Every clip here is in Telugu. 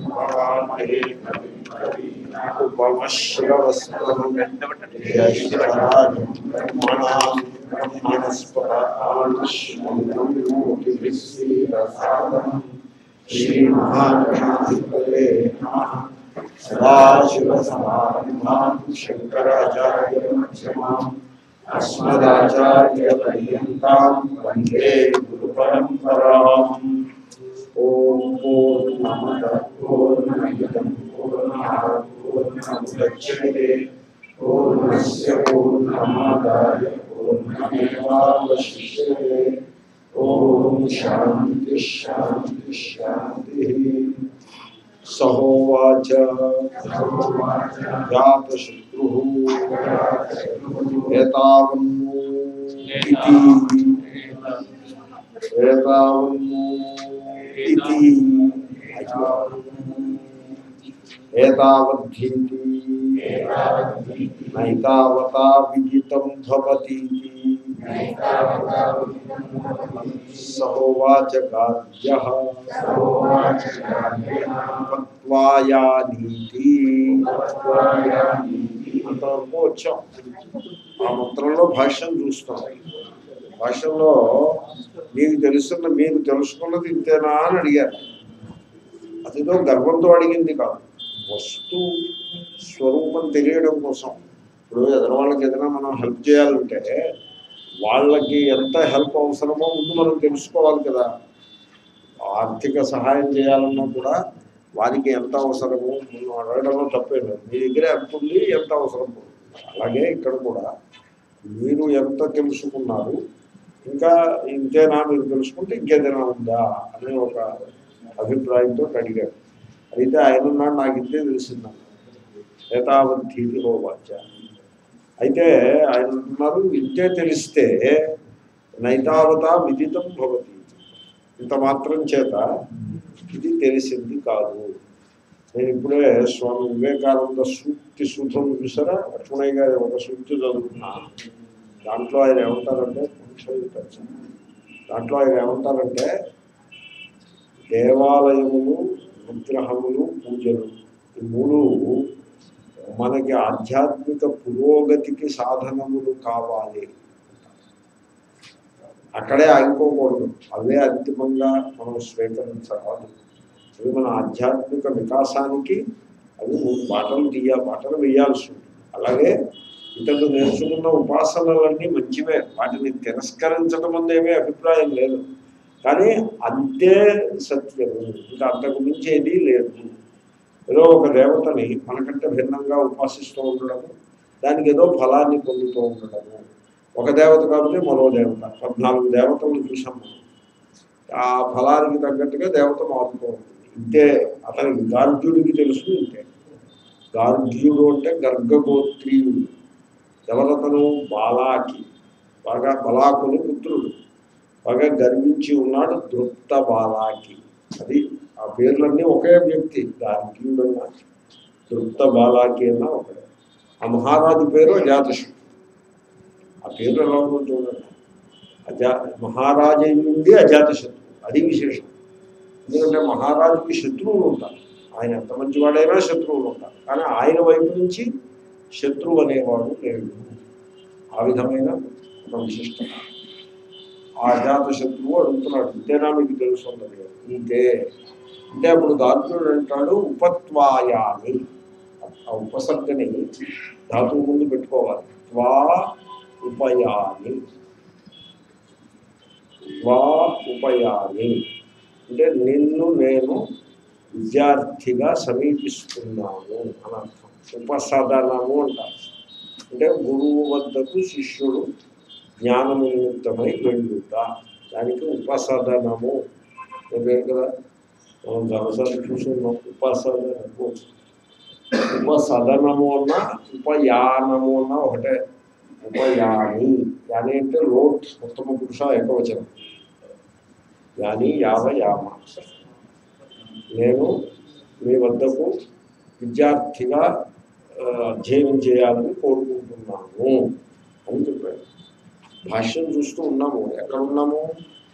భవామహే ఉపమశ్రవస్తమం జ్యేష్ఠరాజం బ్రహ్మణాం బ్రహ్మణస్పదానుష్మంతం శ్రీమహాగణాధిపతే నమః సదాశివసమారంభాం శంకరాచార్యమధ్యమాం అస్మదాచార్యపర్యంతాం వందే గురుపరంపరాం ఓం పూర్ణమద పూర్ణమిదం పూర్ణాత్ పూర్ణముదచ్యతే పూర్ణస్య పూర్ణమాదాయ పూర్ణమేవావశిష్యతే ఓం శాంతి శాంతి శాంతి సహోవాచ జాతశత్రు ఏతావన్ను ఇతి ఏతావన్ను ఇతి ఏతావద్ధీతి నైతావతా విదితం భవతి సహోవాచ గాద్య ఉపత్వాయానీతి అంతవరకు వచ్చాం ఆ మంత్రంలో భాష్యం చూస్తాం భాషల్లో మీకు తెలుసున్న మీరు తెలుసుకున్నది ఇంతేనా అని అడిగారు అదిదో గర్వంతో అడిగింది కాదు వస్తు స్వరూపం తెలియడం కోసం ఇప్పుడు ఎదురు వాళ్ళకి ఏదైనా మనం హెల్ప్ చేయాలంటే వాళ్ళకి ఎంత హెల్ప్ అవసరమో ముందు మనం తెలుసుకోవాలి కదా ఆర్థిక సహాయం చేయాలన్నా కూడా వారికి ఎంత అవసరమో మనం అడగడంలో తప్పే లేదు మీ దగ్గర ఎంత ఉంది ఎంత అవసరం అలాగే ఇక్కడ కూడా మీరు ఎంత తెలుసుకున్నారు ఇంకా ఇంతేనా మీరు తెలుసుకుంటే ఇంకేదైనా ఉందా అనే ఒక అభిప్రాయంతో అడిగాడు అయితే ఆయన ఉన్నాడు నాకు ఇంతే తెలిసిందన్న ఏతావద్ధీతి హోవాచ అయితే ఆయన అంటున్నారు ఇంతే తెలిస్తే నైతావత విదితం భవతి ఇంత మాత్రం చేత ఇది తెలిసింది కాదు నేను ఇప్పుడే స్వామి వివేకానంద సూక్తి సూత్రం చూసారా లక్ష్మణయ్య గారి ఒక సూక్తి చదువుతున్నా దాంట్లో ఆయన ఏమంటారంటే కొంచెం ఇది తెలుసా? దాంట్లో ఆయన ఏమంటారంటే దేవాలయములు విగ్రహములు పూజలు ఈ మూడు మనకి ఆధ్యాత్మిక పురోగతికి సాధనములు కావాలి అక్కడే ఆగిపోకూడదు అవే అంతిమంగా మనం స్వీకరించరాదు అవి మన ఆధ్యాత్మిక వికాసానికి అవి బాటలు తీయ బాటలు వేయాల్సి ఉంటుంది అలాగే ఇతరులు నేర్చుకున్న ఉపాసనలన్నీ మంచివే వాటిని తిరస్కరించడం అందేమీ అభిప్రాయం లేదు కానీ అంతే సత్యము ఇంకా అంతకు మించి ఏదీ లేదు ఏదో ఒక దేవతని మనకంటే భిన్నంగా ఉపాసిస్తూ ఉండడము దానికి ఏదో ఫలాన్ని పొందుతూ ఉండడము ఒక దేవత కాబట్టి మరో దేవత పద్నాలుగు దేవతలను చూసాం మనం ఆ ఫలానికి తగ్గట్టుగా దేవత మారుతూ ఉంటుంది ఇంతే అతనికి గార్గ్యుడికి తెలుసు ఇంతే గార్గ్యుడు అంటే గర్గగోత్రీయుడు ఎవరతను బాలాకి బాగా బలాకుని పుత్రుడు బాగా గర్వించి ఉన్నాడు దృప్త బాలాకి అది ఆ పేర్లన్నీ ఒకే వ్యక్తి గార్గ్యుడు అన్న దృప్త బాలాకి అన్న ఒకడే ఆ మహారాజు పేరు అజాతశత్రు ఆ పేరు ఎలా ఉందో చూడండి అజా మహారాజు నుండి అజాతశత్రు అది విశేషం ఎందుకంటే మహారాజుకి శత్రువులు ఉంటారు ఆయన ఎంత మంచివాడైనా శత్రువులు ఉంటారు కానీ ఆయన వైపు నుంచి శత్రువు అనేవాడు లేడు ఆ విధమైన ఒక విశిష్టత ఆ అజాత శత్రువు అడుగుతున్నాడు ఇంతేనా మీకు తెలుసున్నది ఇంతే అంటే అప్పుడు దార్జునుడు అంటాడు ఉపత్వాయాని ఆ ఉపసర్గని ధాతువు ముందు పెట్టుకోవాలి త్వా ఉపయాని త్వా ఉపయాని అంటే నిన్ను నేను విద్యార్థిగా సమీపిస్తున్నాను అని అర్థం ఉపసదనము అంటారు అంటే గురువు వద్దకు శిష్యుడు జ్ఞానము నిమిత్తమై వెళ్ళుట దానికి ఉపసదనము అని పేరు కదా మనం చాలాసార్లు చూస్తున్నాం ఉపసదనము ఉపసదనము అన్న ఉపయానము అన్న ఒకటే ఉపయాని యాని అంటే లోట్ ఉత్తమ పురుష ఏకవచనం యాని యావ యామ నేను మీ వద్దకు విద్యార్థిగా ఆ, అధ్యయనం చేయాలని కోరుకుంటున్నాను అని చెప్పాడు భాష్యం చూస్తూ ఉన్నాము ఎక్కడ ఉన్నాము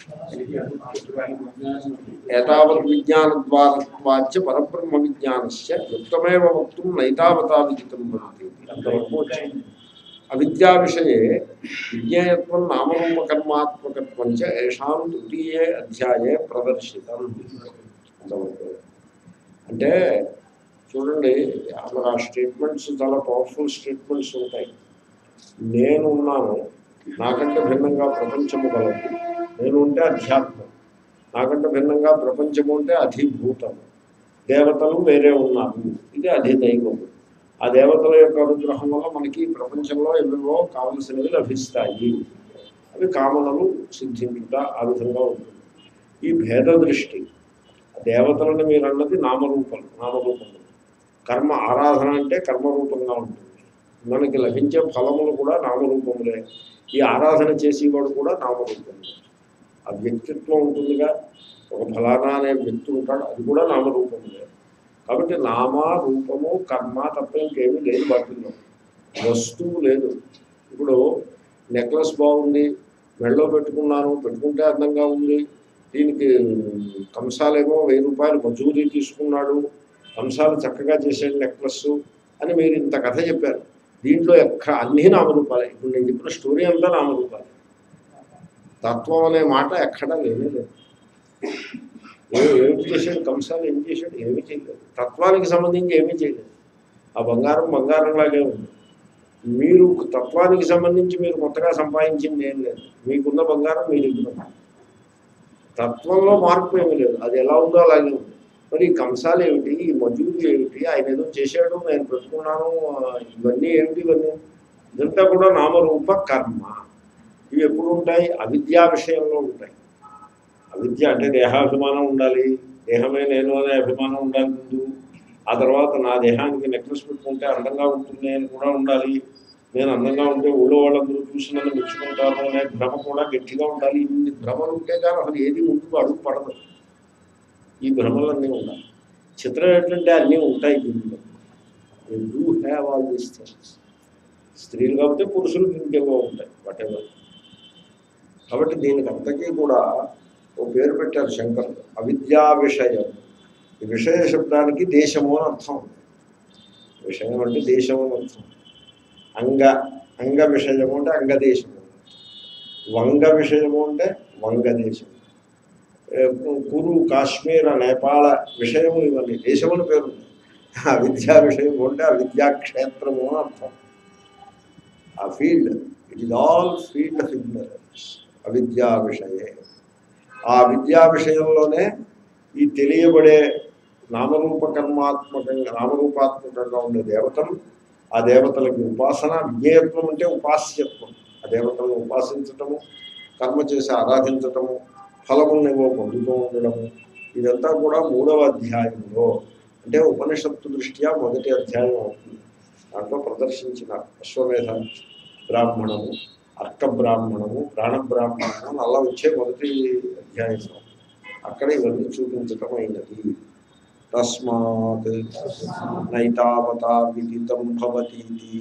ఏతావత్ విజ్ఞానద్వారత్వాచ పరబ్రహ్మ విజ్ఞానస్య యుక్తమేవ వక్తుం నైతావతా విదితం భవతి అంతవరకు వచ్చింది అవిద్యా విషయే విజ్ఞేయత్వం నామరూపకర్మాత్మకత్వం చ ఏషాం తృతీయే అధ్యాయే ప్రదర్శితం అంతవరకు అంటే చూడండి అసలు ఆ స్టేట్మెంట్స్ చాలా పవర్ఫుల్ స్టేట్మెంట్స్ ఉంటాయి నేను ఉన్నాను నాకంటే భిన్నంగా ప్రపంచము కలదు నేను ఉంటే అధ్యాత్మం నాకంటే భిన్నంగా ప్రపంచము ఉంటే అధిభూతం దేవతలు వేరే ఉన్నారు ఇది అధిదైవం ఆ దేవతల యొక్క అనుగ్రహం వల్ల మనకి ఈ ప్రపంచంలో ఎవేవో కావలసినవి లభిస్తాయి అవి కామనలు సిద్ధించుట ఆ విధంగా ఉంటుంది ఈ భేద దృష్టి దేవతలను మీరు అన్నది నామరూపం నామరూపములు కర్మ ఆరాధన అంటే కర్మరూపంగా ఉంటుంది మనకి లభించే ఫలములు కూడా నామరూపములే ఈ ఆరాధన చేసేవాడు కూడా నామరూపములే ఆ వ్యక్తిత్వం ఉంటుందిగా ఒక ఫలానా అనే వ్యక్తి ఉంటాడు అది కూడా నామరూపములే కాబట్టి నామ రూపము కర్మ తప్ప ఇంకేమీ లేదు వాటిల్లో వస్తువు లేదు ఇప్పుడు నెక్లెస్ బాగుంది మెడలో పెట్టుకున్నాను పెట్టుకుంటే అందంగా ఉంది దీనికి కంసాలేమో వెయ్యి రూపాయలు మజూరీ తీసుకున్నాడు కంసాలు చక్కగా చేసాడు నెక్లెస్ అని మీరు ఇంత కథ చెప్పారు దీంట్లో ఎక్క అన్నీ నామరూపాలే ఇప్పుడు నేను చెప్పిన స్టోరీ అంతా నామరూపాలే తత్వం అనే మాట ఎక్కడా లేనే లేదు ఏ- ఏమి చేశాడు కంసాలు ఏం చేశాడు ఏమీ చేయలేదు తత్వానికి సంబంధించి ఏమీ చేయలేదు ఆ బంగారం బంగారంలాగే ఉంది మీరు తత్వానికి సంబంధించి మీరు కొత్తగా సంపాదించింది ఏం లేదు మీకున్న బంగారం మీ దగ్గర ఉంది. తత్వంలో మార్పు ఏమీ లేదు అది ఎలా ఉందో అలాగే ఉంది మరి ఈ కంసాలు ఏమిటి ఈ మజూరి ఏమిటి ఆయన ఏదో చేశాడు నేను పెట్టుకున్నాను ఆ, ఇవన్నీ ఏమిటి ఇవన్నీ ఇదంతా కూడా నామరూప కర్మ ఇవి ఎప్పుడు ఉంటాయి అవిద్యా విషయంలో ఉంటాయి అవిద్య అంటే దేహాభిమానం ఉండాలి దేహమే నేను అనే అభిమానం ఉండాలి ముందు ఆ తర్వాత నా దేహానికి నెక్లెస్ పెట్టుకుంటే అందంగా ఉంటుంది అని కూడా ఉండాలి నేను అందంగా ఉంటే ఊళ్ళో వాళ్ళందరూ చూసి నన్ను మెచ్చుకుంటారు అనే భ్రమ కూడా గట్టిగా ఉండాలి ఇన్ని భ్రమలు ఉంటే కానీ అసలు ఏది ముందుకు అడుగు పడదు ఈ భ్రమలన్నీ ఉండాలి చిత్రం ఏంటంటే అన్నీ ఉంటాయి దీంట్లో do have all these things స్త్రీలు కాబట్టి పురుషులకు ఇంకేవో ఉంటాయి వాటెవర్ కాబట్టి దీనికి అంతకీ కూడా ఓ పేరు పెట్టారు శంకరులు అవిద్యా విషయం ఈ విషయ శబ్దానికి దేశము అని అర్థం ఉంది విషయం అంటే దేశము అని అర్థం అంగ అంగ విషయము అంటే అంగదేశము వంగ విషయము అంటే వంగదేశం ఏ, కురు కాశ్మీర నేపాళ విషయము ఇవన్నీ దేశములు పేరు ఆ విద్యా విషయం అంటే ఆ విద్యాక్షేత్రము అని అర్థం ఆ field it is all field of ignorance అవిద్యా విషయే ఆ విద్యా విషయంలోనే ఈ తెలియబడే నామరూప కర్మాత్మకంగా నామరూపాత్మకంగా ఉండే దేవతలు ఆ దేవతలకి ఉపాసన విజ్ఞేయత్వం అంటే ఉపాస్యత్వం ఆ దేవతలను ఉపాసించటము కర్మ చేసి ఆరాధించటము ఫలములనేవో పొందుతూ ఉండడము ఇదంతా కూడా మూడవ అధ్యాయంలో అంటే ఉపనిషత్తు దృష్ట్యా మొదటి అధ్యాయం అవుతుంది దాంట్లో ప్రదర్శించిన అశ్వమేధ బ్రాహ్మణము అర్క బ్రాహ్మణము ప్రాణ బ్రాహ్మణము అని అలా వచ్చే మొదటి అధ్యాయంలో అక్కడ ఇవన్నీ చూపించటం అయినది తస్మాత్ నైతావతా విదితం భవతీతి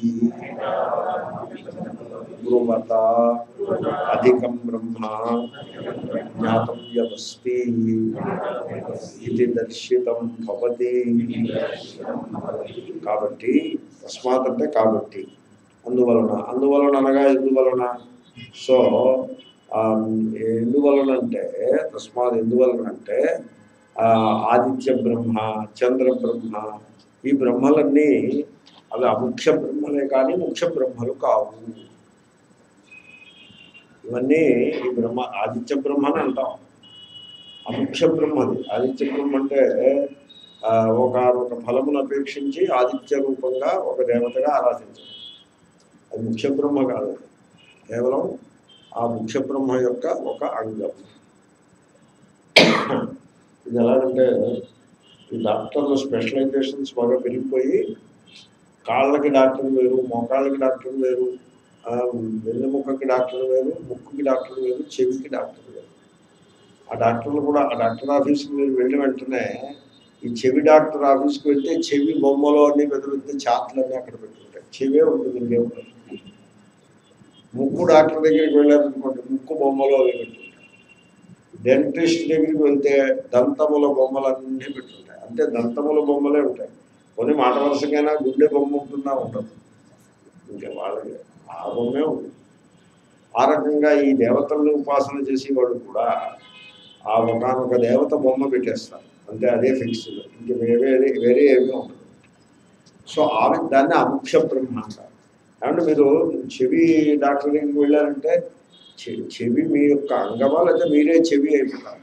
బ్రువత అధికం బ్రహ్మ జ్ఞాతవ్యమస్తి ఇది దర్శితం భవతి కాబట్టి తస్మాత్ అంటే కాబట్టి అందువలన అందువలన అనగా ఎందువలన సో ఆ, ఎందువలన అంటే తస్మాత్ ఎందువలన అంటే ఆ, ఆదిత్య బ్రహ్మ చంద్ర బ్రహ్మ ఈ బ్రహ్మలన్నీ అవి అముఖ్య బ్రహ్మలే కానీ ముఖ్య బ్రహ్మలు కావు ఇవన్నీ ఈ బ్రహ్మ ఆదిత్య బ్రహ్మ అని అంటాం అముఖ్య బ్రహ్మది ఆదిత్య బ్రహ్మ అంటే ఆ, ఒక ఒక ఫలమును అపేక్షించి ఆదిత్య రూపంగా ఒక దేవతగా ఆరాధించడం అది ముఖ్య బ్రహ్మ కాదు కేవలం ఆ ముఖ్య బ్రహ్మ యొక్క ఒక అంగం ఇది ఎలాగంటే ఈ డాక్టర్లు స్పెషలైజేషన్స్ బాగా పెరిగిపోయి కాళ్ళకి డాక్టర్ వేరు మోకాళ్ళకి డాక్టర్ వేరు ఆ, వెన్నెముకకి డాక్టర్ వేరు ముక్కుకి డాక్టర్ వేరు చెవికి డాక్టర్ వేరు ఆ డాక్టర్లు కూడా ఆ డాక్టర్ ఆఫీస్కి మీరు వెళ్ళి వెంటనే ఈ చెవి డాక్టర్ ఆఫీస్కి వెళ్తే చెవి బొమ్మలు అన్ని పెద్ద పెద్ద చాట్లు అన్నీ అక్కడ పెట్టుకుంటాయి చెవే ఉంటుంది ఇంకేముంటుంది ముక్కు డాక్టర్ దగ్గరికి వెళ్ళారనుకోండి ముక్కు బొమ్మలు అవి పెట్టుకుంటారు డెంటిస్ట్ దగ్గరికి వెళ్తే దంతముల బొమ్మలన్నీ పెట్టుంటాయి అంటే దంతముల బొమ్మలే ఉంటాయి కొన్ని మాట వరుసకైనా గుండె బొమ్మ ఉంటుందా ఉండదు ఇంకా వాళ్ళకి ఆ బొమ్మే ఉంది ఆ రకంగా ఈ దేవతల్ని ఉపాసన చేసేవాడు కూడా ఆ ఒకనొక దేవత బొమ్మ పెట్టేస్తారు అంటే అదే ఫిక్స్డ్ ఇంక వేరే వేరే ఏమీ ఉండదు సో ఆ దాన్ని అముఖ్య బ్రహ్మ అంటారు ఏమంటే మీరు చెవి డాక్టర్ దగ్గరికి వెళ్ళారంటే చె- చెవి మీ యొక్క అంగమా లేకపోతే మీరే చెవి అయిపోతారు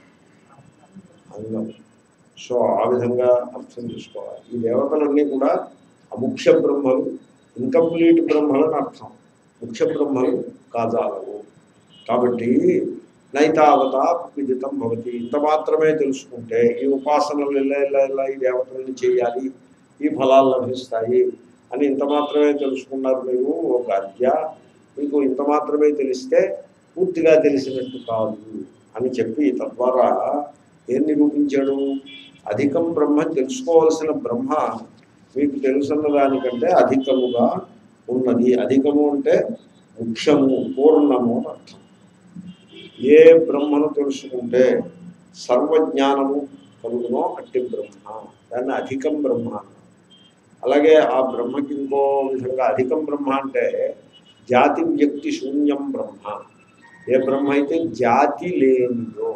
అంగం సో ఆ విధంగా అర్థం చేసుకోవాలి ఈ దేవతలన్నీ కూడా అముఖ్య బ్రహ్మలు ఇన్కంప్లీట్ బ్రహ్మలు అని అర్థం ముఖ్య బ్రహ్మలు కాజాలవు కాబట్టి నైతావత విదితం భవతి ఇంత మాత్రమే తెలుసుకుంటే ఈ ఉపాసనలు ఇలా ఇలా ఇలా ఈ దేవతల్ని చేయాలి ఈ ఫలాలు లభిస్తాయి అని ఇంత మాత్రమే తెలుసుకున్నారు మీరు ఒక అద్య మీకు ఇంత మాత్రమే తెలిస్తే పూర్తిగా తెలిసినట్టు కాదు అని చెప్పి తద్వారా ఏం నిరూపించాడు అధికం బ్రహ్మ తెలుసుకోవాల్సిన బ్రహ్మ మీకు తెలుసున్న దానికంటే అధికముగా ఉన్నది అధికము అంటే ముఖ్యము పూర్ణము అని అర్థం ఏ బ్రహ్మను తెలుసుకుంటే సర్వజ్ఞానము కలుగునో అట్టి బ్రహ్మ దాన్ని అధికం బ్రహ్మ అన్నారు. అలాగే ఆ బ్రహ్మకి ఇంకో విధంగా అధికం బ్రహ్మ అంటే జాతి వ్యక్తి శూన్యం బ్రహ్మ ఏ బ్రహ్మ అయితే జాతి లేనిదో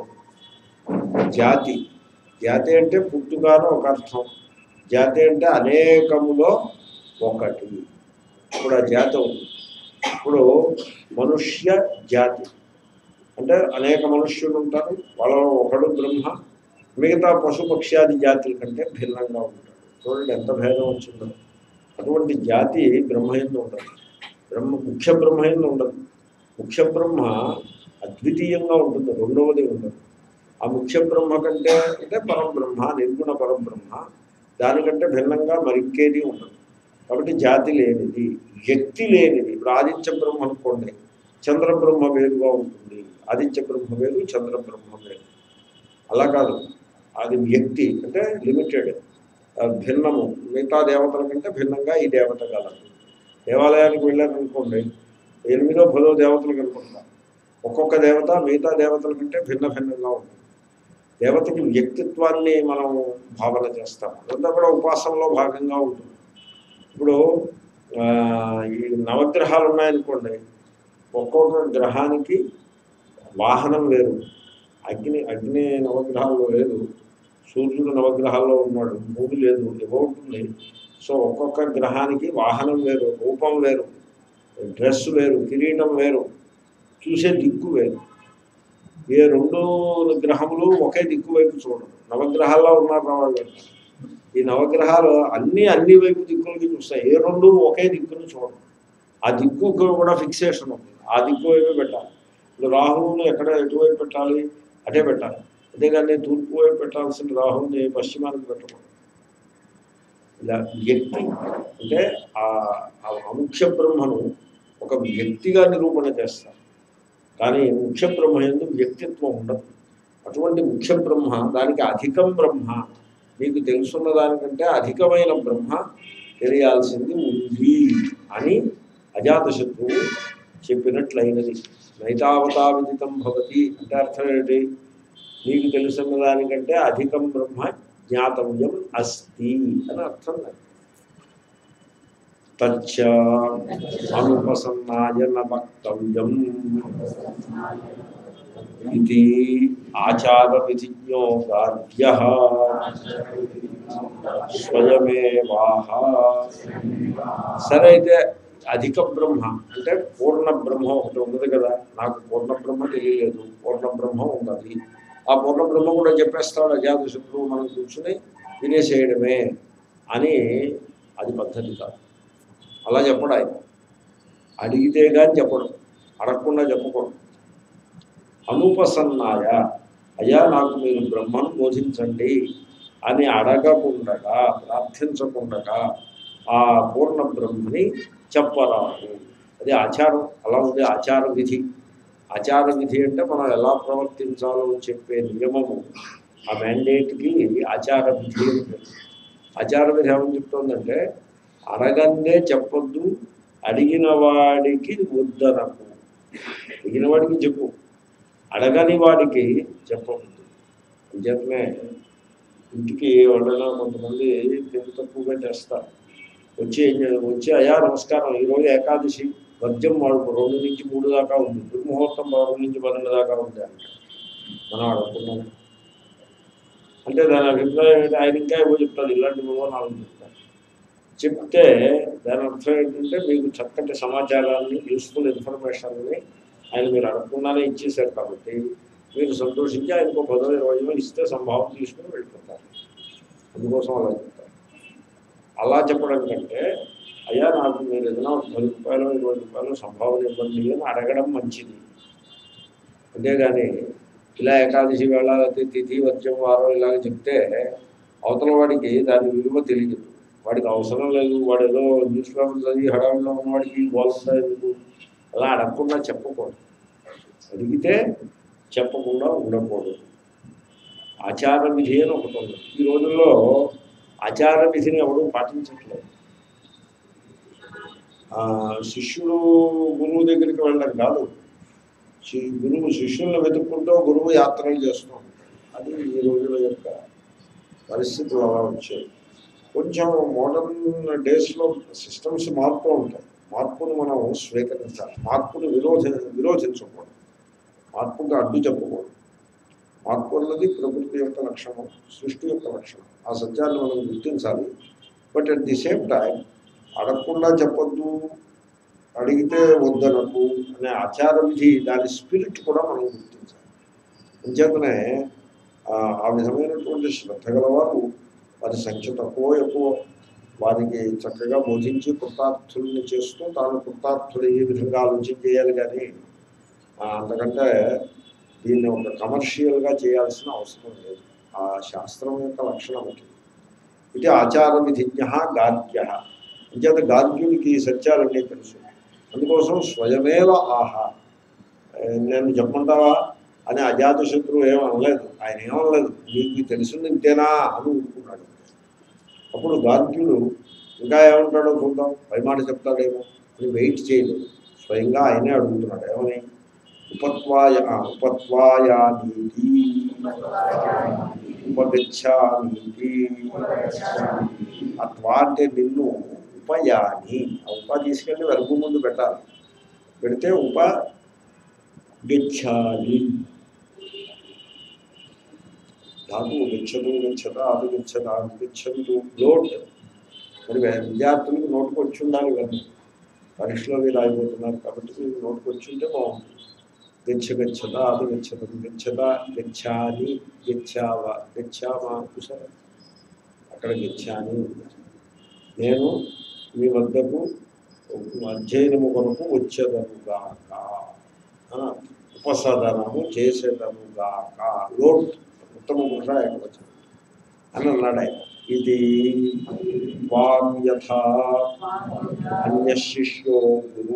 జాతి జాతి అంటే పుట్టుగాను ఒక అర్థం జాతి అంటే అనేకములో ఒకటి ఇప్పుడు ఆ జాతి ఉంది ఇప్పుడు మనుష్య జాతి అంటే అనేక మనుష్యులు ఉంటారు వాళ్ళలో ఒకడు బ్రహ్మ మిగతా పశుపక్ష్యాది జాతుల కంటే భిన్నంగా ఉంటాడు చూడండి ఎంత భేదం వచ్చిందో అటువంటి జాతి బ్రహ్మయంలో ఉండదు బ్రహ్మ ముఖ్య బ్రహ్మయంలో ఉండదు ముఖ్య బ్రహ్మ అద్వితీయంగా ఉంటుంది రెండవది ఉండదు ఆ ముఖ్య బ్రహ్మ కంటే అంటే పరబ్రహ్మ నిర్గుణ పరబ్రహ్మ దానికంటే భిన్నంగా మరిక్కేది ఉండదు కాబట్టి జాతి లేనిది వ్యక్తి లేనిది ఇప్పుడు ఆదిత్య బ్రహ్మ అనుకోండి చంద్ర బ్రహ్మ వేరుగా ఉంటుంది ఆదిత్య బ్రహ్మ వేరు చంద్ర బ్రహ్మ వేరు అలా కాదు అది వ్యక్తి అంటే లిమిటెడ్ ఆ, భిన్నము మిగతా దేవతల కంటే భిన్నంగా ఈ దేవత కలదు దేవాలయానికి వెళ్ళారనుకోండి ఎనిమిదో పదో దేవతలు కనుకుంటారు ఒక్కొక్క దేవత మిగతా దేవతల కంటే భిన్న భిన్నంగా ఉంటుంది దేవతకి వ్యక్తిత్వాన్ని మనం భావన చేస్తాం అదంతా కూడా ఉపాసనలో భాగంగా ఉంటుంది ఇప్పుడు ఆ, ఈ నవగ్రహాలు ఉన్నాయనుకోండి ఒక్కొక్క గ్రహానికి వాహనం వేరు అగ్ని అగ్ని నవగ్రహాల్లో లేదు సూర్యుడు నవగ్రహాల్లో ఉన్నాడు భూమి లేదు ఏవో ఉంటుంది సో ఒక్కొక్క గ్రహానికి వాహనం వేరు రూపం వేరు డ్రెస్ వేరు కిరీటం వేరు చూసే దిక్కు వేరు ఏ రెండు గ్రహములు ఒకే దిక్కు వైపు చూడరు నవగ్రహాల్లో ఉన్నారు నా వాళ్ళు ఈ నవగ్రహాలు అన్ని అన్ని వైపు దిక్కులకి చూస్తాయి ఏ రెండు ఒకే దిక్కును చూడరు ఆ దిక్కు కూడా ఫిక్సేషన్ ఉంది ఆ దిక్కు వైపే పెట్టాలి ఇప్పుడు రాహువుని ఎక్కడ ఎటువైపు పెట్టాలి అటే పెట్టాలి అంతేగాని తూర్పు వైపు పెట్టాల్సిన రాహువుని పశ్చిమానికి పెట్టకూడదు ఇలా వ్యక్తి అంటే ఆ ఆ అముఖ్య బ్రహ్మను ఒక వ్యక్తిగా నిరూపణ చేస్తారు కానీ ముఖ్య బ్రహ్మ ఎందుకు వ్యక్తిత్వం ఉండదు అటువంటి ముఖ్య బ్రహ్మ దానికి అధికం బ్రహ్మ మీకు తెలుసున్న దానికంటే అధికమైన బ్రహ్మ తెలియాల్సింది ఉంది అని అజాతశత్రువు చెప్పినట్లయినది నైతావతా విదితం భవతి అంటే అర్థం ఏంటి నీకు తెలుసున్న దానికంటే అధికం బ్రహ్మ జ్ఞాతవ్యం అస్తి అని అర్థం దానికి. తచ్చ అనుపసన్నాయ న వక్తవ్యం ఇది ఆచార విధిజ్ఞో గాద్య స్వయమేవాహ సరే అయితే అధిక బ్రహ్మ అంటే పూర్ణ బ్రహ్మ ఒకటి ఉన్నది కదా నాకు పూర్ణ బ్రహ్మ తెలియలేదు పూర్ణ బ్రహ్మ ఉన్నది ఆ పూర్ణ బ్రహ్మ కూడా చెప్పేస్తాడు అజాత శత్రువు మనం కూర్చుని వినేసేయడమే అని అది పద్ధతి కాదు అలా చెప్పడు ఆయన అడిగితే కానీ చెప్పడు అడగకుండా చెప్పకూడదు అనుపసన్నాయ అయ్యా నాకు మీరు బ్రహ్మను బోధించండి అని అడగకుండగా ప్రార్థించకుండగా ఆ పూర్ణ బ్రహ్మని చెప్పరాదు అది ఆచారం అలా ఉంది ఆచార విధి ఆచార విధి అంటే మనం ఎలా ప్రవర్తించాలో చెప్పే నియమము ఆ మ్యాండేట్కి ఆచార విధి అని పేరు. ఆచార విధి ఏమని చెప్తోందంటే అడగందే చెప్పొద్దు అడిగిన వాడికి వద్దనకు అడిగిన వాడికి చెప్పు అడగని వాడికి చెప్పకూడదు అంచేతనే ఇంటికి ఎవరైనా కొంతమంది తెలివి తక్కువగా చేస్తారు వచ్చి ఏం చే- వచ్చి అయ్యా నమస్కారం ఈరోజు ఏకాదశి వర్జం వాడు రెండు నుంచి మూడు దాకా ఉంది దుర్ముహూర్తం రెండు నుంచి పన్నెండు దాకా ఉంది అంట మనం అడుగుతున్నాం అంటే దాని అభిప్రాయం ఏంటి ఆయన ఇంకా ఏవో చెప్తారు ఇలాంటి ఏవో నాలుగు చెప్తారు చెప్తే దాని అర్థం ఏంటంటే మీకు చక్కటి సమాచారాన్ని యూస్ఫుల్ ఇన్ఫర్మేషన్ని ఆయన మీరు అడగకుండానే ఇచ్చేశారు కాబట్టి మీరు సంతోషించి ఆయనకు ఒక పదో ఇరవై వేలు ఇస్తే సంభావం తీసుకుని వెళ్ళిపోతారు అందుకోసం అలా చెప్తారు అలా చెప్పడం కంటే అయ్యా నాకు మీరు ఏదైనా ఒక పది రూపాయలు ఇరవై రూపాయలు సంభావన ఇవ్వండి అని అడగడం మంచిది అంతేగాని ఇలా ఏకాదశి వేళ లేకపోతే తిథి వర్జం వారం ఇలాగ చెప్తే అవతల వాడికి దాని విలువ తెలియదు వాడికి అవసరం లేదు వాడు ఏదో న్యూస్ పేపర్ చదివి హడావిడిలో ఉన్నవాడికి గోల్స్తా ఎందుకు అలా అడగకుండా చెప్పకూడదు అడిగితే చెప్పకుండా ఉండకూడదు ఆచార విధి అని ఒకటి ఉంది ఈ రోజుల్లో ఆచార విధిని ఎవడూ పాటించట్లేదు ఆ, శిష్యుడు గురువు దగ్గరికి వెళ్ళడం కాదు శి- గురువు శిష్యులను వెతుక్కుంటూ గురువు యాత్రలు చేస్తూ ఉంటాడు అది ఈ రోజుల యొక్క పరిస్థితులు అలా వచ్చాయి కొంచెం మోడర్న్ డేస్లో సిస్టమ్స్ మారుతూ ఉంటాయి మార్పును మనం స్వీకరించాలి మార్పును విరోధ విరోధించకూడదు మార్పుగా అడ్డు చెప్పకూడదు మార్పు అన్నది ప్రకృతి యొక్క లక్షణం సృష్టి యొక్క లక్షణం ఆ సత్యాన్ని మనం గుర్తించాలి but at the same time అడగకుండా చెప్పొద్దు అడిగితే వద్దనకు అనే ఆచార విధి దాని స్పిరిట్ కూడా మనం గుర్తించాలి అంచేతనే ఆ ఆ విధమైనటువంటి శ్రద్ధ గలవారు వారి సంఖ్య తక్కువ ఎక్కువ వారికి చక్కగా బోధించి కృతార్థుల్ని చేస్తూ తాను కృతార్థులు ఈ విధంగా ఆలోచన చేయాలి కానీ ఆ, అంతకంటే దీన్ని ఒక కమర్షియల్గా చేయాల్సిన అవసరం లేదు ఆ శాస్త్రం యొక్క లక్షణం అది ఇది ఆచార విధిజ్ఞ గార్గ్య అంచేత గార్గ్యునికి ఈ సత్యాలన్నీ తెలుసు అందుకోసం స్వయమేవ ఆహా ఏ, నేను చెప్పమంటావా అని అజాతశత్రువు ఏం అనలేదు ఆయన ఏమనలేదు నీకు తెలిసింది ఇంతేనా అని ఊరుకున్నాడు అప్పుడు గార్గ్యుడు ఇంకా ఏమంటాడో చూద్దాం పై మాట చెప్తాడేమో అని వెయిట్ చేయలేదు స్వయంగా ఆయనే అడుగుతున్నాడు ఏమని ఉపత్వాయ ఆ, ఉపత్వాయానీతి ఉపగచ్చానీతి అత్వా అంటే నిన్ను ఉపయాని ఆ ఉప తీసుకెళ్ళి వెలుగు ముందు పెట్టాలి పెడితే ఉప గచ్చాలి ధాతు గచ్చదు గచ్చత అది గచ్చత అది గచ్చదు లోట్ మరి విద్యార్థులకు నోటుకు వచ్చి ఉండాలి కదా పరీక్షలో మీరు రాయిపోతున్నారు కాబట్టి మీకు నోటుకు వచ్చి ఉంటే బాగుంటుంది గచ్చ గచ్చత అది గచ్చత గచ్చత గచ్చాని గచ్చావ గచ్చామా చూసారా అక్కడ గచ్చాని ఉంది నేను మీ వద్దకు అధ్యయనము కొరకు వచ్చేదనుగాక ఆ, ఉపసదనము చేసేదనుగాక లోట్ ఉత్తమ పురుష ఏకవచనం అని అన్నాడు ఆయన ఇది వాం యథా అన్య శిష్యో గురు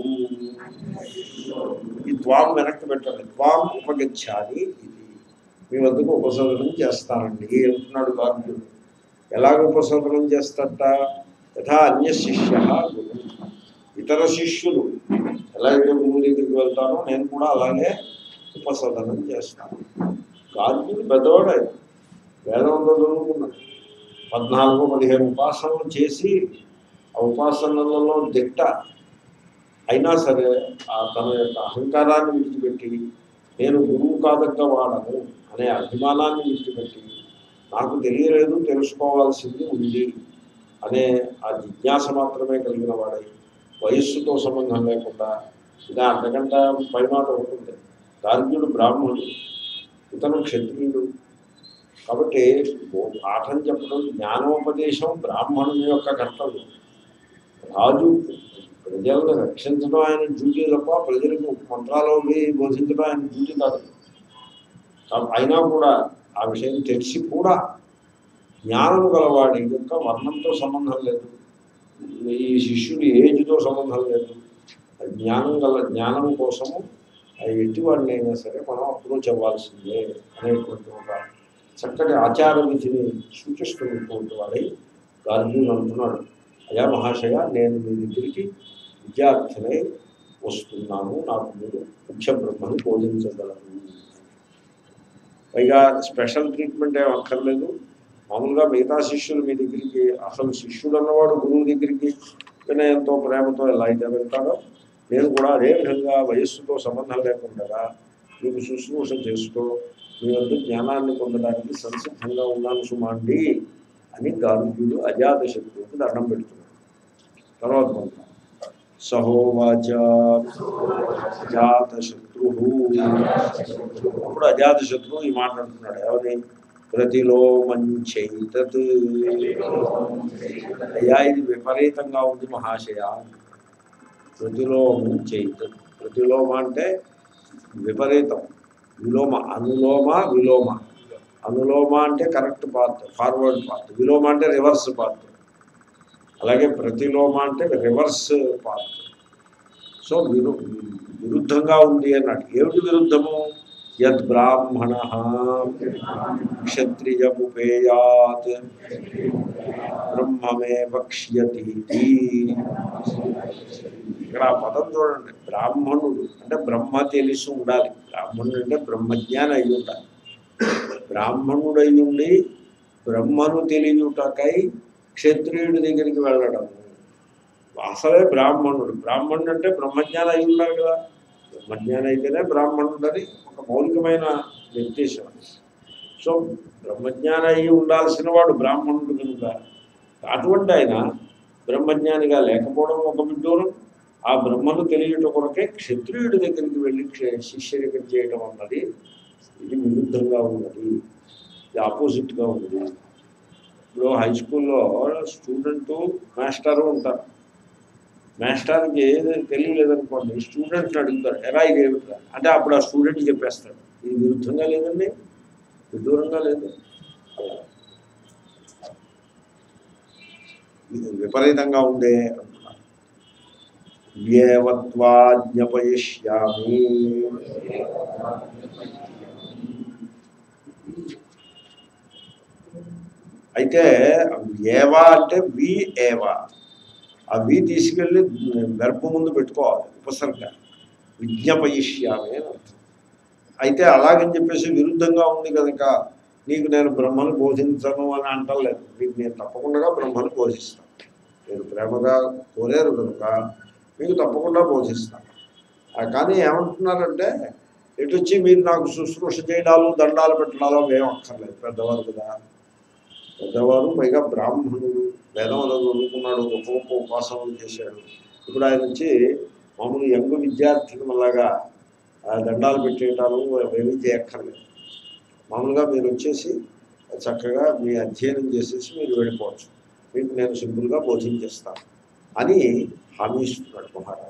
ఈ త్వాం వెనక్కి పెట్టండి త్వాం ఉపగచ్చాలి ఇది మీ వద్దకు ఉపసదనం చేస్తానండి అంటున్నాడు గాంధీయుడు ఎలాగ ఉపసదనం చేస్తట యథా అన్య శిష్య గురు ఇతర శిష్యులు ఎలాగైతే గురువు దగ్గరికి వెళ్తానో నేను కూడా అలాగే ఉపసదనం చేస్తాను గాంధీయుడు పెద్దవాడు ఆయన వేదవంతో చదువుకున్నాడు పద్నాలుగు పదిహేను ఉపాసనలు చేసి ఆ ఉపాసనలలో దిట్ట అయినా సరే ఆ తన యొక్క అహంకారాన్ని విడిచిపెట్టి నేను గురువు కాదగ్గ వాడను అనే అభిమానాన్ని విడిచిపెట్టి నాకు తెలియలేదు తెలుసుకోవాల్సింది ఉంది అనే ఆ జిజ్ఞాస మాత్రమే కలిగిన వాడై వయస్సుతో సంబంధం లేకుండా ఇలా అంతకంటే పై మాట ఉంటుంది గార్గ్యుడు బ్రాహ్మణుడు ఇతను క్షత్రియుడు కాబట్టి ఓ పాఠం చెప్పడం జ్ఞానోపదేశం బ్రాహ్మణుని యొక్క కర్తవ్యం రాజు ప్రజలను రక్షించడం ఆయన డ్యూటీ తప్ప ప్రజలకు మంత్రాలు అవి బోధించడం ఆయన డ్యూటీ కాదు కా- అయినా కూడా ఆ విషయం తెలిసి కూడా జ్ఞానం గలవాడి యొక్క వర్ణంతో సంబంధం లేదు ఈ శిష్యుడి ఏజ్తో సంబంధం లేదు ఆ జ్ఞానం గల జ్ఞానం కోసము ఆ ఎటువంటి అయినా సరే మనం అప్రోచ్ అవ్వాల్సిందే అనేటువంటి ఒక చక్కటి ఆచార విధిని సూచిస్తున్నటువంటి వాడై గార్జున్ అంటున్నాడు అయా మహాశయ నేను మీ దగ్గరికి విద్యార్థినై వస్తున్నాను నాకు మీరు ముఖ్య బ్రహ్మను బోధించగలరు పైగా స్పెషల్ ట్రీట్మెంట్ ఏం అక్కర్లేదు మామూలుగా మిగతా శిష్యులు మీ దగ్గరికి అసలు శిష్యుడు అన్నవాడు గురువు దగ్గరికి వినయంతో ప్రేమతో ఎలా అయితే వెళ్తాడో నేను కూడా అదే విధంగా వయస్సుతో సంబంధం లేకుండా మీకు శుశ్రూష చేస్తూ మీ వద్ద జ్ఞానాన్ని పొందడానికి సంసిద్ధంగా ఉన్నాను సుమాండి అని గార్గ్యుడు అజాత శత్రువుకి దండం పెడుతున్నాడు తర్వాత మంత్రం సహోవాచ అజాత శత్రు అప్పుడు అజాత శత్రువు ఈ మాట అంటున్నాడు ఎవరి ప్రతిలో మంచైతత్ అయ్యా ఇది విపరీతంగా ఉంది మహాశయ ప్రతిలోమం చైతత్ ప్రతిలోమ అంటే విపరీతం విలోమ అనులోమ విలోమ అనులోమ అంటే కరెక్ట్ పార్ట్ ఫార్వర్డ్ పార్ట్ విలోమ అంటే రివర్స్ పార్ట్ అలాగే ప్రతిలోమ అంటే రివర్స్ పార్ట్ సో విరు విరుద్ధంగా ఉంది అన్నాడు ఏమిటి విరుద్ధము యద్ బ్రాహ్మణ క్షత్రియముపేయాత్ బ్రహ్మమే వక్ష్యతి ఇక్కడ ఆ పదం చూడండి బ్రాహ్మణుడు అంటే బ్రహ్మ తెలిసి ఉండాలి బ్రాహ్మణుడు అంటే బ్రహ్మజ్ఞాని అయి ఉండాలి బ్రాహ్మణుడు అయి ఉండి బ్రహ్మను తెలియటకై క్షత్రియుడి దగ్గరికి వెళ్ళడం అసలే బ్రాహ్మణుడు బ్రాహ్మణుడు అంటే బ్రహ్మజ్ఞానం అయి ఉండాలి కదా బ్రహ్మజ్ఞానం అయితేనే బ్రాహ్మణుడు అని ఒక మౌలికమైన నిర్దేశం సో బ్రహ్మజ్ఞానం అయి ఉండాల్సిన వాడు బ్రాహ్మణుడు కనుక అటువంటి ఆయన బ్రహ్మజ్ఞానిగా లేకపోవడం ఒక విడ్డూరం ఆ బ్రహ్మను తెలియట కొరకే క్షత్రియుడి దగ్గరికి వెళ్ళి క్ష- శిష్యరికం చేయడం అన్నది ఇది విరుద్ధంగా ఉన్నది ఇది ఆపోజిట్గా ఉంది ఇప్పుడు హై స్కూల్లో స్టూడెంట్ మాస్టరు ఉంటారు మాస్టర్కి ఏది తెలియలేదనుకోండి స్టూడెంట్ని అడుగుతారు ఎలా ఇది ఏమిట్రా అంటే అప్పుడు ఆ స్టూడెంట్ చెప్పేస్తాడు ఇది విరుద్ధంగా లేదండి విదూరంగా లేదు అలా. ఇది విపరీతంగా ఉండే అంటున్నారు ఏవత్వా జ్ఞపయిష్యామి అయితే ఏవా అంటే వి ఏవా ఆ వి తీసుకెళ్ళి గర్భం ముందు పెట్టుకోవాలి ఉపసర్గ విజ్ఞపయిష్యామి అని అర్థం అయితే అలాగని చెప్పేసి విరుద్ధంగా ఉంది కనుక నీకు నేను బ్రహ్మను బోధించను అని అంటలేదు మీకు నేను తప్పకుండా బ్రహ్మను బోధిస్తాను మీరు ప్రేమగా కోరారు కనుక మీకు తప్పకుండా బోధిస్తాను ఆ, కానీ ఏమంటున్నారంటే ఎటు వచ్చి మీరు నాకు శుశ్రూష చేయడాలు దండాలు పెట్టడాలు మేము అక్కర్లేదు పెద్దవారు కదా పెద్దవారు పైగా బ్రాహ్మణుడు వేదం అలా చదువుకున్నాడు గొప్ప గొప్ప ఉపాసనలు చేశాడు ఇప్పుడు ఆయన వచ్చి మామూలు యంగ్ విద్యార్థిని అలాగా ఆ దండాలు పెట్టేయటాలు ఏమీ చేయక్కర్లేదు మామూలుగా మీరు వచ్చేసి చక్కగా మీ అధ్యయనం చేసేసి మీరు వెళ్ళిపోవచ్చు మీకు నేను సింపుల్గా బోధించేస్తాను అని హామీ ఇస్తున్నాడు మహారాజు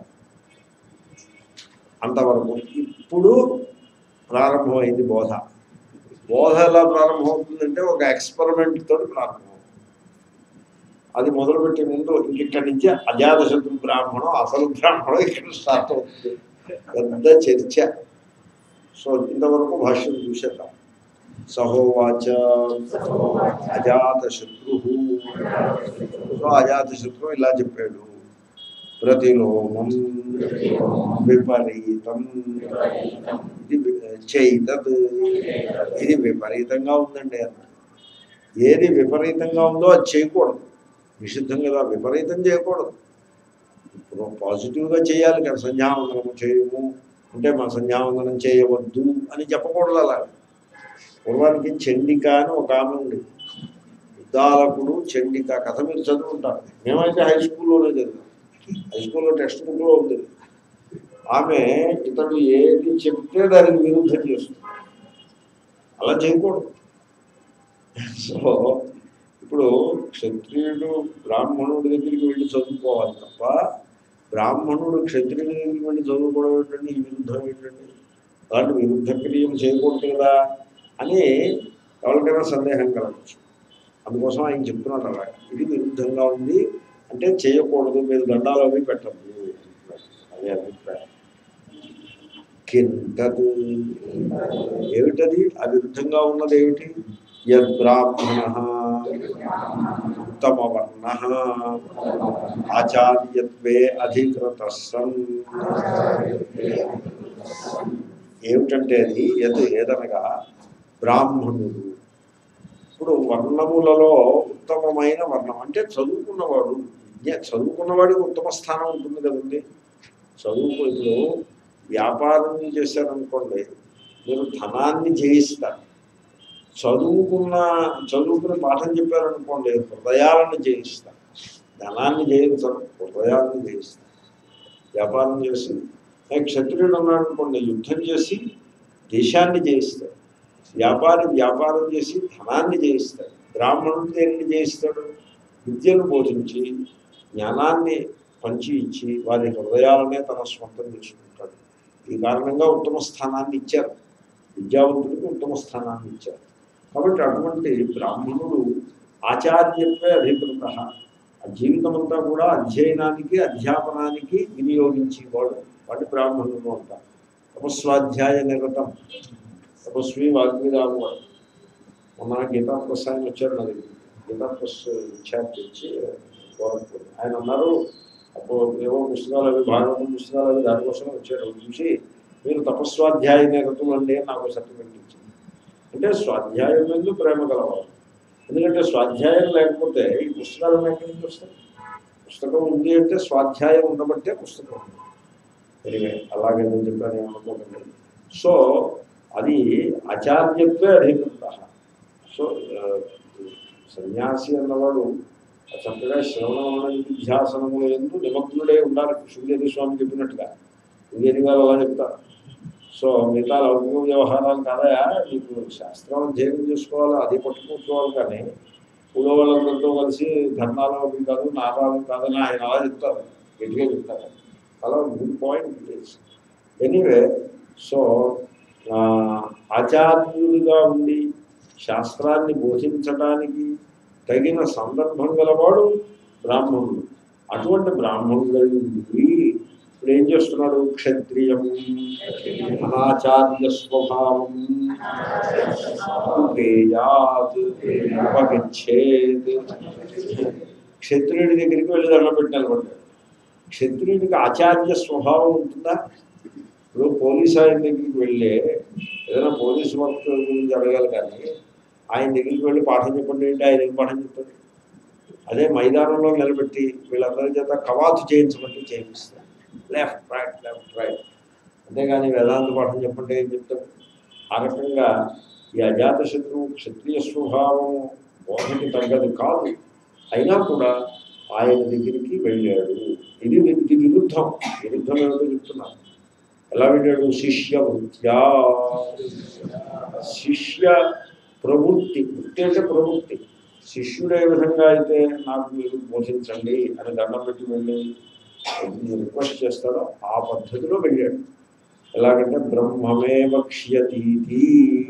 అంతవరకు ఇప్పుడు ప్రారంభమైంది బోధ బోధ ఎలా ప్రారంభమవుతుందంటే ఒక ఎక్స్పెరిమెంట్ తోటి ప్రారంభం అది మొదలుపెట్టే ముందు ఇంక ఇక్కడి నుంచి అజాతశత్రు బ్రాహ్మణం అసలు బ్రాహ్మణం ఇక్కడ స్టార్ట్ అవుతుంది పెద్ద చర్చ సో ఇంతవరకు భాష్యం చూసేద్దాం సహోవాచ అజాతశత్రు సో అజాతశత్రు ఇలా చెప్పాడు ప్రతిలోమం విపరీతం ఇది వి- చైతత్ ఇది విపరీతంగా ఉందండి అన్న ఏది విపరీతంగా ఉందో అది చేయకూడదు నిషిద్ధం కదా విపరీతం చేయకూడదు ఇప్పుడు పాజిటివ్గా చేయాలి కదా సంధ్యావందనము చేయము అంటే మా సంధ్యావందనం చేయవద్దు అని చెప్పకూడదు అలా పూర్వానికి చండిక అని ఒక ఆమె ఉంది ఉద్దాలకుడు చండిక కథ మీరు చదువుకుంటారు మేమైతే హై స్కూల్లోనే చదివాం హై స్కూల్లో టెక్స్ట్ బుక్లో ఉంది ఆమె ఇతడు ఏది చెప్తే దానికి విరుద్ధం చేస్తుంది అలా చేయకూడదు సో ఇప్పుడు క్షత్రియుడు బ్రాహ్మణుడి దగ్గరికి వెళ్ళి చదువుకోవాలి తప్ప బ్రాహ్మణుడు క్షత్రియుడి దగ్గరికి వెళ్ళి చదువుకోవడం ఏంటండి ఈ విరుద్ధం ఏంటండి అలాంటి విరుద్ధ క్రియలు చేయకూడదు కదా అని ఎవరికైనా సందేహం కలగచ్చు అందుకోసం ఆయన చెప్తున్నాడు అలా ఇది విరుద్ధంగా ఉంది అంటే చేయకూడదు మీరు దండాలు అవి పెట్టద్దు అదే అభిప్రాయం కిందదు ఏమిటది అవిరుద్ధంగా ఉన్నది ఏమిటి యద్బ్రాహ్మణ ఉత్తమవర్ణ ఆచార్యత్వే అధికృత సన్ ఏమిటంటే అది ఎదు ఏదనగా బ్రాహ్మణుడు ఇప్పుడు వర్ణములలో ఉత్తమమైన వర్ణం అంటే చదువుకున్నవాడు విద్య చదువుకున్నవాడికి ఉత్తమ స్థానం ఉంటుంది కదండి చదువుకు ఇప్పుడు వ్యాపారం చేశారనుకోండి మీరు ధనాన్ని జయిస్తారు చదువుకున్న చదువుకుని పాఠం చెప్పారనుకోండి హృదయాలను జయిస్తారు ధనాన్ని జయించరు హృదయాలను జయిస్తారు వ్యాపారం చేసి ఏ క్షత్రియుడు ఉన్నాడు అనుకోండి యుద్ధం చేసి దేశాన్ని జయిస్తాడు వ్యాపారి వ్యాపారం చేసి ధనాన్ని జయిస్తాడు బ్రాహ్మణుడు దేనిని జయిస్తాడు విద్యను బోధించి జ్ఞానాన్ని పంచి ఇచ్చి వారి హృదయాలనే తన స్వంతం చేసుకుంటాడు ఈ కారణంగా ఉత్తమ స్థానాన్ని ఇచ్చారు విద్యావంతుడికి ఉత్తమ స్థానాన్ని ఇచ్చారు కాబట్టి అటువంటి బ్రాహ్మణుడు ఆచార్యత్వే అధికృత ఆ జీవితం అంతా కూడా అధ్యయనానికి అధ్యాపనానికి వినియోగించేవాడు వాటి బ్రాహ్మణుడు అంటారు తపస్వాధ్యాయ నిరతం తపస్వి వాగ్మిరాము వాడు మొన్న గీతా ప్లస్ ఆయన వచ్చారు నా దగ్గర గీతా ప్లస్ విఖ్యాతి ఇచ్చి గోరఖ్పూర్ ఆయన అన్నారు అప్పుడు ఏవో పుస్తకాలు అవి భాగవతం పుస్తకాలు అవి దానికోసం వచ్చారు అవి చూసి మీరు తపస్వాధ్యాయ నిరతం అండి అని నాకు సర్టిఫికెట్ ఇచ్చింది అంటే స్వాధ్యాయం మీద ప్రేమ కలవాలి ఎందుకంటే స్వాధ్యాయం లేకపోతే ఈ పుస్తకాలు ఎక్కడి నుంచి వస్తాయి పుస్తకం ఉంది అంటే స్వాధ్యాయం ఉండబట్టే పుస్తకం ఉంది ఎనివే అలాగే నేను చెప్పాను ఏమనుకోకండి సో అది ఆచార్యత్వే అధికృత సో ఆ, సన్యాసి అన్నవాడు చక్కగా శ్రవణ విధ్యాసనములు ఎందు నిమగ్నుడే ఉండాలి శృంగేరి స్వామి చెప్పినట్టుగా శృంగేరి గారు అలా చెప్తారు సో మిగతా లౌకిక వ్యవహారాలు కాదా నీకు శాస్త్రం అధ్యయనం చేసుకోవాలి అది పట్టుకోవాలి కానీ పూల వాళ్ళందరితో కలిసి ధర్నాలు అవి కాదు నారాలు కాదని ఆయన అలా చెప్తారు గట్టిగా చెప్తారు అలా గుడ్ పాయింట్ ఎనీవే సో ఆ, ఆచార్యుడిగా ఉండి శాస్త్రాన్ని బోధించడానికి తగిన సందర్భం గలవాడు బ్రాహ్మణుడు అటువంటి బ్రాహ్మణుడు ఉండి ఇప్పుడు ఏం చేస్తున్నాడు క్షత్రియం అనాచార్య స్వభావం ఉపేయాత్ ఉపగచ్చేత్ క్షత్రియుడి దగ్గరికి వెళ్ళి దండం పెట్టాలి పడ్డాడు క్షత్రియుడికి ఆచార్య స్వభావం ఉంటుందా ఇప్పుడు పోలీస్ ఆయన దగ్గరికి వెళ్ళి ఏదైనా పోలీస్ వర్క్ గురించి అడగాలి కానీ ఆయన దగ్గరికి వెళ్ళి పాఠం చెప్పండి ఏంటి ఆయన ఏం పాఠం చెప్తాడు అదే మైదానంలో నిలబెట్టి వీళ్ళందరి చేత కవాతు చేయించమంటే చేయిస్తారు లెఫ్ట్ రైట్ లెఫ్ట్ రైట్ అంతేగాని వేదాంత పాఠం చెప్పంటే ఏం చెప్తాడు ఆ రకంగా ఈ అజాత శత్రువు క్షత్రియ స్వభావం బోధకి తగ్గదు కాదు అయినా కూడా ఆయన దగ్గరికి వెళ్ళాడు ఇది ఇది విరుద్ధం విరుద్ధం ఏమిటో చెప్తున్నారు ఎలా వెళ్ళాడు శిష్య వృత్యా శిష్య ప్రవృత్తి వృత్తి అంటే ప్రవృత్తి శిష్యుడు ఏ విధంగా అయితే నాకు మీరు బోధించండి అని దండం పెట్టి వెళ్ళి రిక్వెస్ట్ చేస్తాడో ఆ పద్ధతిలో వెళ్ళాడు ఎలాగంటే బ్రహ్మమే వక్ష్యతీతి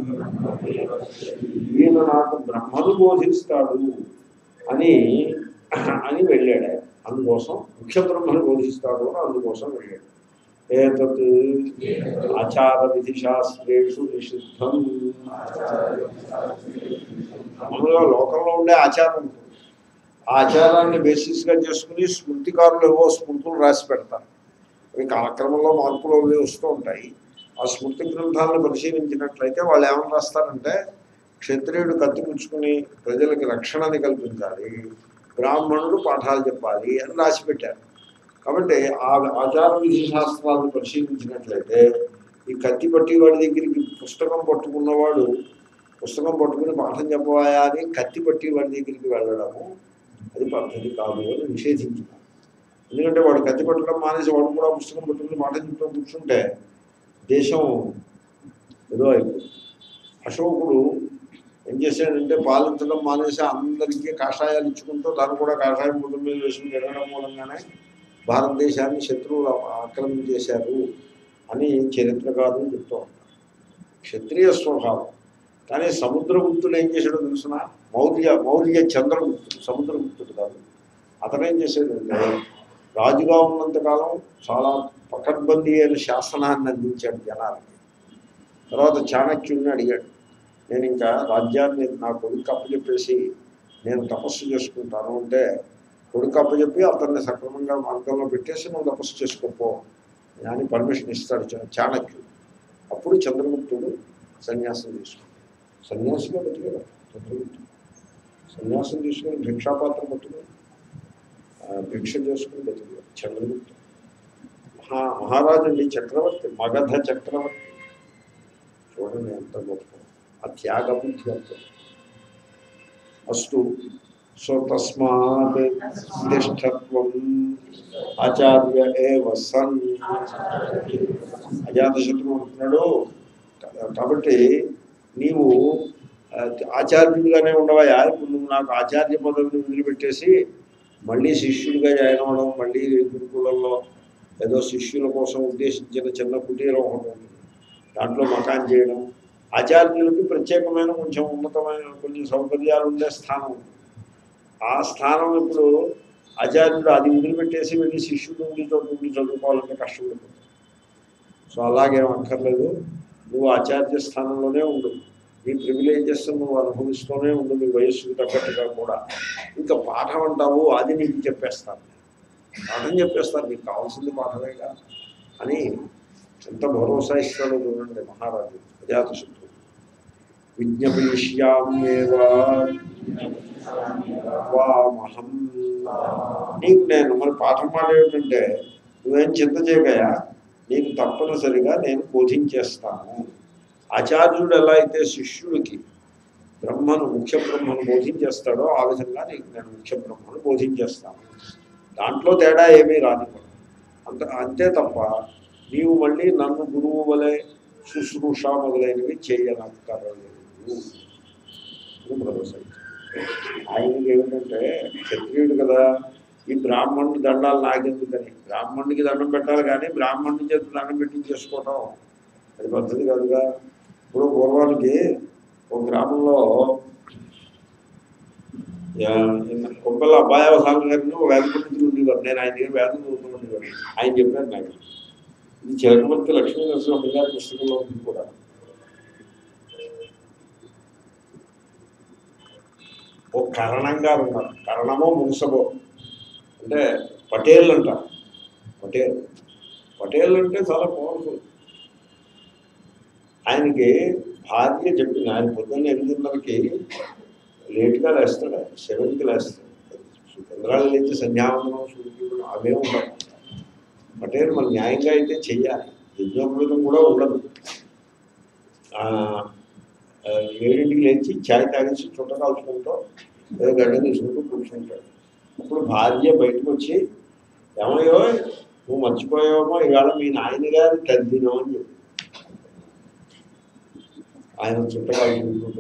ఈయన నాకు బ్రహ్మను బోధిస్తాడు అని అని వెళ్ళాడు ఆయన. అందుకోసం ముఖ్య బ్రహ్మను బోధిస్తాడు అని అందుకోసం వెళ్ళాడు ఏతత్ ఆచార విధి శాస్త్రేషు నిషిద్ధం మామూలుగా లోకంలో ఉండే ఆచారం ఉంటుంది ఆ ఆచారాన్ని బేసిస్గా చేసుకుని స్మృతికారులు ఏవో స్మృతులు రాసి పెడతారు అవి కాలక్రమంలో మార్పులు అవి వస్తూ ఉంటాయి ఆ స్మృతి గ్రంథాలను పరిశీలించినట్లయితే వాళ్ళు ఏమని రాస్తారంటే క్షత్రియుడు కత్తిపుచ్చుకుని ప్రజలకి రక్షణని కల్పించాలి బ్రాహ్మణుడు పాఠాలు చెప్పాలి అని రాసి పెట్టారు కాబట్టి ఆ ఆచార విధి శాస్త్రాలను పరిశీలించినట్లయితే ఈ కత్తి పట్టి వాడి దగ్గరికి పుస్తకం పట్టుకున్నవాడు పుస్తకం పట్టుకుని పాఠం చెప్పవాయా అని కత్తి పట్టి వాడి దగ్గరికి వెళ్ళడము అది పద్ధతి కాదు అని నిషేధించినారు ఎందుకంటే వాడు కత్తి పట్టడం మానేసి వాడు కూడా పుస్తకం పట్టుకుని పాఠం చెప్తూ కూర్చుంటే దేశం ఏదో అయిపోయింది అశోకుడు ఏం చేశాడంటే పాలించడం మానేసి అందరికీ కాషాయాలు ఇచ్చుకుంటూ దాన్ని కూడా కాషాయం ముద్ద మీద వేసుకుని తిరగడం మూలంగానే భారతదేశాన్ని శత్రువులు ఆక్రమించేశారు అని చరిత్రకారులు చెప్తూ ఉంటారు క్షత్రియ స్వభావం కానీ సముద్రగుప్తుడు ఏం చేశాడో తెలుసిన మౌర్య మౌర్య చంద్రగుప్తుడు సముద్రగుప్తుడు కాదు అతను ఏం చేశాడంటే రాజుగా ఉన్నంతకాలం చాలా పకడ్బందీ అయిన శాసనాన్ని అందించాడు జనాలకి తర్వాత చాణక్యుడిని అడిగాడు నేను ఇంకా రాజ్యాన్ని నా కొడుకు అప్పచెప్పేసి నేను తపస్సు చేసుకుంటాను అంటే కొడుకు అప్పచెప్పి అతన్ని సక్రమంగా మార్గంలో పెట్టేసి నువ్వు తపస్సు చేసుకోపో అని పర్మిషన్ ఇస్తాడు చా- చాణక్యుడు అప్పుడు చంద్రగుప్తుడు సన్యాసం తీసుకుంటాడు సన్యాసిగా బతికేవాడు చంద్రగుప్తుడు సన్యాసం తీసుకుని భిక్షాపాత్ర పట్టుకుని ఆ, భిక్ష చేసుకుని బతికేవాడు చంద్రగుప్తుడు మహా మహారాజు అండి చక్రవర్తి మగధ చక్రవర్తి చూడండి ఎంత గొప్ప ఆ త్యాగ బుద్ధి అంత అస్తు సో తస్మాత్ తిష్టత్వం ఆచార్య ఏవ సన్ అజాతశత్రువు అంటున్నాడు కాబట్టి నీవు ఆ, ఆచార్యుడిగానే ఉండవా ఇప్పుడు నువ్వు నాకు ఆచార్య పదవిని వదిలిపెట్టేసి మళ్ళీ శిష్యుడిగా జాయిన్ అవ్వడం మళ్ళీ గురుకులంలో ఏదో శిష్యుల కోసం ఉద్దేశించిన చిన్న కుటీరం ఒకటి ఉంటుంది దాంట్లో మకాన్ చేయడం ఆచార్యులకి ప్రత్యేకమైన కొంచెం ఉన్నతమైన కొన్ని సౌకర్యాలు ఉండే స్థానం ఉంది. ఆ స్థానం ఇప్పుడు ఆచార్యుడు అది వదిలిపెట్టేసి వెళ్ళి శిష్యుడు ఉండి చోటు ఉండి చదువుకోవాలంటే కష్టపడుతుంది సో అలాగేం అక్కర్లేదు నువ్వు ఆచార్య స్థానంలోనే ఉండు నీ ప్రివిలేజెస్ నువ్వు అనుభవిస్తూనే ఉండు నీ వయస్సుకు తగ్గట్టుగా కూడా ఇంకా పాఠం అంటావు అది నీకు చెప్పేస్తాను పాఠం చెప్పేస్తాను నీకు కావాల్సింది పాఠమేగా అని ఎంత భరోసా ఇస్తాడో చూడండి మహారాజు అజాతశత్రువు విజ్ఞపయిష్యామ్యేవా వామహం నీకు నేను మరి పాఠం మాట ఏమిటంటే నువ్వేం చింత చేయకయా నీకు తప్పనిసరిగా నేను బోధించేస్తాను ఆచార్యుడు ఎలా అయితే శిష్యుడికి బ్రహ్మను ముఖ్య బ్రహ్మను బోధించేస్తాడో ఆ విధంగా నీకు నేను ముఖ్య బ్రహ్మను బోధించేస్తాను దాంట్లో తేడా ఏమీ రానివ్వదు అంత అంతే తప్ప నీవు మళ్ళీ నన్ను గురువు వలె శుశ్రూష మొదలైనవి చేయనక్కర్లేదు అని భరోసా ఇచ్చాడు. ఆయనకి ఏమిటంటే క్షత్రియుడు కదా ఈ బ్రాహ్మణుడి దండాలు నాకెందుకని బ్రాహ్మణుడికి దండం పెట్టాలి కానీ బ్రాహ్మణుడి చేతి దండం పెట్టి చేసుకోవటం అది పద్ధతి కాదుగా ఇప్పుడు పూర్వానికి ఒక గ్రామంలో కొబ్బల అబ్బాయి స్వామి గారిని ఒక వేద పండితులు ఉండేవారు నేను ఆయన దగ్గర వేదం చదువుతూ ఉండేవారు ఆయన చెప్పారు నాకు ఇది చిలకమర్తి లక్ష్మీ నరసింహ గారి పుస్తకంలో ఉంది కూడా ఓ కరణంగా ఉన్నారు కరణమో మున్సబో అంటే పటేల్ అంటారు పటేల్ పటేల్ అంటే చాలా పవర్ఫుల్ ఆయనకి భార్య చెప్పింది ఆయన పొద్దున్న ఎనిమిదిన్నరకి లేట్గా లేస్తాడు ఆయన సెవెన్కి లేస్తాడు చంద్రాలు లేచి సంధ్యావందనం సూర్యుడు అవే ఉండవు పటేల్ మన న్యాయంగా అయితే చెయ్యాలి యజ్ఞోపేతం కూడా ఉండదు ఆ, ఆ, ఏడింటికి లేచి ఛాయ్ తాగేసి చుట్ట కాల్చుకుంటూ ఏదో గడ్డ తీసుకుంటూ కూర్చుంటాడు అప్పుడు భార్య బయటకు వచ్చి ఏమయ్యో నువ్వు మర్చిపోయావేమో ఇవాళ మీ నాయన గారి తద్దినం అని చెప్పి ఆయన చుట్ట కాల్చుకుంటూ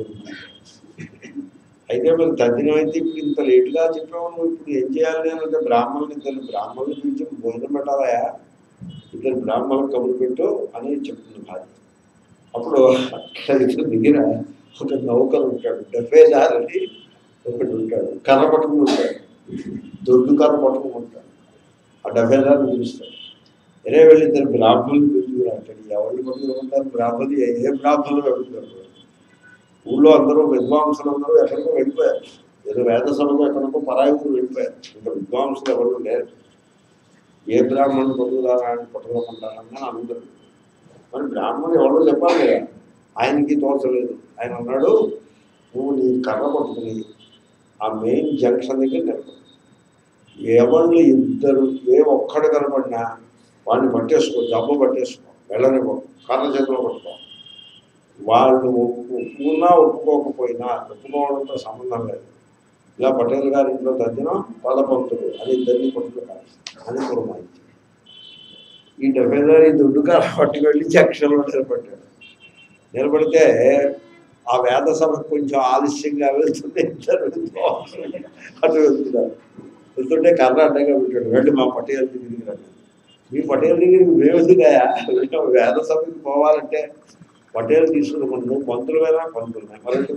అయితే మరి తద్దినం అయితే ఇప్పుడు ఇంత లేటుగా చెప్పావు నువ్వు ఇప్పుడు ఏం చేయాలి నేను అంటే బ్రాహ్మణులు ఇద్దరు బ్రాహ్మణులు పిలిచి భోజనం పెట్టాలయా ఇద్దరు బ్రాహ్మణులు కబురు పెట్టు అని చెప్తుంది భార్య అప్పుడు అక్కడ ఇద్దరు దగ్గర ఒక నౌకరు ఉంటాడు డెఫేదార్ అని ఒకటి ఉంటాడు కర్ర పట్టుకుని ఉంటాడు దొడ్డు కర్ర పట్టుకుని ఉంటాడు ఆ డెఫేదార్ని పిలుస్తాడు ఎరే వెళ్ళి ఇద్దరు బ్రాహ్మణులు పిలుచుకుని అంటాడు ఎవరిని పట్టుకుని ఉంటారు బ్రాహ్మణి ఏ ఏ బ్రాహ్మణులు అడుగుతారు ఊళ్ళో అందరూ విద్వాంసులు అందరూ ఎక్కడికో వెళ్ళిపోయారు ఏదో వేద సభకు ఎక్కడికో పరాయి ఊరు వెళ్ళిపోయారు ఇంకా విద్వాంసులు ఎవరు లేరు ఏ బ్రాహ్మణుడు పట్టుకురారా అని పట్టుకోమంటారని అందరు మరి బ్రాహ్మణుడు ఎవరో చెప్పాలి కదా ఆయనకి తోచలేదు ఆయన అన్నాడు నువ్వు నీ కర్ర పట్టుకుని ఆ మెయిన్ జంక్షన్ దగ్గర నిలబడు ఎవళ్ళు ఇద్దరు ఏ ఒక్కడు కనపడినా వాడిని పట్టేసుకో జబ్బు పట్టేసుకో వెళ్ళనివ్వ కర్ర చేతిలో పట్టుకో వాళ్ళు ఒప్పుకున్నా ఒప్పుకోకపోయినా ఒప్పుకోవడంతో సంబంధం లేదు ఇలా పటేల్ గారి ఇంట్లో తగ్గిన పదపంతులు అని ఇద్దరిని పట్టుకున్నారు అని పురమాయించారు ఈ డెబ్బై ఈ దుడ్డుగా పట్టుకు వెళ్ళి జంక్షన్లో నిలబడ్డాడు నిలబడితే ఆ వేద సభకు కొంచెం ఆలస్యంగా వెళ్తుంటే ఇద్దరు అటు వెళ్తున్నారు వెళ్తుంటే కర్ర అడ్డంగా పెట్టాడు వెళ్ళి మా పటేల్ దగ్గరికి రండి మీ పటేల్ దగ్గరికి మేముదిగాయా వేద సభకి పోవాలంటే పటేల్ తీసుకుని మనం పంతులు వేరా పంతులు మరంటే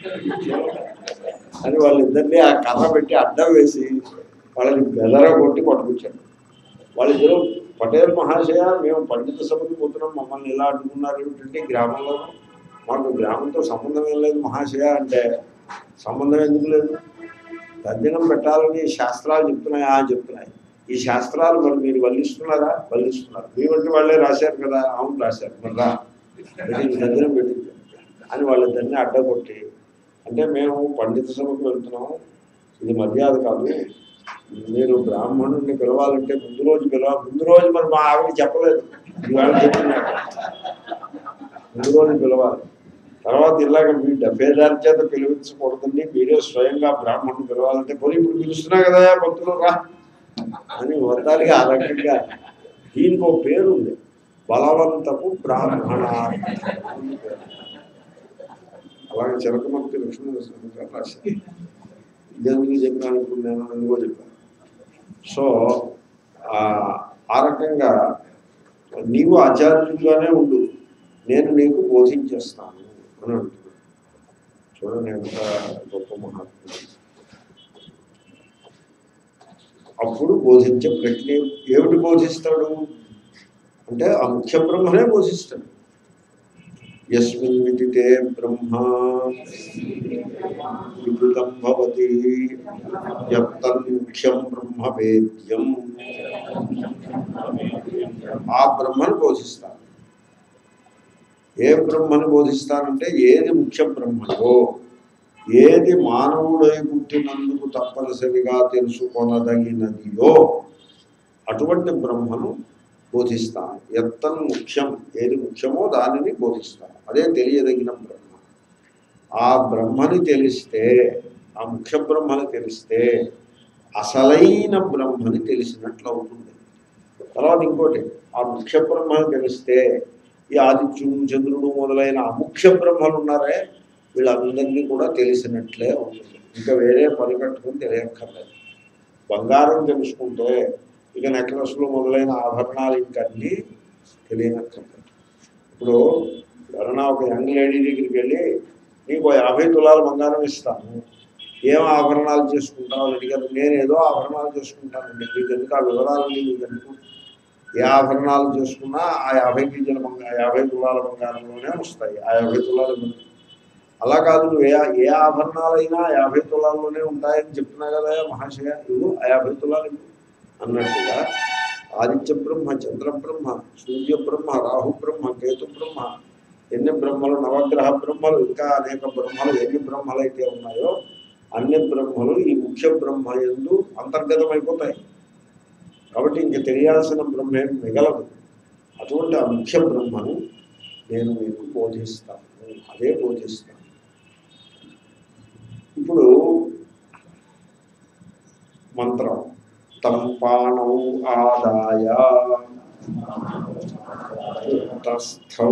అని వాళ్ళిద్దరిని ఆ కర్ర పెట్టి అడ్డం వేసి వాళ్ళని బెదర కొట్టి పట్టుకొచ్చాడు వాళ్ళిద్దరూ పటేల్ మహాశయ మేము పండిత సభకి పోతున్నాం మమ్మల్ని ఇలా అడ్డుకున్నారు ఏమిటంటే గ్రామంలో మాకు గ్రామంతో సంబంధం ఏం లేదు మహాశయ అంటే సంబంధం ఎందుకు లేదు తద్దినం పెట్టాలని శాస్త్రాలు చెప్తున్నాయి ఆ చెప్తున్నాయి ఈ శాస్త్రాలు మరి మీరు వల్లిస్తున్నారా వల్లిస్తున్నారు మీ వంటి వాళ్ళే రాశారు కదా అవును రాశారు మరి రా పెట్టింది తద్దినం పెట్టింది అని వాళ్ళిద్దరిని అడ్డగొట్టి అంటే మేము పండిత సభకు వెళ్తున్నాం ఇది మర్యాద కాదు మీరు బ్రాహ్మణుడిని పిలవాలంటే ముందు రోజు పిలవాలి ముందు రోజు మరి మా ఆవిడ చెప్పలేదు ఇవాళ చెప్తున్నాడు ముందు రోజు పిలవాలి తర్వాత ఇలాగ మీ డబ్బేదారి చేత పిలిపించకూడదండి మీరే స్వయంగా బ్రాహ్మణుని పిలవాలంటే పోనీ ఇప్పుడు పిలుస్తున్నా కదా భక్తులు రా అని మొత్తానికి ఆ రకంగా దీనికి ఒక పేరు ఉంది బలవంతపు బ్రాహ్మణ అలాగే చిలకమర్తి లక్ష్మీ నరసింహ గారు రాశారు ఇదెందుకు చెప్పాను ఇప్పుడు నేను ఎందుకో చెప్పాను సో ఆ ఆ రకంగా నీవు ఆచార్యుడిగానే ఉండు నేను నీకు బోధించేస్తాను అని అంటున్నాడు చూడండి ఎంత గొప్ప మహాత్ముడు అప్పుడు బోధించే ప్రజ్ఞ ఏమిటి బోధిస్తాడు అంటే ఆ ముఖ్య బ్రహ్మనే బోధిస్తాడు యస్మిన్ విదితే బ్రహ్మ విదితం భవతి యత్తన్ముఖ్యం బ్రహ్మ వేద్యం ఆ బ్రహ్మను బోధిస్తాను ఏ బ్రహ్మను బోధిస్తానంటే ఏది ముఖ్య బ్రహ్మయో ఏది మానవుడై పుట్టినందుకు తప్పనిసరిగా తెలుసుకొనదగినదియో అటువంటి బ్రహ్మను బోధిస్తాను ఎత్తన్ ముఖ్యం ఏది ముఖ్యమో దానిని బోధిస్తాను అదే తెలియదగిన బ్రహ్మ ఆ బ్రహ్మని తెలిస్తే ఆ ముఖ్య బ్రహ్మని తెలిస్తే అసలైన బ్రహ్మని తెలిసినట్లు అవుతుంది తర్వాత ఇంకోటి ఆ ముఖ్య బ్రహ్మని తెలిస్తే ఈ ఆదిత్యుడు చంద్రుడు మొదలైన అముఖ్య బ్రహ్మలు ఉన్నారే వీళ్ళందరినీ కూడా తెలిసినట్లే ఉంటుంది ఇంకా వేరే పని కట్టుకుని తెలియక్కర్లేదు బంగారం తెలుసుకుంటే ఇక నెక్లెస్లు మొదలైన ఆభరణాలు ఇంకన్నీ తెలియనక్కర్లేదు ఇప్పుడు ఎవరైనా ఒక యంగ్ లేడీ దగ్గరికి వెళ్ళి నీకు ఓ యాభై తులాల బంగారం ఇస్తాను ఏం ఆభరణాలు చేసుకుంటావు అని అడిగారు నేను ఏదో ఆభరణాలు చేసుకుంటానండి మీకు ఎందుకు ఆ వివరాలు మీకు ఎందుకు ఏ ఆభరణాలు చేసుకున్నా ఆ యాభై కేజీల బంగారం యాభై తులాల బంగారంలోనే వస్తాయి ఆ యాభై తులాల బంగారం అలా కాదు నువ్వు ఏ ఏ ఆభరణాలైనా ఆ యాభై తులాల్లోనే ఉంటాయని చెప్తున్నా కదా మహాశయ ఇవ్వు ఆ యాభై తులాలు ఇవ్వు అన్నట్టుగా ఆదిత్య బ్రహ్మ చంద్ర బ్రహ్మ సూర్య బ్రహ్మ రాహు బ్రహ్మ కేతు బ్రహ్మ ఎన్ని బ్రహ్మలు నవగ్రహ బ్రహ్మలు ఇంకా అనేక బ్రహ్మలు ఎన్ని బ్రహ్మలు అయితే ఉన్నాయో అన్ని బ్రహ్మలు ఈ ముఖ్య బ్రహ్మ ఎందు అంతర్గతమైపోతాయి కాబట్టి ఇంక తెలియాల్సిన బ్రహ్మ ఏం మిగలదు అటువంటి ఆ ముఖ్య బ్రహ్మను నేను మీకు బోధిస్తాను అదే బోధిస్తాను ఇప్పుడు మంత్రం తంపాణౌ ఆదాయ తస్థౌ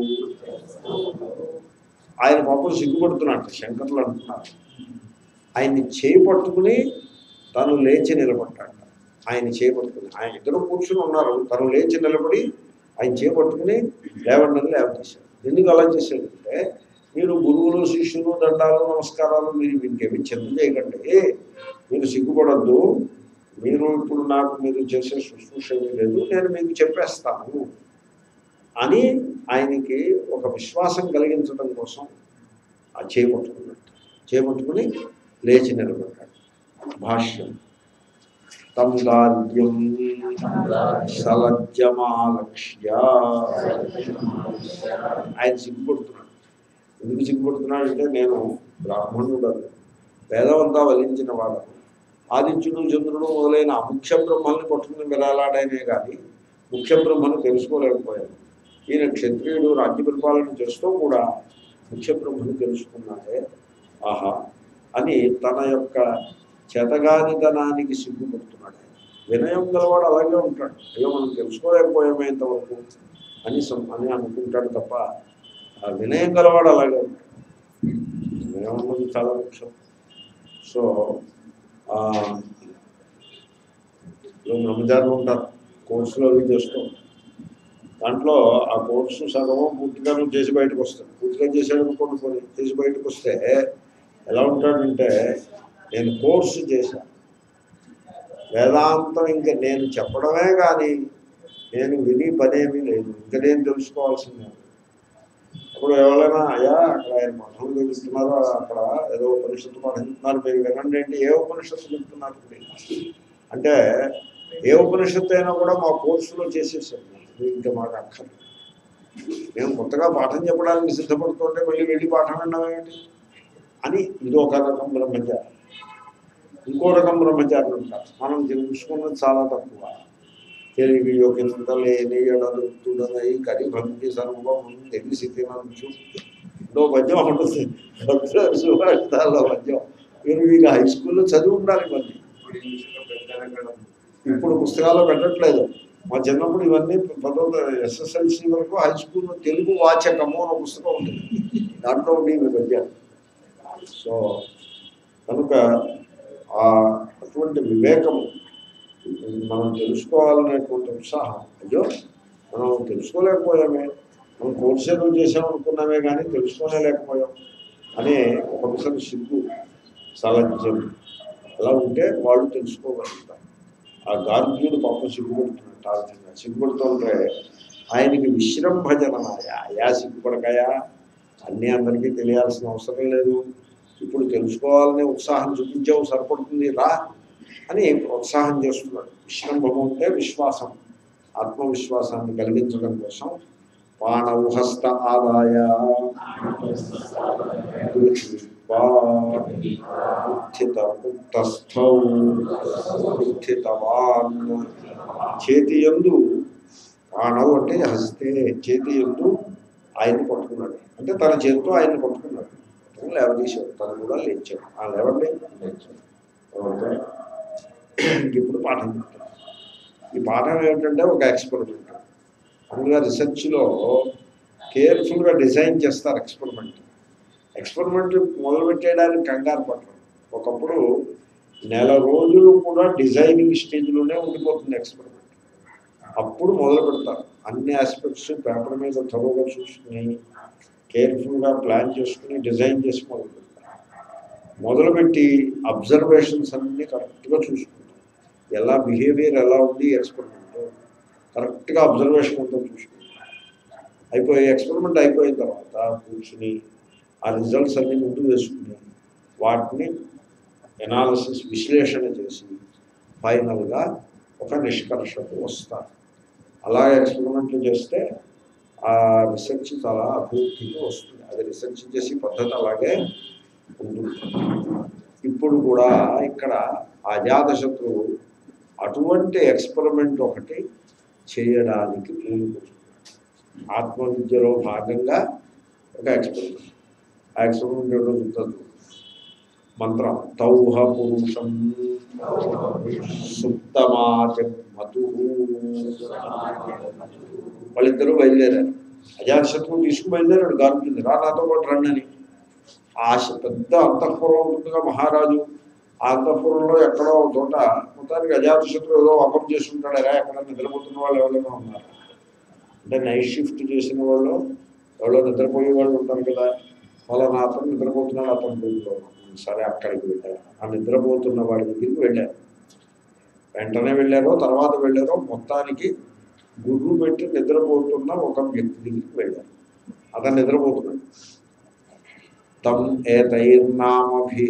ఆయన పాపం సిగ్గుపడుతున్నాడు శంకర్లు అంటున్నారు ఆయన్ని చేయి పట్టుకుని తను లేచి నిలబడ్డాడు ఆయన చేపట్టుకుని ఆయన ఇద్దరు కూర్చుని ఉన్నారు తను లేచి నిలబడి ఆయన చేపట్టుకుని లేవండి లేవతీశాడు ఎందుకు అలా చేశాడంటే మీరు గురువులు శిష్యులు దండాలు నమస్కారాలు మీరు ఇంకేమి చెందు చేయకండి మీరు సిగ్గుపడద్దు మీరు ఇప్పుడు నాకు మీరు చేసే శుశ్రూష ఏమీ లేదు నేను మీకు చెప్పేస్తాను అని ఆయనకి ఒక విశ్వాసం కలిగించడం కోసం ఆ చేపట్టుకున్నట్టు చేపట్టుకుని లేచి నిలబడ్డాడు భాష్యం తం గాద్యం సలజ్జమాలక్ష్య ఆయన సిగ్గుపడుతున్నాడు ఎందుకు సిగ్గుపడుతున్నాడు అంటే నేను బ్రాహ్మణుడు వేదమంతా వలించిన వాడు ఆదిత్యుడు చంద్రుడు మొదలైన అముఖ్య బ్రహ్మల్ని పట్టుకుని విరాలాడైనే కానీ ముఖ్య బ్రహ్మను తెలుసుకోలేకపోయాను ఈయన క్షత్రియుడు రాజ్య పరిపాలన చేస్తూ కూడా ముఖ్య బ్రహ్మను తెలుసుకున్నాడే ఆహా అని తన యొక్క చేతగానితనానికి సిగ్గుపడుతున్నాడు వినయం గలవాడు అలాగే ఉంటాడు అయ్యో మనం తెలుసుకోలేకపోయామే ఇంతవరకు అని సం- అని అనుకుంటాడు తప్ప ఆ వినయం గలవాడు అలాగే ఉంటాడు వినయం అన్నది చాలా ముఖ్యం సో ఆ, ఇప్పుడు బ్రహ్మచారులు ఉంటారు కోర్సులో అవి చేస్తూ ఉంటారు. దాంట్లో ఆ కోర్సు సగము పూర్తిగా నువ్వు చేసి బయటకు వస్తాడు పూర్తిగా చేసాడు అనుకోండి పోనీ చేసి బయటకు వస్తే ఎలా ఉంటాడంటే నేను కోర్సు చేశాను వేదాంతం ఇంకా నేను చెప్పడమే కానీ నేను విని పనేమీ లేదు ఇంకా నేను తెలుసుకోవాల్సిందే అప్పుడు ఎవరైనా అయ్యా అక్కడ ఆయన పాఠం తెలుస్తున్నారు అక్కడ ఏదో ఉపనిషత్తు పాఠం చెప్తున్నారు మీరు వినండి ఏంటి ఏ ఉపనిషత్తు చెప్తున్నారు మీరు? అంటే ఏ ఉపనిషత్తు అయినా కూడా మా కోర్సులో చేసేసారు మీరు ఇంకా మాకు అక్కర్లేదు మేము కొత్తగా పాఠం చెప్పడానికి సిద్ధపడుతుంటే మళ్ళీ వెళ్ళి పాఠం వినడం ఏమిటి అని ఇది ఒక రకం బ్రహ్మచారి ఇంకో రకం బ్రహ్మచారులు ఉంటారు మనం తెలుసుకున్నది చాలా తక్కువ తెలివి యోగ్యత లేని ఎడలుతుడనై కరిభంగి సర్వం తెలిసి తినచ్చు ఇంకో పద్యం ఉంటుంది భద్ర సుభాషితాల్లో పద్యం మీరు వీళ్ళు హై స్కూల్లో చదివి ఉండాలి మళ్ళీ ఇప్పుడు పుస్తకాల్లో పెట్టట్లేదు మా చిన్నప్పుడు ఇవన్నీ పదో ఎస్ఎస్ఎల్సి వరకు హై స్కూల్లో తెలుగు వాచకము అనే పుస్తకం ఉంది దాంట్లో ఉండేవి పద్యాలు సో కనుక ఆ అటువంటి వివేకము మనం తెలుసుకోవాలనేటువంటి ఉత్సాహం అయ్యో మనం తెలుసుకోలేకపోయామే మనం కోర్సు ఏదో చేసాం అనుకున్నామే కానీ తెలుసుకోలేకపోయాం అనే ఒకసారి సిగ్గు సలజ్యం అలా ఉంటే వాళ్ళు తెలుసుకోగలుగుతారు ఆ గార్గ్యుడు పాపం సిగ్గుపడుతున్నట్టు ఆ విధంగా సిగ్గుపడుతుంటే ఆయనకి విశ్రంభజనమాయ అయా సిగ్గుపడకాయా అన్నీ అందరికీ తెలియాల్సిన అవసరం లేదు ఇప్పుడు తెలుసుకోవాలనే ఉత్సాహం చూపించావు సరిపడుతుంది రా అని ప్రోత్సాహం చేస్తున్నాడు విశ్రంభము అంటే విశ్వాసం ఆత్మవిశ్వాసాన్ని కలిగించడం కోసం పాణౌహస్త ఆదాయ గృహీత్వా ఉత్థిత ఉత్తస్థౌ ఉత్థితవాన్ చేతి ఎందు పాణవు అంటే హస్తే చేతి ఎందు ఆయన్ని పట్టుకున్నాడు అంటే తన చేతితో ఆయన్ని పట్టుకున్నాడు పట్టుకుని లేవదీశాడు తను కూడా లేచాడు ఆ లేవండి లేచాడు ఓకే ఇప్పుడు పాఠం చెప్తాను ఈ పాఠం ఏమిటంటే ఒక ఎక్స్పెరిమెంట్ మామూలుగా రీసెర్చ్లో కేర్ఫుల్గా డిజైన్ చేస్తారు ఎక్స్పెరిమెంట్ ఎక్స్పెరిమెంట్ మొదలుపెట్టేయడానికి కంగారు పడరు ఒకప్పుడు నెల రోజులు కూడా డిజైనింగ్ స్టేజ్లోనే ఉండిపోతుంది ఎక్స్పెరిమెంట్ అప్పుడు మొదలు పెడతారు అన్ని ఆస్పెక్ట్స్ పేపర్ మీద త్వరగా చూసుకుని కేర్ఫుల్గా ప్లాన్ చేసుకుని డిజైన్ చేసి మొదలు పెడతారు మొదలుపెట్టి అబ్జర్వేషన్స్ అన్నీ కరెక్ట్గా చూసుకుంటారు ఎలా బిహేవియర్ ఎలా ఉంది ఎక్స్పెరిమెంట్ కరెక్ట్గా అబ్జర్వేషన్ అంతా చూసుకుంటారు అయిపోయి ఎక్స్పెరిమెంట్ అయిపోయిన తర్వాత కూర్చుని ఆ రిజల్ట్స్ అన్ని ముందు వేసుకుని వాటిని ఎనాలిసిస్ విశ్లేషణ చేసి ఫైనల్గా ఒక నిష్కర్షకు వస్తారు అలా ఎక్స్పెరిమెంట్లు చేస్తే ఆ రీసెర్చ్ చాలా అభివృద్ధికి వస్తుంది అది రీసెర్చ్ చేసి పద్ధతి అలాగే ఉంటుంది ఇప్పుడు కూడా ఇక్కడ అజాతశత్రువు అటువంటి ఎక్స్పెరిమెంట్ ఒకటి చేయడానికి పూనుకుంటున్నాడు ఆత్మవిద్యలో భాగంగా ఒక ఎక్స్పెరిమెంట్ ఆ ఎక్స్పెరిమెంట్ ఏంటో చూద్దాం మంత్రం తౌహ పురుషం సుప్తమాజమతు వాళ్ళిద్దరూ బయలుదేరారు అజాతశత్రువు తీసుకు బయలుదేరాడు గార్పుంది రా నాతో పాటు రండి అని ఆశ పెద్ద అంతఃపురం ఉంటుందిగా మహారాజు ఆ అంతఃపురంలో ఎక్కడో ఒక చోట మొత్తానికి అజాతశత్రువు ఏదో వకం చేస్తుంటాడు ఎలా ఎక్కడ నిద్రపోతున్న వాళ్ళు ఎవరైనా ఉన్నారు అంటే నైట్ షిఫ్ట్ చేసిన వాళ్ళు ఎవరో నిద్రపోయే వాళ్ళు ఉంటారు కదా ఫలానా అతను నిద్రపోతున్నాడు అతను రూమ్లో సరే అక్కడికి వెళ్ళారు ఆ నిద్రపోతున్న వాడి దగ్గరికి వెళ్ళారు వెంటనే వెళ్ళారో తర్వాత వెళ్ళారో మొత్తానికి గుర్రు పెట్టి నిద్రపోతున్న ఒక వ్యక్తి దగ్గరికి వెళ్ళారు అతను నిద్రపోతున్నాడు తం ఏతైర్నామభి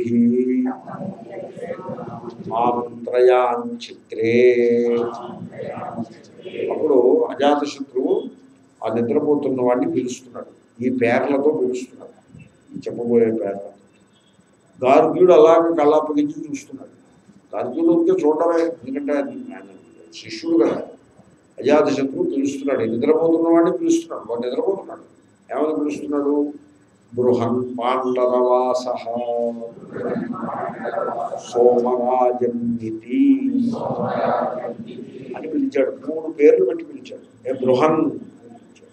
ఆమంత్రయాన్ అప్పుడు అజాతశత్రువు ఆ నిద్రపోతున్న వాడిని పిలుస్తున్నాడు ఈ పేర్లతో పిలుస్తున్నాడు ఈ చెప్పబోయే పేర్లతో గార్గ్యుడు అలాగే కళ్ళాపగించి చూస్తున్నాడు గార్గ్యుడు ఉంటే చూడడమే ఎందుకంటే అది ఆయన శిష్యుడు కదా అజాతశత్రువు పిలుస్తున్నాడు ఈ నిద్రపోతున్న వాడిని పిలుస్తున్నాడు వాడు నిద్రపోతున్నాడు ఏమని పిలుస్తున్నాడు బృహన్ పాండరవాస సోమరాజన్నితి అని పిలిచాడు మూడు పేర్లు పెట్టి పిలిచాడు ఏ బృహన్ అని పిలిచాడు.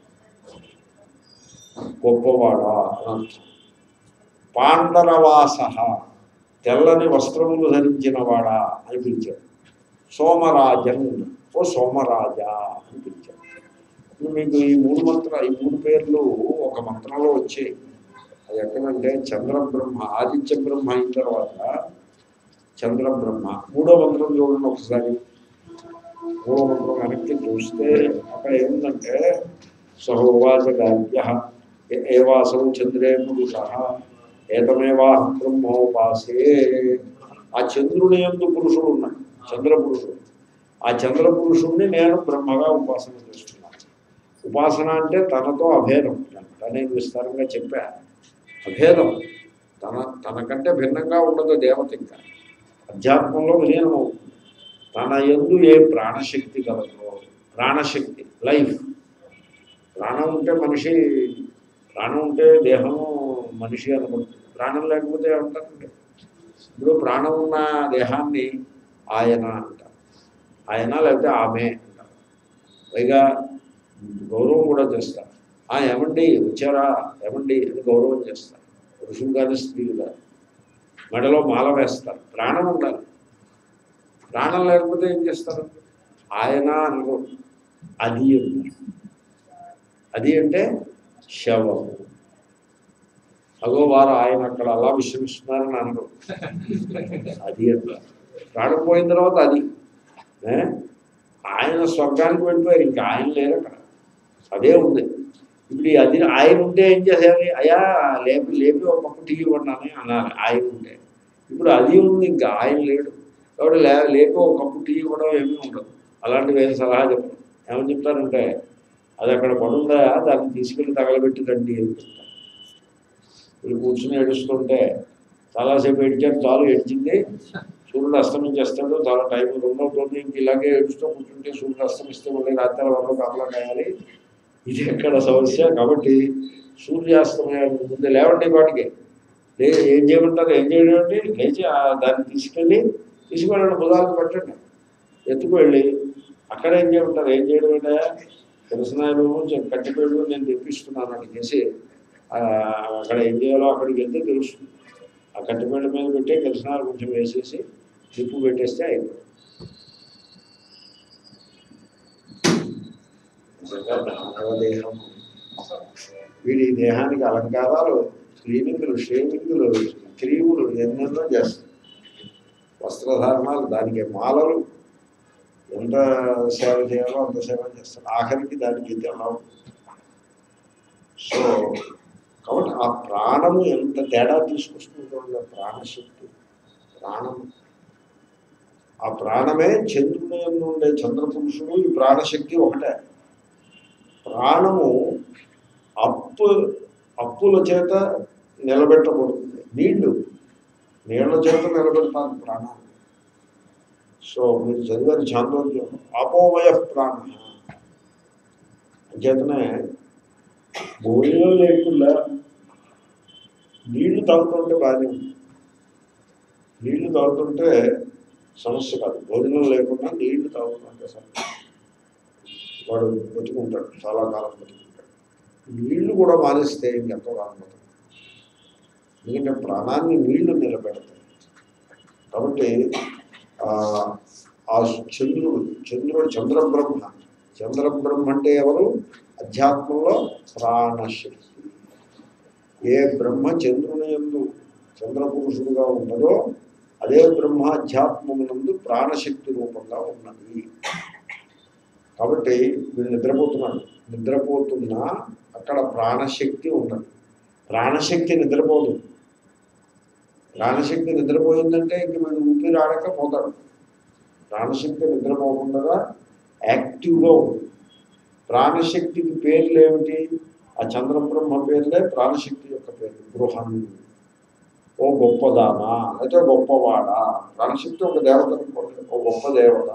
గొప్పవాడా అని అర్థం పాండరవాస తెల్లని వస్త్రములు ధరించిన వాడా అని పిలిచాడు సోమరాజన్ ఓ సోమరాజా అని పిలిచాడు ఇప్పుడు మీకు ఈ మూడు మంత్ర ఈ మూడు పేర్లు ఒక మంత్రంలో వచ్చాయి అది ఎక్కడంటే చంద్రబ్రహ్మ ఆదిత్య బ్రహ్మ అయిన తర్వాత చంద్రబ్రహ్మ మూడో మంత్రం చూడండి ఒకసారి మూడో మంత్రం వెనక్కి చూస్తే అక్కడ ఏముందంటే సహోవాచ గార్గ్య ఏవాసౌ చంద్రే పురుష ఏతమేవాహ బ్రహ్మోపాసే ఆ చంద్రుని ఎందు పురుషుడు ఉన్నాడు చంద్ర పురుషుడు ఆ చంద్ర పురుషుణ్ణి నేను బ్రహ్మగా ఉపాసన చేస్తున్నాను ఉపాసన అంటే తనతో అభేదం నేను విస్తారంగా చెప్పా అభేదం తన తనకంటే భిన్నంగా ఉండదు దేవత ఇంకా అధ్యాత్మంలో విలీనం అవుతుంది తన ఎందు ఏ ప్రాణశక్తి కలదో ప్రాణశక్తి లైఫ్ ప్రాణం ఉంటే మనిషి ప్రాణం ఉంటే దేహము మనిషి అనుకుంటుంది ప్రాణం లేకపోతే ఏమంటారండి ఇప్పుడు ప్రాణం ఉన్న దేహాన్ని ఆయన అంటారు ఆయన లేకపోతే ఆమె అంటారు పైగా గౌరవం కూడా చేస్తారు ఆ ఏమండి వచ్చారా ఏమండి అని గౌరవం చేస్తారు పురుషులు కానీ స్త్రీలు కానీ మెడలో మాల వేస్తారు ప్రాణం ఉండాలి ప్రాణం లేకపోతే ఏం చేస్తారు ఆయన అనుకో అది అంటారు అది అంటే శవము అగో వారు ఆయన అక్కడ అలా విశ్రమిస్తున్నారని అనరు అది అంటారు ప్రాణం పోయిన తర్వాత అది ఏ? ఆయన స్వర్గానికి వెళ్ళిపోయారు ఇంకా ఆయన లేరు అక్కడ అదే ఉంది ఇప్పుడు ఈ అది ఆయన ఉంటే ఏం చేసేయాలి అయ్యా లేపి లేపి ఒక పప్పు టీ ఇవ్వండి అన్నారు ఆయన ఉంటే ఇప్పుడు అది ఉంది ఇంకా ఆయన లేడు కాబట్టి లే లేపి ఒక కప్పు టీ ఇవ్వడం ఏమీ ఉండదు అలాంటివి ఏం సలహా చెప్పరు ఏమని చెప్తారంటే అది అక్కడ పడుందా దాన్ని తీసుకెళ్ళి తగలబెట్టి రండి అని చెప్తారు వీళ్ళు కూర్చుని ఏడుస్తుంటే చాలాసేపు ఏడ్చారు చాలు ఏడ్చింది సూర్యుడు అస్తమించేస్తాడు చాలా టైం రెండు అవుతుంది ఇంక ఇలాగే ఏడుస్తూ కూర్చుంటే సూర్యుడు అస్తమిస్తే మళ్ళీ రాత్రి వరకు కాపలా కాయాలి ఇది ఎక్కడ సమస్య కాబట్టి సూర్యాస్తమయానికి ముందు లేవండి వాటికి లే ఏం చేయమంటారు ఏం చేయడం అంటే లేచి ఆ దాన్ని తీసుకెళ్ళి తీసుకెళ్ళండి బుధాలకు పెట్టండి ఎత్తుకు వెళ్ళి అక్కడ ఏం చేయమంటారు ఏం చేయడం అంటే తెలిసినారు కట్టిపేళ్ళు నేను తెప్పిస్తున్నాను అని చేసి ఆ, అక్కడ ఏం చేయాలో అక్కడికి వెళ్తే తెలుస్తుంది ఆ కట్టిపేళ్ళ మీద పెట్టి తెలిసినారు కొంచెం వేసేసి నిప్పు పెట్టేస్తే అయిపోతుంది నిజంగా మానవ దేహం వీడి దేహానికి అలంకారాలు క్లీనింగ్లు షేవింగ్లు క్రీములు ఎన్నెన్నో చేస్తారు వస్త్రధారణాలు దానికి మాలలు ఎంత సేవ చేయాలో అంత సేవ చేస్తారు ఆఖరికి దానికి అయితే అలా ఉంటుంది. సో కాబట్టి ఆ ప్రాణము ఎంత తేడా తీసుకొస్తుందో ఆ ప్రాణశక్తి ప్రాణం ఆ ప్రాణమే చంద్రుని యందు ఉండే చంద్రపురుషుడు ఈ ప్రాణశక్తి ఒకటే ప్రాణము అప్పు అప్పుల చేత నిలబెట్టబడుతుంది నీళ్లు నీళ్ల చేత నిలబెడతాను ప్రాణాన్ని సో మీరు చదివారు చాంద్రోద్యం అపోవయ ప్రాణ అంచేతనే భోజనం లేకుండా నీళ్లు తాగుతుంటే బాగానే ఉంది నీళ్లు తాగుతుంటే సమస్య కాదు భోజనం లేకుండా నీళ్లు తాగుతుంటే సమస్య వాడు బతుకుంటాడు చాలా కాలం బతుకుంటాడు నీళ్లు కూడా మానేస్తే ఇంకెంతో కాలం బతుకుంటాడు ఎందుకంటే ప్రాణాన్ని నీళ్లు నిలబెడతాయి కాబట్టి ఆ ఆ చంద్రుడు చంద్రుడు చంద్రబ్రహ్మ చంద్రబ్రహ్మ అంటే ఎవరు అధ్యాత్మంలో ప్రాణశక్తి ఏ బ్రహ్మ చంద్రుని ఎందు చంద్రపురుషుడుగా ఉన్నదో అదే బ్రహ్మ అధ్యాత్మమునందు ప్రాణశక్తి రూపంగా ఉన్నది కాబట్టి వీడు నిద్రపోతున్నాడు నిద్రపోతున్నా అక్కడ ప్రాణశక్తి ఉన్నది ప్రాణశక్తి నిద్రపోదు ప్రాణశక్తి నిద్రపోయిందంటే ఇంక వీడు ఊపిరి ఆడక పోతాడు ప్రాణశక్తి నిద్రపోకుండా యాక్టివ్గా ఉంది ప్రాణశక్తికి పేర్లు ఏమిటి ఆ చంద్రబ్రహ్మ పేర్లే ప్రాణశక్తి యొక్క పేరు గృహం ఓ గొప్పదానా అయితే గొప్పవాడా ప్రాణశక్తి ఒక దేవత అనుకోండి ఓ గొప్ప దేవత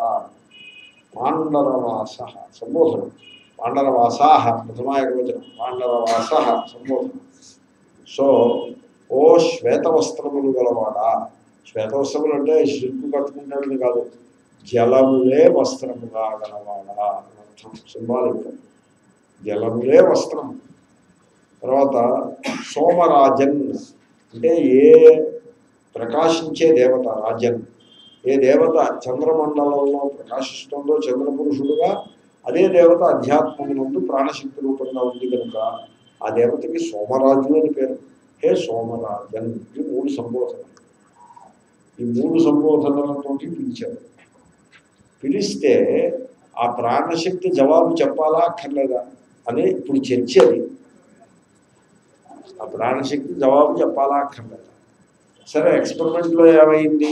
పాండరవాస సంబోధనం పాండరవాసాహ ప్రథమాయకవచనం పాండరవాస సంబోధనం సో ఓ శ్వేతవస్త్రములు గలవాడా శ్వేతవస్త్రములు అంటే శిల్పు కట్టుకుంటాడని కాదు జలములే వస్త్రముగా గలవాడా అని అర్థం సింబాలిక్ జలములే వస్త్రం తర్వాత సోమరాజన్ అంటే ఏ ప్రకాశించే దేవత రాజన్ ఏ దేవత చంద్రమండలంలో ప్రకాశిస్తుందో చంద్రపురుషుడుగా అదే దేవత అధ్యాత్మమునందు ప్రాణశక్తి రూపంగా ఉంది కనుక ఆ దేవతకి సోమరాజు అని పేరు హే సోమరాజన్ ఈ మూడు సంబోధనలు ఈ మూడు సంబోధనలతోటి పిలిచారు పిలిస్తే ఆ ప్రాణశక్తి జవాబు చెప్పాలా అక్కర్లేదా అని ఇప్పుడు చర్చ అది ఆ ప్రాణశక్తి జవాబు చెప్పాలా అక్కర్లేదా సరే ఎక్స్పెరిమెంట్లో ఏమైంది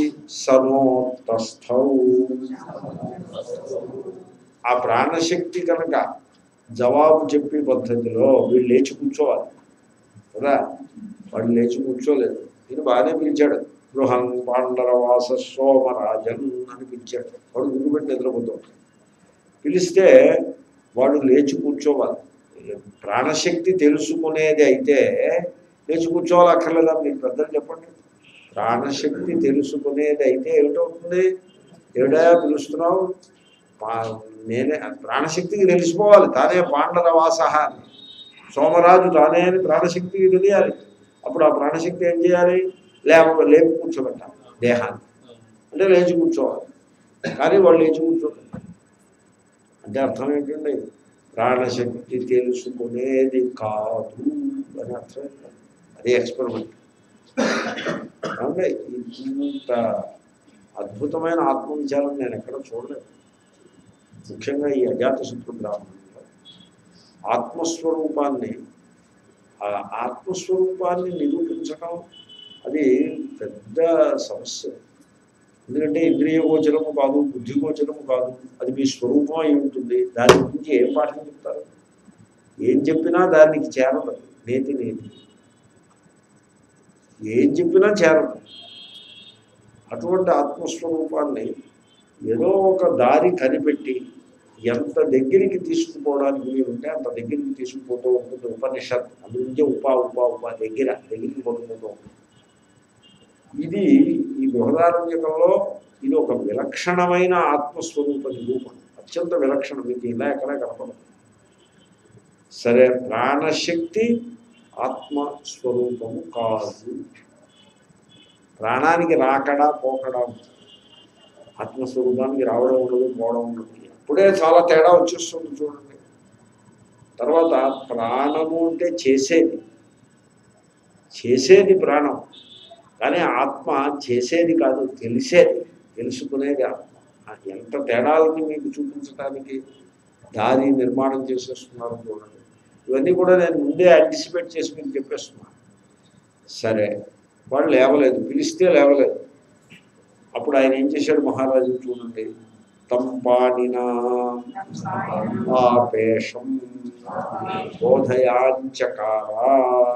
సనోతస్థౌ ఆ ప్రాణశక్తి కనుక జవాబు చెప్పే పద్ధతిలో వీళ్ళు లేచి కూర్చోవాలి కదా వాడు లేచి కూర్చోలేదు ఈయన బాగానే పిలిచాడు గృహం పాండరవాస సోమరాజన్ అని పిలిచాడు వాడు గురుపెట్టి నిద్రపోతాడు పిలిస్తే వాడు లేచి కూర్చోవాలి ప్రాణశక్తి తెలుసుకునేది అయితే లేచి కూర్చోవాలి అక్కర్లేదా మీరు పెద్దలు చెప్పండి ప్రాణశక్తి తెలుసుకునేది అయితే ఏమిటవుతుంది ఏమిటా పిలుస్తున్నావు పా- నేనే ప్రాణశక్తికి తెలిసిపోవాలి తానే పాండరవాస అని సోమరాజు తానే అని ప్రాణశక్తికి తెలియాలి అప్పుడు ఆ ప్రాణశక్తి ఏం చేయాలి లేవ లేపి కూర్చోబెట్టాలి దేహాన్ని అంటే లేచి కూర్చోవాలి కానీ వాళ్ళు లేచి కూర్చోవాలి అంటే అర్థం ఏంటండి ప్రాణశక్తి తెలుసుకునేది కాదు అని అర్థం ఏంటి? అది ఎక్స్పెరిమెంట్ అంటే ఇంత అద్భుతమైన ఆత్మవిచారం నేను ఎక్కడ చూడలేదు ముఖ్యంగా ఈ అజాతశత్రు బ్రాహ్మణంలో ఆత్మస్వరూపాన్ని ఆ ఆత్మస్వరూపాన్ని నిరూపించడం అది పెద్ద సమస్య ఎందుకంటే ఇంద్రియ గోచరము కాదు బుద్ధి గోచరము కాదు అది మీ స్వరూపం అయి ఉంటుంది దాని గురించి ఏం పాఠం చెప్తారు ఏం చెప్పినా దానికి చేరదు నేతి నేతి ఏం చెప్పినా చేరదు అటువంటి ఆత్మస్వరూపాన్ని ఏదో ఒక దారి కనిపెట్టి ఎంత దగ్గరికి తీసుకుపోవడానికి వీలు ఉంటే అంత దగ్గరికి తీసుకుపోతూ ఉంటుంది ఉపనిషత్ అందుకే ఉపా ఉపా ఉపా దగ్గర దగ్గరికి పడుకుంటూ ఉంటుంది ఇది ఈ బృహదారణ్యకంలో ఇది ఒక విలక్షణమైన ఆత్మస్వరూప నిరూపణ అత్యంత విలక్షణం మీకు ఇలా ఎక్కడ కనపడదు సరే ప్రాణశక్తి ఆత్మస్వరూపము కాదు ప్రాణానికి రాకడా పోకడా ఉంటుంది. ఆత్మస్వరూపానికి రావడం ఉండదు పోవడం ఉండదు అప్పుడే చాలా తేడా వచ్చేస్తుంది చూడండి తర్వాత ప్రాణము అంటే చేసేది చేసేది ప్రాణం కానీ ఆత్మ చేసేది కాదు తెలిసేది తెలుసుకునేది ఆత్మ ఆ ఎంత తేడాలని మీకు చూపించడానికి దారి నిర్మాణం చేసేస్తున్నారు చూడండి ఇవన్నీ కూడా నేను ముందే యాంటిసిపేట్ చేసి మీకు చెప్పేస్తున్నాను సరే వాళ్ళు లేవలేదు పిలిస్తే లేవలేదు అప్పుడు ఆయన ఏం చేశాడు మహారాజు చూడండి తంపానినా ఆపేషం బోధయాంచకారా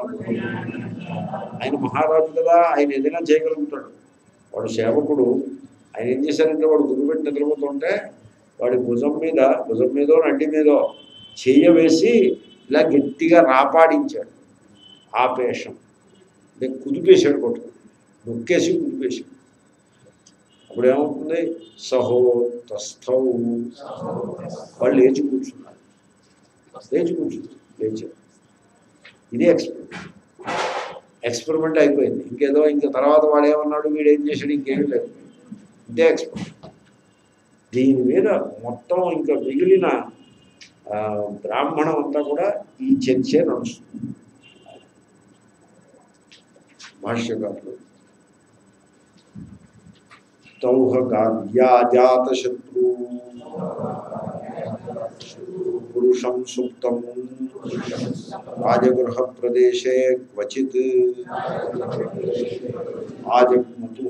ఆయన మహారాజు కదా ఆయన ఏదైనా చేయగలుగుతాడు వాడు సేవకుడు ఆయన ఏం చేశారంటే వాడు గురుపెట్టి నిద్రపోతుంటే వాడి భుజం మీద భుజం మీదో నండి మీదో చెయ్య వేసి ఇలా గట్టిగా రాపాడించాడు ఆపేషం అంటే కుదిపేశాడు కొట్టుకుని నొక్కేసి కుదిపేశాడు అప్పుడు ఏమవుతుంది సహోతస్థౌ వాళ్ళు లేచి కూర్చున్నారు లేచి కూర్చున్నారు లేచారు ఇది ఎక్స్పెరిమెంట్ ఎక్స్పెరిమెంట్ అయిపోయింది ఇంకేదో ఇంక తర్వాత వాడు ఏమన్నాడు వీడు ఏం చేశాడు ఇంకేమీ లేదు ఇదే ఎక్స్పెరిమెంట్ దీని మీద మొత్తం ఇంకా మిగిలిన ఆ, బ్రాహ్మణం అంతా కూడా ఈ చర్చే నడుస్తుంది భాష్యకారులు తౌహ గార్యాజాత శత్రు పురుషం సుప్తం రాజగృహ ప్రదేశే క్వచిత్ ఆజగ్మతు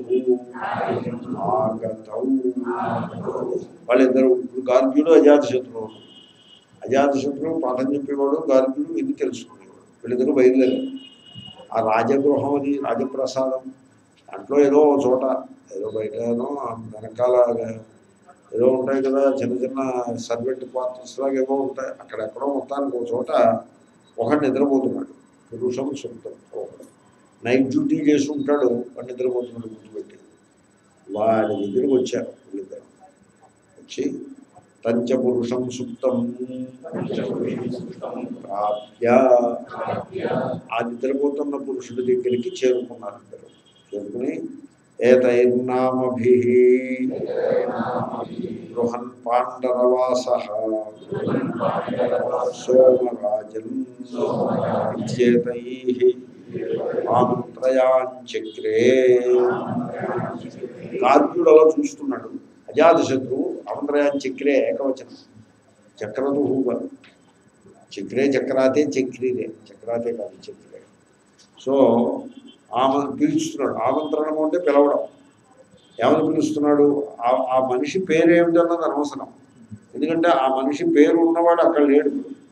ఆగతౌ వాళ్ళిద్దరు ఇప్పుడు గార్గ్యుడు అజాతశత్రువు అజాతశత్రువు పాఠం చెప్పేవాడు గార్గ్యుడు ఇది తెలుసుకునేవాడు వీళ్ళిద్దరూ బయలుదేరారు ఆ రాజగృహం అది రాజప్రసాదం దాంట్లో ఏదో ఒక చోట ఏదో బయటనో వెనకాల ఏదో ఉంటాయి కదా చిన్న చిన్న సర్వెంట్ క్వార్టర్స్ లాగా ఏవో ఉంటాయి అక్కడెక్కడో మొత్తానికి ఒక చోట ఒకడు నిద్రపోతున్నాడు పురుషం సుప్తం ఒకడు నైట్ డ్యూటీ చేసి ఉంటాడు వాడు నిద్రపోతున్నాడు గుర్తుపెట్టి వాడి దగ్గరికి వచ్చారు వీళ్ళిద్దరు వచ్చి తంచ పురుషం సుప్తం ప్రాప్య ఆ నిద్రపోతున్న పురుషుడి దగ్గరికి చేరుకున్నారు ఇద్దరు చేరుకుని ఏతైర్నామభి బృహన్ పాండరవాస సోమరాజన్ ఇత్యేతై ఆమంత్రయాంచక్రే కార్యుడు అలా చూస్తున్నాడు అజాతశత్రువు ఆమంత్రయాంచక్రే ఏకవచనం చక్రదుహు చక్రే చక్రాతే చక్రీరే చక్రాతే కాదు చక్రే సో ఆమ పిలుస్తున్నాడు ఆమంత్రణము అంటే పిలవడం ఏమని పిలుస్తున్నాడు ఆ ఆ మనిషి పేరు ఏమిటన్నది అనవసరం ఎందుకంటే ఆ మనిషి పేరు ఉన్నవాడు అక్కడ లేడు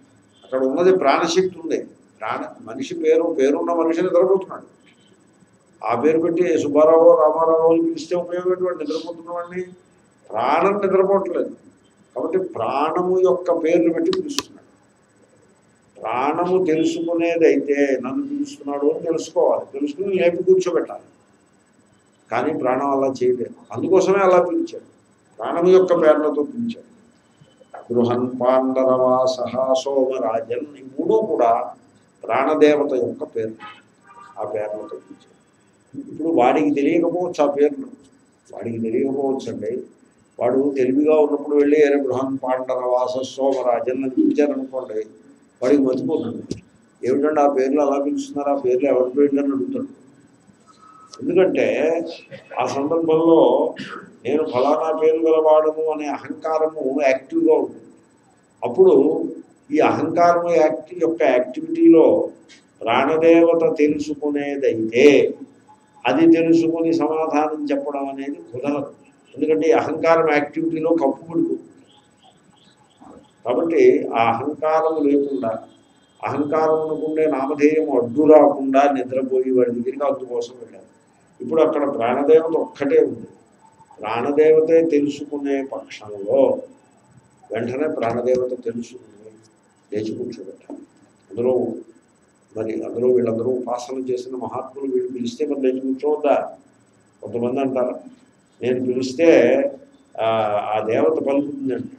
అక్కడ ఉన్నది ప్రాణశక్తి ఉంది ప్రాణ మనిషి పేరు పేరున్న మనిషి నిద్రపోతున్నాడు ఆ పేరు పెట్టి సుబ్బారావు రామారావు అని పిలిస్తే ఉపయోగం వాడు నిద్రపోతున్నవాడిని ప్రాణం నిద్రపోవట్లేదు కాబట్టి ప్రాణము యొక్క పేర్లు పెట్టి పిలుస్తున్నాడు ప్రాణము తెలుసుకునేదైతే నన్ను పిలుస్తున్నాడు అని తెలుసుకోవాలి తెలుసుకుని లేపి కూర్చోబెట్టాలి కానీ ప్రాణం అలా చేయలేదు అందుకోసమే అలా పిలిచాడు ప్రాణం యొక్క పేర్లతో పిలిచాడు బృహన్ పాండరవాస సోమరాజన్ ఈ మూడు కూడా ప్రాణదేవత యొక్క పేరు ఆ పేర్లతో పిలిచాడు ఇప్పుడు వాడికి తెలియకపోవచ్చు ఆ పేర్లు వాడికి తెలియకపోవచ్చు అండి వాడు తెలివిగా ఉన్నప్పుడు వెళ్ళి అరే బృహన్ పాండరవాస సోమరాజన్ అని పిలిచారనుకోండి వాడికి మర్చిపోతుంది ఏమిటంటే ఆ పేర్లు అలా పిలుస్తున్నారు ఆ పేర్లు ఎవరి పేర్లు అని అడుగుతాడు ఎందుకంటే ఆ సందర్భంలో నేను ఫలానా పేరు గలవాడను అనే అహంకారము యాక్టివ్గా ఉంటుంది అప్పుడు ఈ అహంకారము యాక్టివ్ యొక్క యాక్టివిటీలో ప్రాణదేవత తెలుసుకునేదైతే అది తెలుసుకుని సమాధానం చెప్పడం అనేది కుదరదు ఎందుకంటే ఈ అహంకారం యాక్టివిటీలో కప్పుబడిపోతుంది కాబట్టి ఆ అహంకారం లేకుండా అహంకారం ఉండే నామధేయం అడ్డు రాకుండా నిద్రపోయి వాడి దగ్గరికి అందుకోసం వెళ్ళారు ఇప్పుడు అక్కడ ప్రాణదేవత ఒక్కటే ఉంది ప్రాణదేవతే తెలుసుకునే పక్షంలో వెంటనే ప్రాణదేవత తెలుసుకుని లేచి కూర్చోబెట్టాలి అందులో మరి అందులో వీళ్ళందరూ ఉపాసన చేసిన మహాత్ములు వీళ్ళు పిలిస్తే మరి లేచి కూర్చోవద్దా కొంతమంది అంటారు నేను పిలిస్తే ఆ, ఆ దేవత పలుకుతుందంట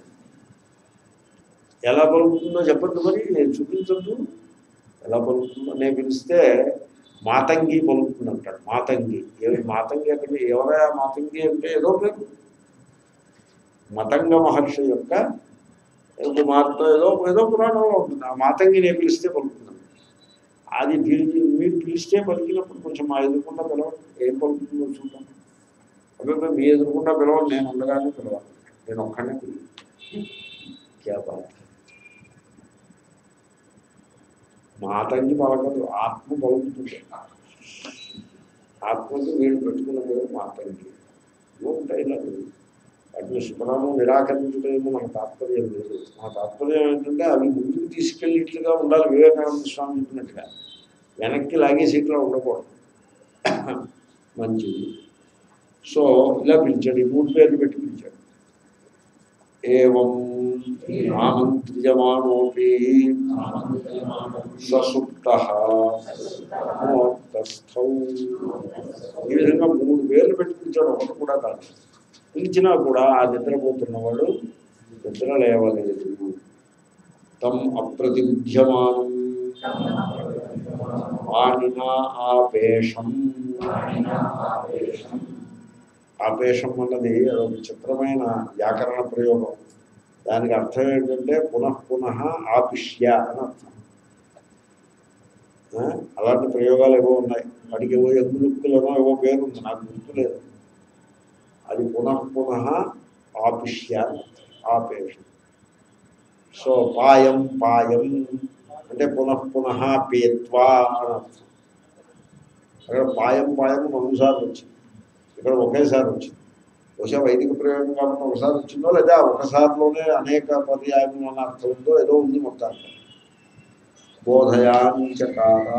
ఎలా పలుకుతుందో చెప్పండి మరి నేను చూపించద్దు ఎలా పలుకుతుందో నేను పిలిస్తే మాతంగి పలుకుతుంది అంటాడు మాతంగి ఏమి మాతంగి అక్కడ ఎవరా మాతంగి అంటే ఏదో పేరు మతంగ మహర్షి యొక్క కుమార్తె ఏదో ఏదో పురాణంలో ఉంటుంది ఆ మాతంగి నేను పిలిస్తే పలుకుతుంది అది పిలిచి మీరు పిలిస్తే పలికినప్పుడు కొంచెం మా ఎదురుకుండా పిలవండి ఏం పలుకుతుందో చూద్దాం అభిప్రాయం మీ ఎదురుకుండా పిలవండి నేను ఉండగానే పిలవాలి నేను ఒక్కడే పిలి క్యా బాత్ మాతంగి పలకదు ఆత్మ పలుకుతుంది ఆత్మకి వీళ్ళు పెట్టుకున్న పేరు మాతంగి ఇవో ఉంటాయి ఇలా వాటిని శుభ్రము నిరాకరించడమేమో మన తాత్పర్యం లేదు మన తాత్పర్యం ఏంటంటే అవి ముందుకు తీసుకెళ్ళినట్లుగా ఉండాలి వివేకానంద స్వామి చెప్పినట్టుగా వెనక్కి లాగేసి ఇట్లా ఉండకూడదు మంచిది సో ఇలా పిలిచాడు ఈ మూడు పేర్లు పెట్టి పిలిచాడు ఏవం ఆమంత్రియమానోపి ససుప్త మోక్తస్థౌ ఈ విధంగా మూడు పేర్లు పెట్టి పిలిచాడు ఒకటి కూడా కాదు పిలిచినా కూడా ఆ నిద్రపోతున్నవాడు నిద్ర లేవలేదు తమ్ అప్రతిబుద్ధ్యమానం వాణినా ఆపేషం ఆపేషం అన్నది అదొక చిత్రమైన వ్యాకరణ ప్రయోగం దానికి అర్థం ఏంటంటే పునః పునః ఆపిష్య అని అర్థం ఆ, అలాంటి ప్రయోగాలు ఏవో ఉన్నాయి వాటికి ఏవో ఎందులుక్కులనో ఏవో పేరు ఉంది నాకు గుర్తులేదు అది పునః పునః ఆపిష్య అని అర్థం. ఆపేషం సో పాయం పాయం అంటే పునః పునః పేత్వా అని అర్థం అక్కడ పాయం పాయం రెండుసార్లు వచ్చింది ఇక్కడ ఒకేసారి వచ్చింది బహుశా వైదిక ప్రయోగం కాబట్టి ఒకసారి వచ్చిందో లేదా ఒకసారిలోనే అనేక పర్యాయం అన్న అర్థం ఉందో ఏదో ఉంది మొత్తానికి బోధయాచకార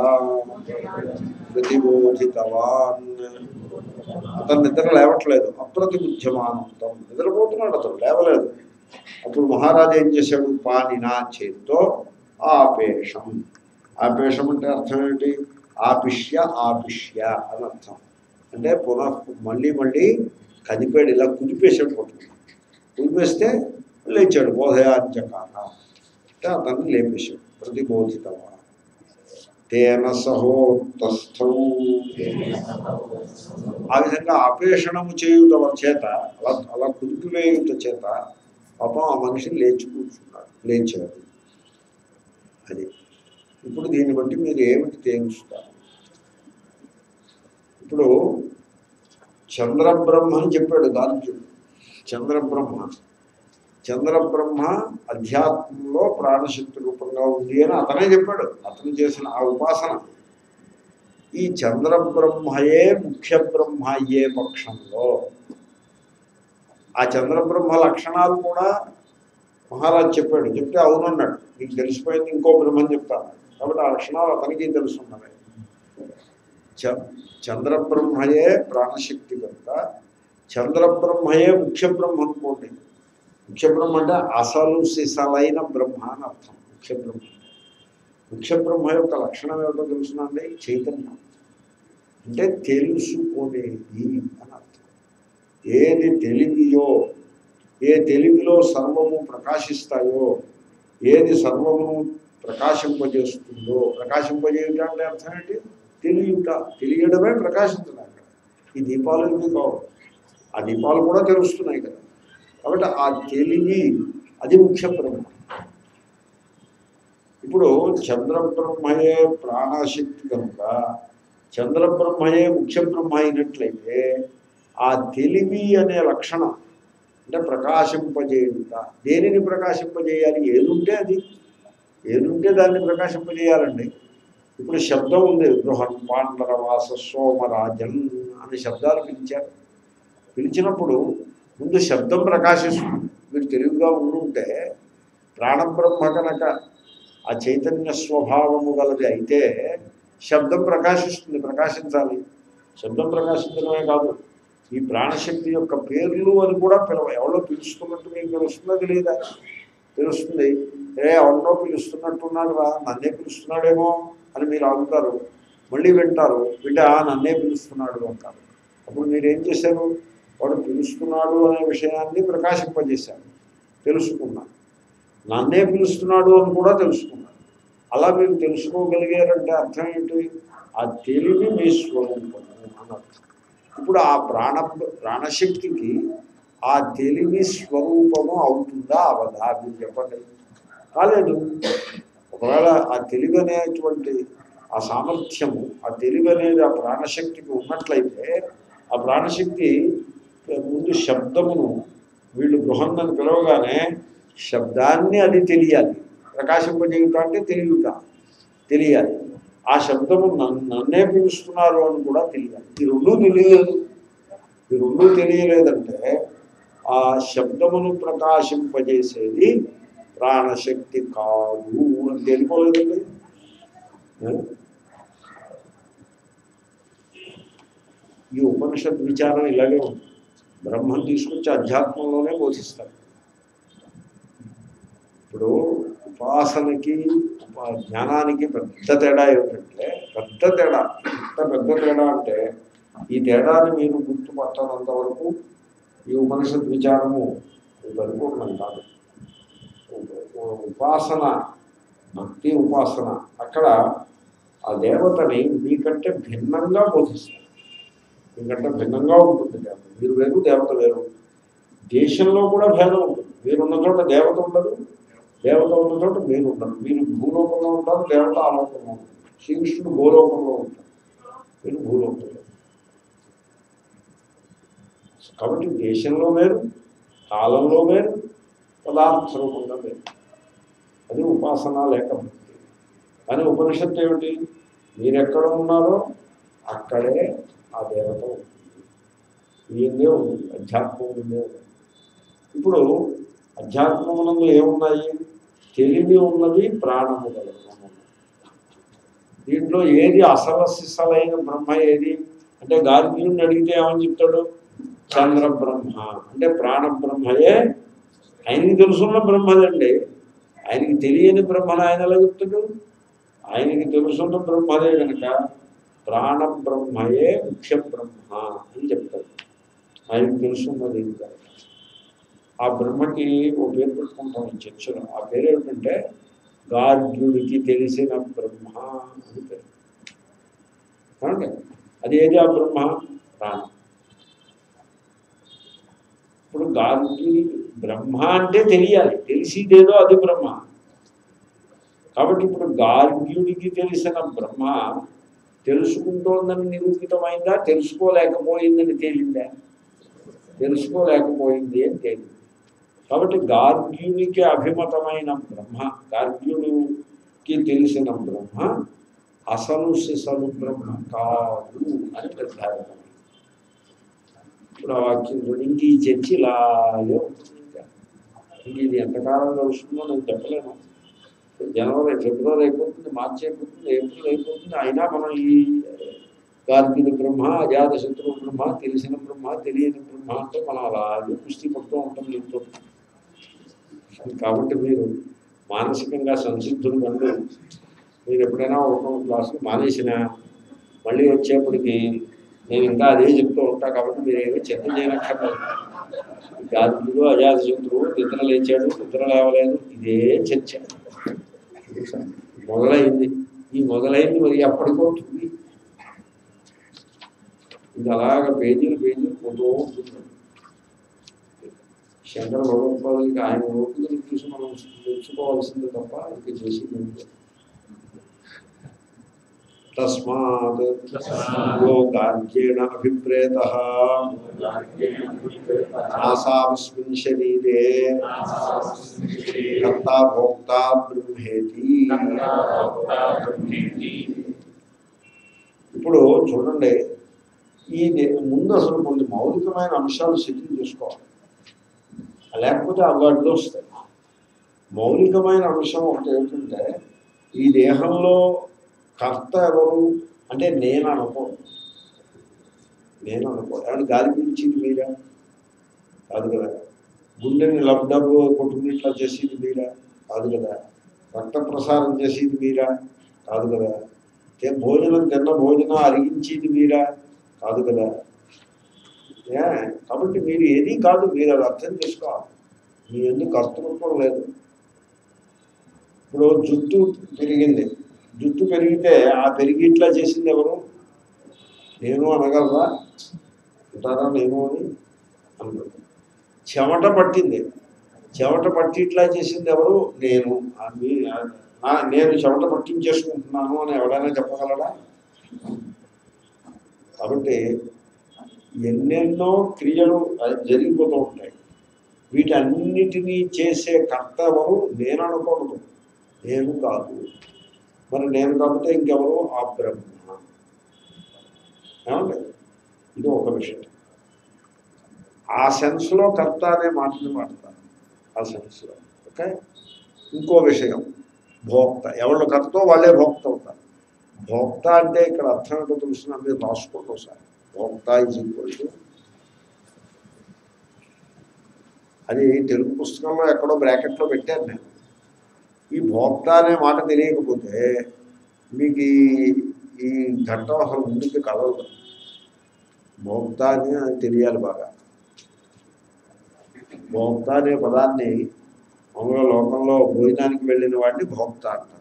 ప్రతిబోధితవాన్ అతను నిద్ర లేవట్లేదు అప్రతిబుద్ధ్యమానంతం నిద్రపోతున్నాడు అతను లేవలేదు అప్పుడు మహారాజు ఏం చేశాడు పానినా చేతితో ఆపేషం ఆపేషం అంటే అర్థం ఏంటి ఆపిష్య ఆపిష్య అని అర్థం అంటే పునః మళ్ళీ మళ్ళీ కదిపాడు ఇలా కుదిపేసాడు పట్టుకుని కుదిపేస్తే లేచాడు బోధయాంచకాన అంటే అతన్ని లేపేశాడు ప్రతిబోధితమా తేన సహోత్తస్థౌ ఆ విధంగా అపేషణము చేయుట చేత అలా అలా కుదిపివేయుట చేత పాపం ఆ మనిషి లేచి కూర్చున్నాడు లేచాడు అది ఇప్పుడు దీన్ని బట్టి మీరు ఏమిటి తేల్చుతారు ఇప్పుడు చంద్రబ్రహ్మ అని చెప్పాడు గాంధీయుడు చంద్రబ్రహ్మ చంద్రబ్రహ్మ అధ్యాత్మంలో ప్రాణశక్తి రూపంగా ఉంది అని అతనే చెప్పాడు అతను చేసిన ఆ ఉపాసన ఈ చంద్రబ్రహ్మయే ముఖ్య బ్రహ్మ అయ్యే పక్షంలో ఆ చంద్రబ్రహ్మ లక్షణాలు కూడా మహారాజ్ చెప్పాడు చెప్తే అవునన్నాడు నీకు తెలిసిపోయింది ఇంకో బ్రహ్మని చెప్తాను కాబట్టి ఆ లక్షణాలు అతనికి తెలుసున్నవి చ చంద్రబ్రహ్మయే ప్రాణశక్తి కనుక చంద్రబ్రహ్మయే ముఖ్య బ్రహ్మ అనుకోండి ముఖ్య బ్రహ్మ అంటే అసలు సిసలైన బ్రహ్మ అని అర్థం ముఖ్య బ్రహ్మ ముఖ్య బ్రహ్మ యొక్క లక్షణం ఏమిటో తెలుసునండి చైతన్యం అంటే తెలుసుకునేది అని అర్థం ఏది తెలివియో ఏ తెలివిలో సర్వము ప్రకాశిస్తాయో ఏది సర్వము ప్రకాశింపజేస్తుందో ప్రకాశింపజేయుట అంటే అర్థం ఏంటి తెలియట తెలియడమే ప్రకాశించడం అక్కడ ఈ దీపాలు ఇవి కావు ఆ దీపాలు కూడా తెలుస్తున్నాయి కదా కాబట్టి ఆ తెలివి అది ముఖ్య బ్రహ్మ ఇప్పుడు చంద్రబ్రహ్మయే ప్రాణశక్తి కనుక చంద్రబ్రహ్మయే ముఖ్య బ్రహ్మ అయినట్లయితే ఆ తెలివి అనే లక్షణం అంటే ప్రకాశింపజేయుట దేనిని ప్రకాశింపజేయాలి ఏదుంటే అది ఏదుంటే దాన్ని ప్రకాశింపజేయాలండి ఇప్పుడు శబ్దం ఉంది బృహన్ పాండరవాస సోమరాజన్ అనే శబ్దాలు పిలిచారు పిలిచినప్పుడు ముందు శబ్దం ప్రకాశిస్తుంది మీరు తెలివిగా ఉండుంటే ప్రాణబ్రహ్మ కనుక ఆ చైతన్య స్వభావము గలది అయితే శబ్దం ప్రకాశిస్తుంది ప్రకాశించాలి శబ్దం ప్రకాశించడమే కాదు ఈ ప్రాణశక్తి యొక్క పేర్లు అని కూడా పిలవ ఎవరో పిలుస్తున్నట్టు మీకు తెలుస్తుందో తెలియదా తెలుస్తుంది ఏ ఎవరినో పిలుస్తున్నట్టున్నాడు రా నన్నే పిలుస్తున్నాడేమో అని మీరు ఆగుతారు మళ్ళీ వింటారు వింటే ఆ నన్నే పిలుస్తున్నాడు అంటారు అప్పుడు మీరు ఏం చేశారు వాడు పిలుస్తున్నాడు అనే విషయాన్ని ప్రకాశింపజేశారు తెలుసుకున్నారు నన్నే పిలుస్తున్నాడు అని కూడా తెలుసుకున్నారు అలా మీరు తెలుసుకోగలిగారంటే అర్థం ఏంటి ఆ తెలివి మీ స్వరూపము అని అర్థం ఇప్పుడు ఆ ప్రాణ ప్రాణశక్తికి ఆ తెలివి స్వరూపము అవుతుందా అవదా మీరు చెప్పండి కాలేదు ఒకవేళ ఆ తెలివి అనేటువంటి ఆ సామర్థ్యము ఆ తెలివి అనేది ఆ ప్రాణశక్తికి ఉన్నట్లయితే ఆ ప్రాణశక్తి ముందు శబ్దమును వీళ్ళు బృహన్నని పిలవగానే శబ్దాన్ని అది తెలియాలి ప్రకాశింపజేయుట అంటే తెలియట తెలియాలి ఆ శబ్దము నన్ను నన్నే పిలుస్తున్నారు అని కూడా తెలియాలి ఈ రెండూ తెలియలేదు ఈ రెండూ తెలియలేదంటే ఆ శబ్దమును ప్రకాశింపజేసేది ప్రాణశక్తి కాదు అని తెలియలేదండి ఈ ఉపనిషత్ విచారం ఇలాగే ఉంది బ్రహ్మం తీసుకొచ్చి అధ్యాత్మంలోనే బోధిస్తారు ఇప్పుడు ఉపాసనకి ఉపా- జ్ఞానానికి పెద్ద తేడా ఏమిటంటే పెద్ద తేడా ఎంత పెద్ద తేడా అంటే ఈ తేడాని మీరు గుర్తుపట్టనంత వరకు ఈ ఉపనిషత్ విచారము ఇది పరిపూర్ణం కాదు ఉ- ఉపాసన భక్తి ఉపాసన అక్కడ ఆ దేవతని మీకంటే భిన్నంగా బోధిస్తారు మీకంటే భిన్నంగా ఉంటుంది దేవత మీరు వేరు దేవత వేరు దేశంలో కూడా భేదం ఉంటుంది మీరున్న చోట దేవత ఉండదు దేవత ఉన్న చోట మీరు ఉండరు మీరు భూలోకంలో ఉంటారు దేవత ఆలోకంలో ఉంటారు శ్రీకృష్ణుడు భూలోకంలో ఉంటారు మీరు భూలోకంలో కాబట్టి దేశంలో వేరు కాలంలో వేరు పదార్థ రూపంగా వేరు అది ఉపాసన లేక భక్తి కానీ ఉపనిషత్తు ఏమిటి మీరెక్కడ ఉన్నారో అక్కడే ఆ దేవత ఉంటుంది ఈయనే ఉంటుంది అధ్యాత్మం ఉందే ఉంది ఇప్పుడు అధ్యాత్మమునందు ఏమున్నాయి తెలివి ఉన్నది ప్రాణము గల బ్రహ్మ ఉన్నది. దీంట్లో ఏది అసలు సిసలైన బ్రహ్మ ఏది అంటే గార్గ్యుని అడిగితే ఏమని చెప్తాడు చంద్ర బ్రహ్మ అంటే ప్రాణ బ్రహ్మయే ఆయనకి తెలుసున్న బ్రహ్మదండి ఆయనకి తెలియని బ్రహ్మను ఆయన ఎలా చెప్తాడు ఆయనకి తెలుసున్న బ్రహ్మదే కనుక ప్రాణ బ్రహ్మయే ముఖ్య బ్రహ్మ అని చెప్తాడు ఆయనకి తెలుసున్నది ఇది కనుక ఆ బ్రహ్మకి ఓ పేరు పెట్టుకుంటాం ఈ చర్చలో ఆ పేరు ఏమిటంటే గార్గ్యుడికి తెలిసిన బ్రహ్మ అని పేరు కాదండి అది ఏది ఆ బ్రహ్మ ప్రాణం ఇప్పుడు గార్గ్యుడి బ్రహ్మ అంటే తెలియాలి తెలిసిదేదో అది బ్రహ్మ కాబట్టి ఇప్పుడు గార్గ్యుడికి తెలిసిన బ్రహ్మ తెలుసుకుంటోందని నిరూపితమైందా తెలుసుకోలేకపోయిందని తేలిందా తెలుసుకోలేకపోయింది అని తేలింది కాబట్టి గార్గ్యునికి అభిమతమైన బ్రహ్మ గార్గ్యుడికి తెలిసిన బ్రహ్మ అసలు సిసలు బ్రహ్మ కాదు అని నిర్ధారణ ఇప్పుడు ఆ వాక్యం చూడండి ఇంక ఈ చర్చ ఇలాగే ఉంటుంది ఇంకా ఇంక ఇది ఎంతకాలం గడుస్తుందో నేను చెప్పలేను జనవరి ఫిబ్రవరి అయిపోతుంది మార్చి అయిపోతుంది ఏప్రిల్ అయిపోతుంది అయినా మనం ఈ గార్గిక బ్రహ్మ అజాత శత్రు బ్రహ్మ తెలిసిన బ్రహ్మ తెలియని బ్రహ్మ అంటే మనం అలాగే పుష్టి పడుతూ ఉంటాం దీంతో కాబట్టి మీరు మానసికంగా సంసిద్ధులు కండు మీరు ఎప్పుడైనా ఒక క్లాసులు మానేసిన మళ్ళీ వచ్చేప్పటికి నేను ఇంకా అదే చెప్తూ ఉంటా కాబట్టి మీరు ఏమీ చింత చేయనక్కర్లేదు గార్గికుడు అజాత శత్రువు నిద్ర లేచాడు నిద్ర లేవలేదు ఇదే చర్చ మొదలైంది ఈ మొదలైంది మరి ఎప్పటికవుతుంది ఇది అలాగ పేజీలు పేజీలు పోతూ ఉంటుంది శంకర భగవత్పాదులకి ఆయన ఓపికలు చూసి మనం తెలుసుకోవాల్సింది తప్ప ఇంక చేసేది ఏమీ లేదు. తస్మాత్ యోగార్జేణ అభిప్రేత ఆసాస్మిన్ శరీరే కర్త భోక్త బ్రహ్మేతి ఇప్పుడు చూడండి ఈ దే- ముందు అసలు కొన్ని మౌలికమైన అంశాలు సెటిల్ చేసుకోవాలి లేకపోతే అవి అడ్డు వస్తాయి మౌలికమైన అంశం ఒకటి ఏమిటంటే ఈ దేహంలో కర్త ఎవరు అంటే నేను అనుకో నేను అనుకో ఏమైనా గాలి పీల్చింది మీరా కాదు కదా గుండెని లబ్డబ్ కొట్టుకున్నట్లా చేసేది మీరా కాదు కదా రక్త ప్రసారం చేసేది మీరా కాదు కదా ఏ భోజనం తిన్న భోజనం అరిగించేది మీరా కాదు కదా ఏ కాబట్టి మీరు ఏది కాదు మీరు అది అర్థం చేసుకోవాలి మీ ఎందుకు కర్తృత్వం లేదు ఇప్పుడు జుట్టు పెరిగింది జుట్టు పెరిగితే ఆ పెరిగి ఇట్లా చేసింది ఎవరు నేను అనగలరా అంటారా నేను అని అనుకుంటాను చెమట పట్టింది చెమట పట్టి ఇట్లా చేసింది ఎవరు నేను ఆ మీ- ఆ నా- నేను చెమట పట్టించేసుకుంటున్నాను అని ఎవరైనా చెప్పగలరా కాబట్టి ఎన్నెన్నో క్రియలు అది జరిగిపోతూ ఉంటాయి వీటన్నిటినీ చేసే కర్త ఎవరు నేను అనకూడదు నేను కాదు మరి నేను కాకపోతే ఇంకెవరు ఆ బ్రహ్మ ఏమండి ఇది ఒక విషయం ఆ సెన్స్లో కర్త అనే మాటని వాడతారు ఆ సెన్స్లో ఓకే ఇంకో విషయం భోక్త ఎవళ్ళు కర్తో వాళ్ళే భోక్త అవుతారు భోక్త అంటే ఇక్కడ అర్థం ఏంటో తెలుసిన మీరు రాసుకోండి ఒకసారి భోక్త ఈజ్ ఈక్వల్ టు అది తెలుగు పుస్తకంలో ఎక్కడో బ్రాకెట్లో పెట్టాను నేను ఈ భోక్త అనే మాట తెలియకపోతే మీకు ఈ ఈ ఘట్టం అసలు ముందుకు కలవదు భోక్త అని తెలియాలి బాగా భోక్త అనే పదాన్ని మామూలుగా లోకంలో భోజనానికి వెళ్ళిన వాడిని భోక్త అంటారు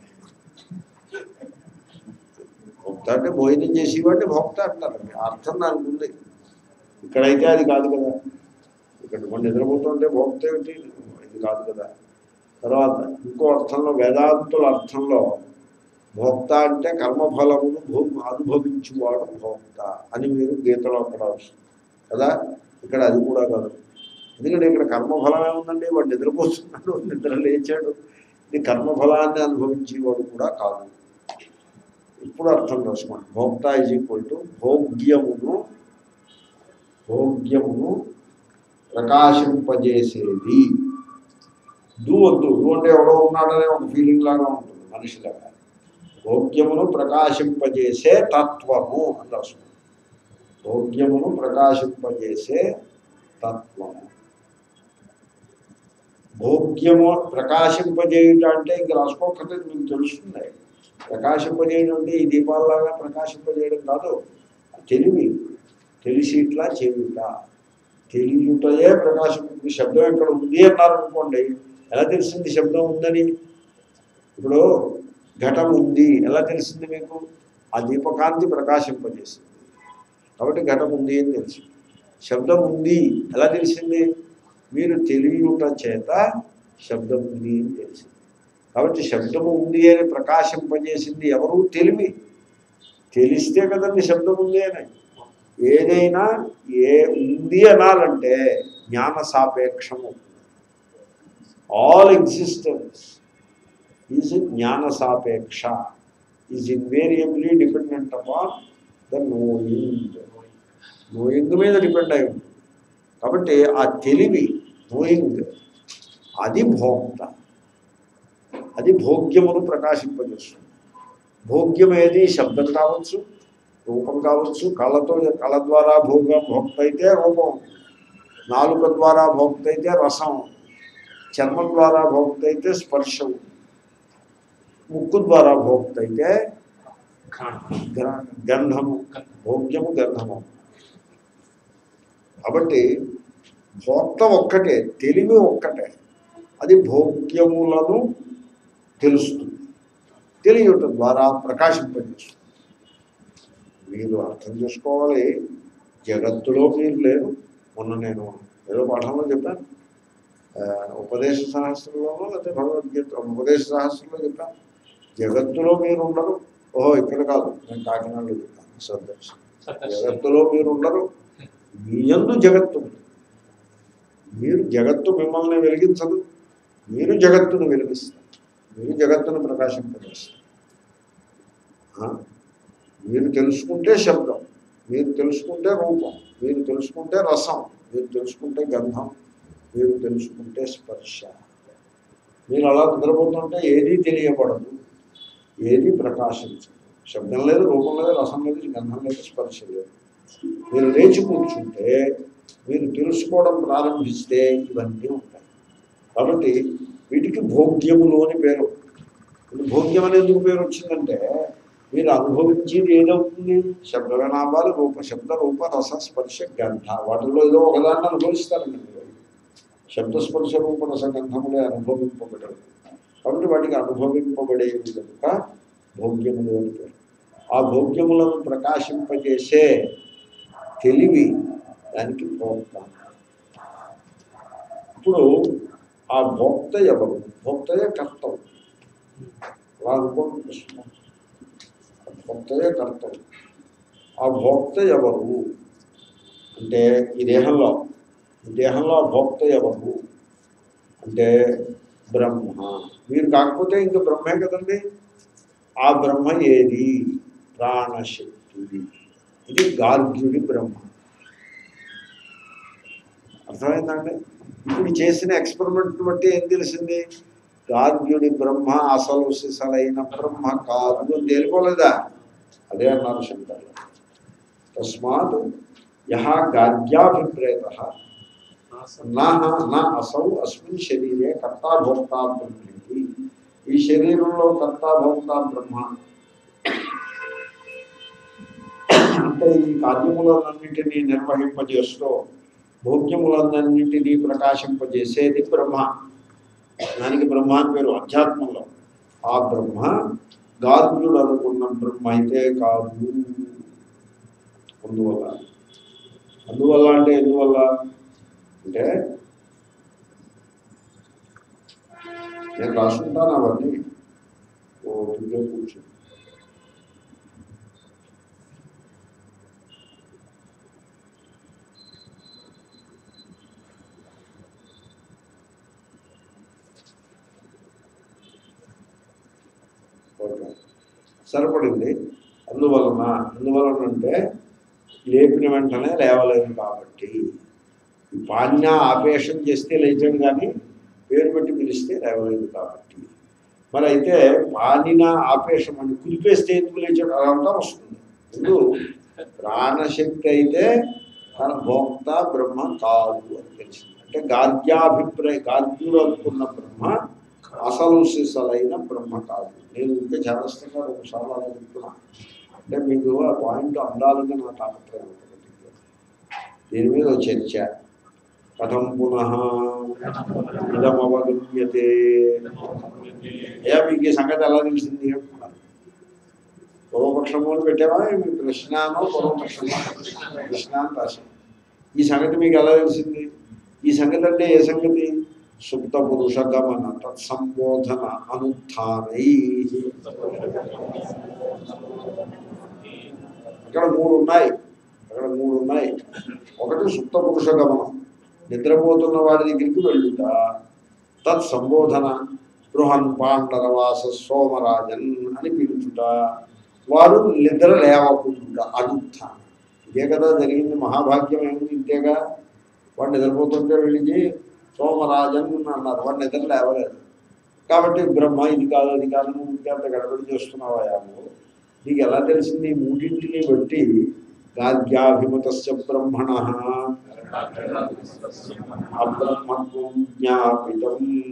భోక్త అంటే భోజనం చేసేవాడిని భోక్త అంటారు అర్థం దానికి ఉంది ఇక్కడైతే అది కాదు కదా ఇక్కడ మనం నిద్రపోతుంటే భోక్త ఏమిటి ఇది కాదు కదా తర్వాత ఇంకో అర్థంలో వేదాంతుల అర్థంలో భోక్త అంటే కర్మఫలమును భూ అనుభవించువాడు భోక్త అని మీరు గీతలో అక్కడ వస్తుంది కదా ఇక్కడ అది కూడా కాదు ఎందుకంటే ఇక్కడ కర్మఫలం ఏముందండి వాడు నిద్రపోతున్నాడు నిద్ర లేచాడు ఇది కర్మఫలాన్ని అనుభవించేవాడు కూడా కాదు ఇప్పుడు అర్థం చేసుకోండి భోక్త ఈజ్ ఈక్వల్ టు భోగ్యమును భోగ్యమును ప్రకాశింపజేసేది డూ వద్దు డూ అంటే ఎవడో ఉన్నాడనే ఒక ఫీలింగ్ లాగా ఉంటుంది మనిషిలాగా భోగ్యమును ప్రకాశింపజేసే తత్వము అని రాసుకుంది భోగ్యమును ప్రకాశింపజేసే తత్వము భోగ్యము ప్రకాశింపజేయుట అంటే ఇంక రాసుకోకపోతే మీకు తెలుస్తుంది ప్రకాశింపజేయడం అంటే ఈ దీపాలలాగా ప్రకాశింపజేయడం కాదు తెలివి తెలిసి ఇట్లా చేయుట తెలియటయే ప్రకాశం ఈ శబ్దం ఎక్కడ ఉంది అన్నారు అనుకోండి ఎలా తెలిసింది శబ్దం ఉందని ఇప్పుడు ఘటం ఉంది ఎలా తెలిసింది మీకు ఆ దీపకాంతి ప్రకాశింపజేసింది కాబట్టి ఘటం ఉంది అని తెలుసు శబ్దం ఉంది ఎలా తెలిసింది మీరు తెలియట చేత శబ్దం ఉంది అని తెలిసింది కాబట్టి శబ్దము ఉంది అని ప్రకాశింపజేసింది ఎవరు తెలివి తెలిస్తే కదండి శబ్దం ఉంది అని ఏదైనా ఏ ఉంది అనాలంటే జ్ఞాన సాపేక్షము ఆల్ ఎగ్జిస్టెన్స్ ఈజ్ జ్ఞాన సాపేక్ష is invariably dependent upon the knowing knowing మీద డిపెండ్ అయి ఉంటుంది కాబట్టి ఆ తెలివి నోయింగ్ అది భోక్త అది భోగ్యమును ప్రకాశింపజేస్తుంది భోగ్యం ఏది శబ్దం కావచ్చు రూపం కావచ్చు కళతో కళ ద్వారా భోగం భోక్త అయితే రూపం నాలుక ద్వారా భోక్త అయితే రసం చర్మం ద్వారా భోక్త అయితే స్పర్శం ముక్కు ద్వారా భోక్త అయితే గ్ర- గంధము భోగ్యము గంధము కాబట్టి భోక్త ఒక్కటే తెలివి ఒక్కటే అది భోగ్యములను తెలుస్తుంది తెలియటం ద్వారా ప్రకాశింపజేస్తుంది మీరు అర్థం చేసుకోవాలి జగత్తులో మీరు లేరు మొన్న నేను ఏదో పాఠంలో చెప్పాను ఆ, ఉపదేశ సహస్రంలోనో లేకపోతే భగవద్గీత ఉపదేశ సహస్రంలో చెప్పాను జగత్తులో మీరు ఉండరు ఓహో ఇక్కడ కాదు నేను కాకినాడలో చెప్పాను సదర్శనం జగత్తులో మీరు ఉండరు మీ యందు జగత్తు ఉంది. మీరు జగత్తు మిమ్మల్ని వెలిగించదు మీరు జగత్తును వెలిగిస్తారు మీరు జగత్తును ప్రకాశింపజేస్తారు ఆ? మీరు తెలుసుకుంటే శబ్దం మీరు తెలుసుకుంటే రూపం మీరు తెలుసుకుంటే రసం మీరు తెలుసుకుంటే గంధం మీరు తెలుసుకుంటే స్పర్శ మీరు అలా నిద్రపోతుంటే ఏదీ తెలియబడదు ఏది ప్రకాశించదు శబ్దం లేదు రూపం లేదు రసం లేదు గంధం లేదు స్పర్శ లేదు మీరు లేచి కూర్చుంటే మీరు తెలుసుకోవడం ప్రారంభిస్తే ఇవన్నీ ఉంటాయి కాబట్టి వీటికి భోగ్యములు అని పేరు ఇది భోగ్యం అని ఎందుకు పేరు వచ్చిందంటే మీరు అనుభవించేది ఏదవుతుంది శబ్ద వినామాలు రూప శబ్ద రూప రస స్పర్శ గంధ వాటిలో ఏదో ఒకదాన్ని అనుభవిస్తారండి మీరు శబ్ద స్పర్శ రూప రస గంధములే అనుభవింపబడవు కాబట్టి వాటికి అనుభవింపబడేవి కనుక భోగ్యములు అని పేరు ఆ భోగ్యములను ప్రకాశింపజేసే తెలివి దానికి భోక్త ఇప్పుడు ఆ భోక్త ఎవరు భోక్తయే కర్తం అలా అనుకోండి కృష్ణ భోక్తయే కర్తం ఆ భోక్త ఎవరు అంటే ఈ దేహంలో ఈ దేహంలో ఆ భోక్త ఎవరు అంటే బ్రహ్మ మీరు కాకపోతే ఇంకా బ్రహ్మే కదండి ఆ బ్రహ్మ ఏది ప్రాణశక్తి ఇది గార్గ్యుడి బ్రహ్మ అర్థమైందండి ఇప్పుడు చేసిన ఎక్స్పెరిమెంట్ బట్టి ఏం తెలిసింది గార్గ్యుడి బ్రహ్మ అసలు సిసలైన బ్రహ్మ కాదు అని తేలిపోలేదా అదే అన్నారు శంకర్లు తస్మాత్ యహ గార్గ్యాభిప్రేత నా అసౌ అస్మిన్ శరీరే కర్తా భోక్తా బ్రహ్మేది ఈ శరీరంలో కర్తా భోక్తా బ్రహ్మ అంటే ఈ కార్యములన్నింటినీ నిర్వహింపజేస్తూ భోగ్యములన్నింటినీ ప్రకాశింపజేసేది బ్రహ్మ దానికి బ్రహ్మ అని పేరు అధ్యాత్మంలో ఆ బ్రహ్మ గార్గ్యుడు అనుకున్న బ్రహ్మ అయితే కాదు అందువల్ల అందువల్ల అంటే ఎందువల్ల అంటే నేను రాసుకుంటాను అవన్నీ ఓ ఇంట్లో కూర్చో ఓకే సరిపడింది అందువలన అందువలన అంటే లేపిన వెంటనే లేవలేదు కాబట్టి ఈ పాణ్య ఆపేషం చేస్తే లేచాం కానీ పేరు పెట్టి పిలిస్తే లేవలేదు కాబట్టి మరి అయితే పానిన ఆపేషం అని కుదిపేస్తే ఎందుకు లేచాడు అదంతా వస్తుంది ముందు ప్రాణశక్తి అయితే తన భోక్త బ్రహ్మ కాదు అని తెలిసింది అంటే గార్గ్యాభిప్రాయ గార్గ్యుడు అనుకున్న బ్రహ్మ అసలు సిసలైన బ్రహ్మ కాదు నేను ఇంకా చేదస్తంగా ఒకసారి అలా చెప్తున్నా అంటే మీకు ఆ పాయింట్ అందాలని నా తాపత్రయం ఉంటుంది. దీని మీద ఒక చర్చ కథం పునః ఇదమవగమ్యతే అయ్యా మీకు ఈ సంగతి ఎలా తెలిసింది అంటున్నారు పూర్వపక్షము అని పెట్టావా మీ కృష్ణానో పూర్వపక్షమో కృష్ణ అని రాశాం ఈ సంగతి మీకు ఎలా తెలిసింది ఈ సంగతి అంటే ఏ సంగతి సుప్త పురుష గమన తత్సంబోధన అనుత్నై అక్కడ మూడు ఉన్నాయి అక్కడ మూడు ఉన్నాయి ఒకటి సుప్త పురుష గమనం నిద్రపోతున్న వాడి దగ్గరికి వెళ్ళుట తత్ సంబోధన బృహన్ పాండరవాస సోమరాజన్ అని పిలుచుట వాడు నిద్ర లేవకుండా అడుగుతా ఇదే కదా జరిగింది మహాభాగ్యం ఏముంది ఇంతేగా వాడు నిద్రపోతుంటే వెళ్ళి సోమరాజన్ అన్నారు వాడు నిద్ర లేవలేదు కాబట్టి బ్రహ్మ ఇది కాదు అది కాదు నువ్వు ఇంకంత గడబడి చేస్తున్నావా నువ్వు నీకు ఎలా తెలిసింది ఈ మూడింటిని బట్టి గాద్యాభిమతస్య బ్రహ్మణ అబ్రహ్మత్వం జ్ఞాపితం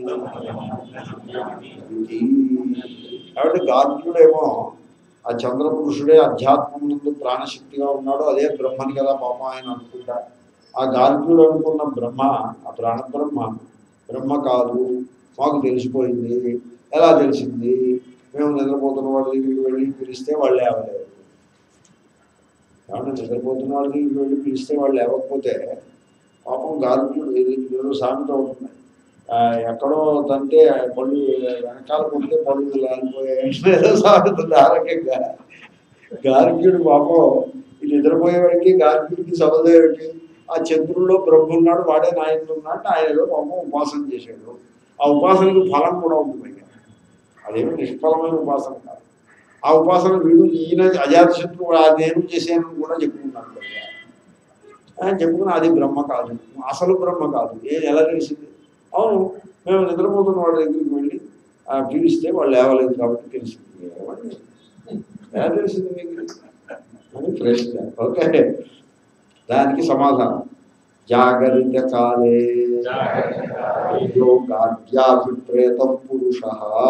ఇది. కాబట్టి గార్గ్యుడేమో ఆ చంద్రపురుషుడే అధ్యాత్మం నుండి ప్రాణశక్తిగా ఉన్నాడు అదే బ్రహ్మని కదా పాపం ఆయన అనుకుంటా ఆ గార్గ్యుడు అనుకున్న బ్రహ్మ ఆ ప్రాణ బ్రహ్మ బ్రహ్మ కాదు మాకు తెలిసిపోయింది ఎలా తెలిసింది మేము నిద్రపోతున్న వాళ్ళ దగ్గరికి వెళ్ళి పిలిస్తే వాళ్ళు లేవలేదు కాబట్టి నిద్రపోతున్న వాళ్ళ దగ్గరికి వెళ్ళి పిలిస్తే వాళ్ళు లేవకపోతే పాపం గార్గ్యుడు ఏదో సామెత ఉంటుంది ఆ, ఎక్కడో తంటే పళ్ళు వెనకాల కొడితే పళ్ళు లాగిపోయాయి ఏదో సామెత ఉంది ఆ రకంగా గార్గ్యుడు పాపం ఈ నిద్రపోయేవాడికి గార్గ్యుడికి సమదేవుడికి ఆ చంద్రుల్లో బ్రహ్మ ఉన్నాడు వాడే నాయకుడు ఉన్నాడు ఆయన ఏదో పాపం ఉపాసన చేశాడు ఆ ఉపాసనకి ఫలం కూడా ఉంది పైగా అదేమి నిష్ఫలమైన ఉపాసన కాదు ఆ ఉపాసన వీడు ఈయన అజాతశత్రువు ఆ నేను చేశాను కూడా చెప్పుకున్నాడు పైగా ఆ, చెప్పుకుని అది బ్రహ్మ కాదు అసలు బ్రహ్మ కాదు ఏం ఎలా తెలిసింది అవును మేము నిద్రపోతున్న వాళ్ళ దగ్గరికి వెళ్ళి ఆ, పిలిస్తే వాళ్ళు లేవలేదు కాబట్టి తెలిసింది ఏమండి? ఎలా తెలిసింది మీకు అని ప్రశ్న ఓకే దానికి సమాధానం జాగరిత కాలే యోగాద్యాభిప్రేత పురుష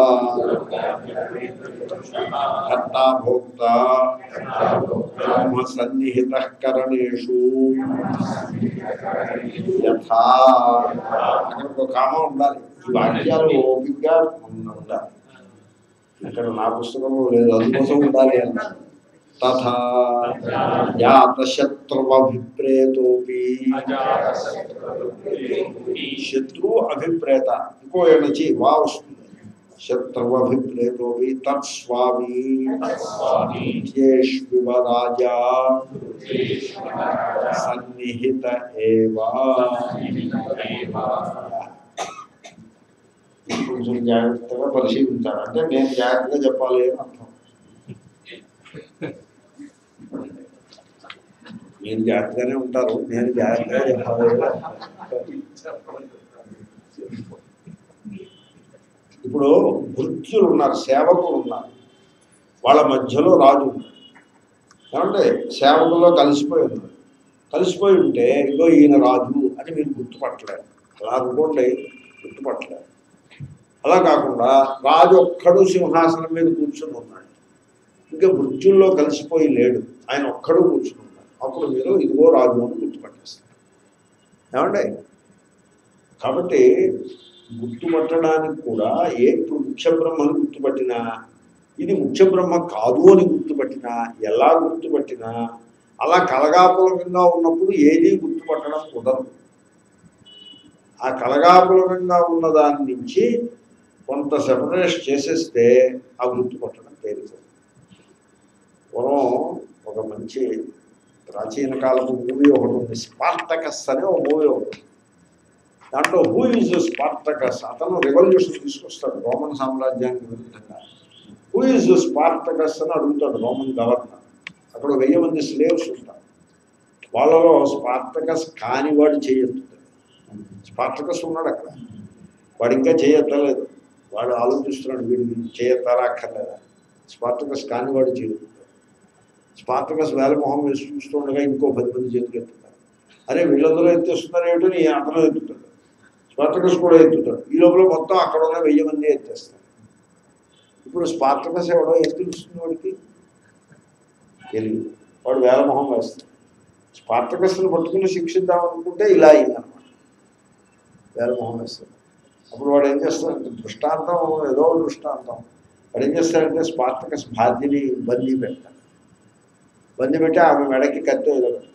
కర్తా భోక్త బ్రహ్మ సన్నిహిత కరణేషు యథా అక్కడ ఒక కామం ఉండాలి ఈ వాక్యాలు ఓపికగా ఉండాలి ఇక్కడ నా పుస్తకంలో లేదు అందుకోసం ఉండాలి అన్నారు తథా జాతశత్రువభిప్రేతోపి శత్రువు అభిప్రేత ఇంకో ఎనచి వా వస్తుంది శత్రువభిప్రేతోపి తత్స్వామి ధ్యేష్వివ రాజా సన్నిహిత ఏవా కొంచెం జాగ్రత్తగా పరిశీలించాలి అంటే నేను జాగ్రత్తగా చెప్పాలి అని అర్థం మీరు జాగ్రత్తగానే ఉంటారు నేను జాగ్రత్తగా చెప్పాలి ఇప్పుడు భృత్యులు ఉన్నారు సేవకులు ఉన్నారు వాళ్ళ మధ్యలో రాజు ఉన్నాడు ఏమంటే సేవకుల్లో కలిసిపోయి ఉన్నారు కలిసిపోయి ఉంటే ఇగో ఈయన రాజు అని మీరు గుర్తుపట్టలేరు అలా అనుకోండి గుర్తుపట్టలేరు అలా కాకుండా రాజు ఒక్కడు సింహాసనం మీద కూర్చొని ఉన్నాడు ఇంకా మృత్యుల్లో కలిసిపోయి లేడు ఆయన ఒక్కడు కూర్చుని ఉన్నాడు అప్పుడు మీరు ఇదిగో రాజు అని గుర్తుపట్టేస్తారు ఏమండి కాబట్టి గుర్తుపట్టడానికి కూడా ఏ ఇప్పుడు ముఖ్య బ్రహ్మను గుర్తుపట్టినా ఇది ముఖ్య బ్రహ్మ కాదు అని గుర్తుపట్టినా ఎలా గుర్తుపట్టినా అలా కలగాపులకంగా ఉన్నప్పుడు ఏది గుర్తుపట్టడం కుదరదు ఆ కలగాపులకంగా ఉన్న దాని నుంచి కొంత సెపరేట్ చేసేస్తే ఆ గుర్తుపట్టడం తేలిక పూర్వం ఒక మంచి ప్రాచీన కాలపు మూవీ ఒకటి ఉంది స్పార్టకస్ అనే ఒక మూవీ ఒకటి ఉంది. దాంట్లో హూ ఈజ్ స్పార్టకస్ అతను రెవల్యూషన్ తీసుకొస్తాడు రోమన్ సామ్రాజ్యానికి విరుద్ధంగా హూ ఈజ్ స్పార్టకస్ అని అడుగుతాడు రోమన్ గవర్నర్ అక్కడ వెయ్యి మంది స్లేవ్స్ ఉంటారు వాళ్ళలో స్పార్టకస్ కానివాడు చేయొద్దు స్పార్టకస్ ఉన్నాడు అక్కడ వాడు ఇంకా చేయెత్తలేదు వాడు ఆలోచిస్తున్నాడు వీడికి చేయెత్తారా అక్కర్లేదా స్పార్టకస్ కానివాడు చేయొద్దు స్పార్టకస్ వేల మొహం వేసి చూస్తుండగా ఇంకో పది మంది చేతులు ఎత్తుతారు అరే వీళ్ళందరూ ఎత్తేస్తున్నారు ఏమిటో నీ అతను ఎత్తుతాడు స్పార్టకస్ కూడా ఎత్తుతాడు ఈ లోపల మొత్తం అక్కడ ఉన్న వెయ్యి మంది ఎత్తేస్తారు ఇప్పుడు స్పార్టకస్ ఎవడో ఏం తెలుస్తుంది వాడికి తెలియదు వాడు వేల మొహం వేస్తాడు స్పార్టకస్ని పట్టుకుని శిక్షిద్దాం అనుకుంటే ఇలా అయిందనమాట వేల మొహం వేస్తాడు అప్పుడు వాడు ఏం చేస్తాడంటే దృష్టాంతం ఏదో దృష్టాంతం వాడు ఏం చేస్తాడంటే స్పార్టకస్ బాధ్యని బందీ పెడతాడు బందీ పెట్టి ఆమె మెడకి కత్తి ఏదో పెడతాడు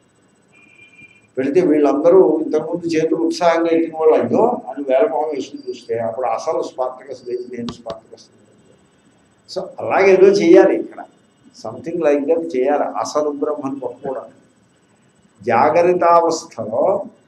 పెడితే వీళ్ళందరూ ఇంతకుముందు చేతులు ఉత్సాహంగా ఎట్టిన వాళ్ళు అయ్యో అని వేల మొహం వేసుకుని చూస్తే అప్పుడు అసలు స్పార్టకస్ లేచి నేను స్పార్టకస్ సో అలాగే ఏదో చేయాలి ఇక్కడ సంథింగ్ లైక్ దట్ చేయాలి అసలు బ్రహ్మను పట్టుకోవడానికి జాగరితావస్థలో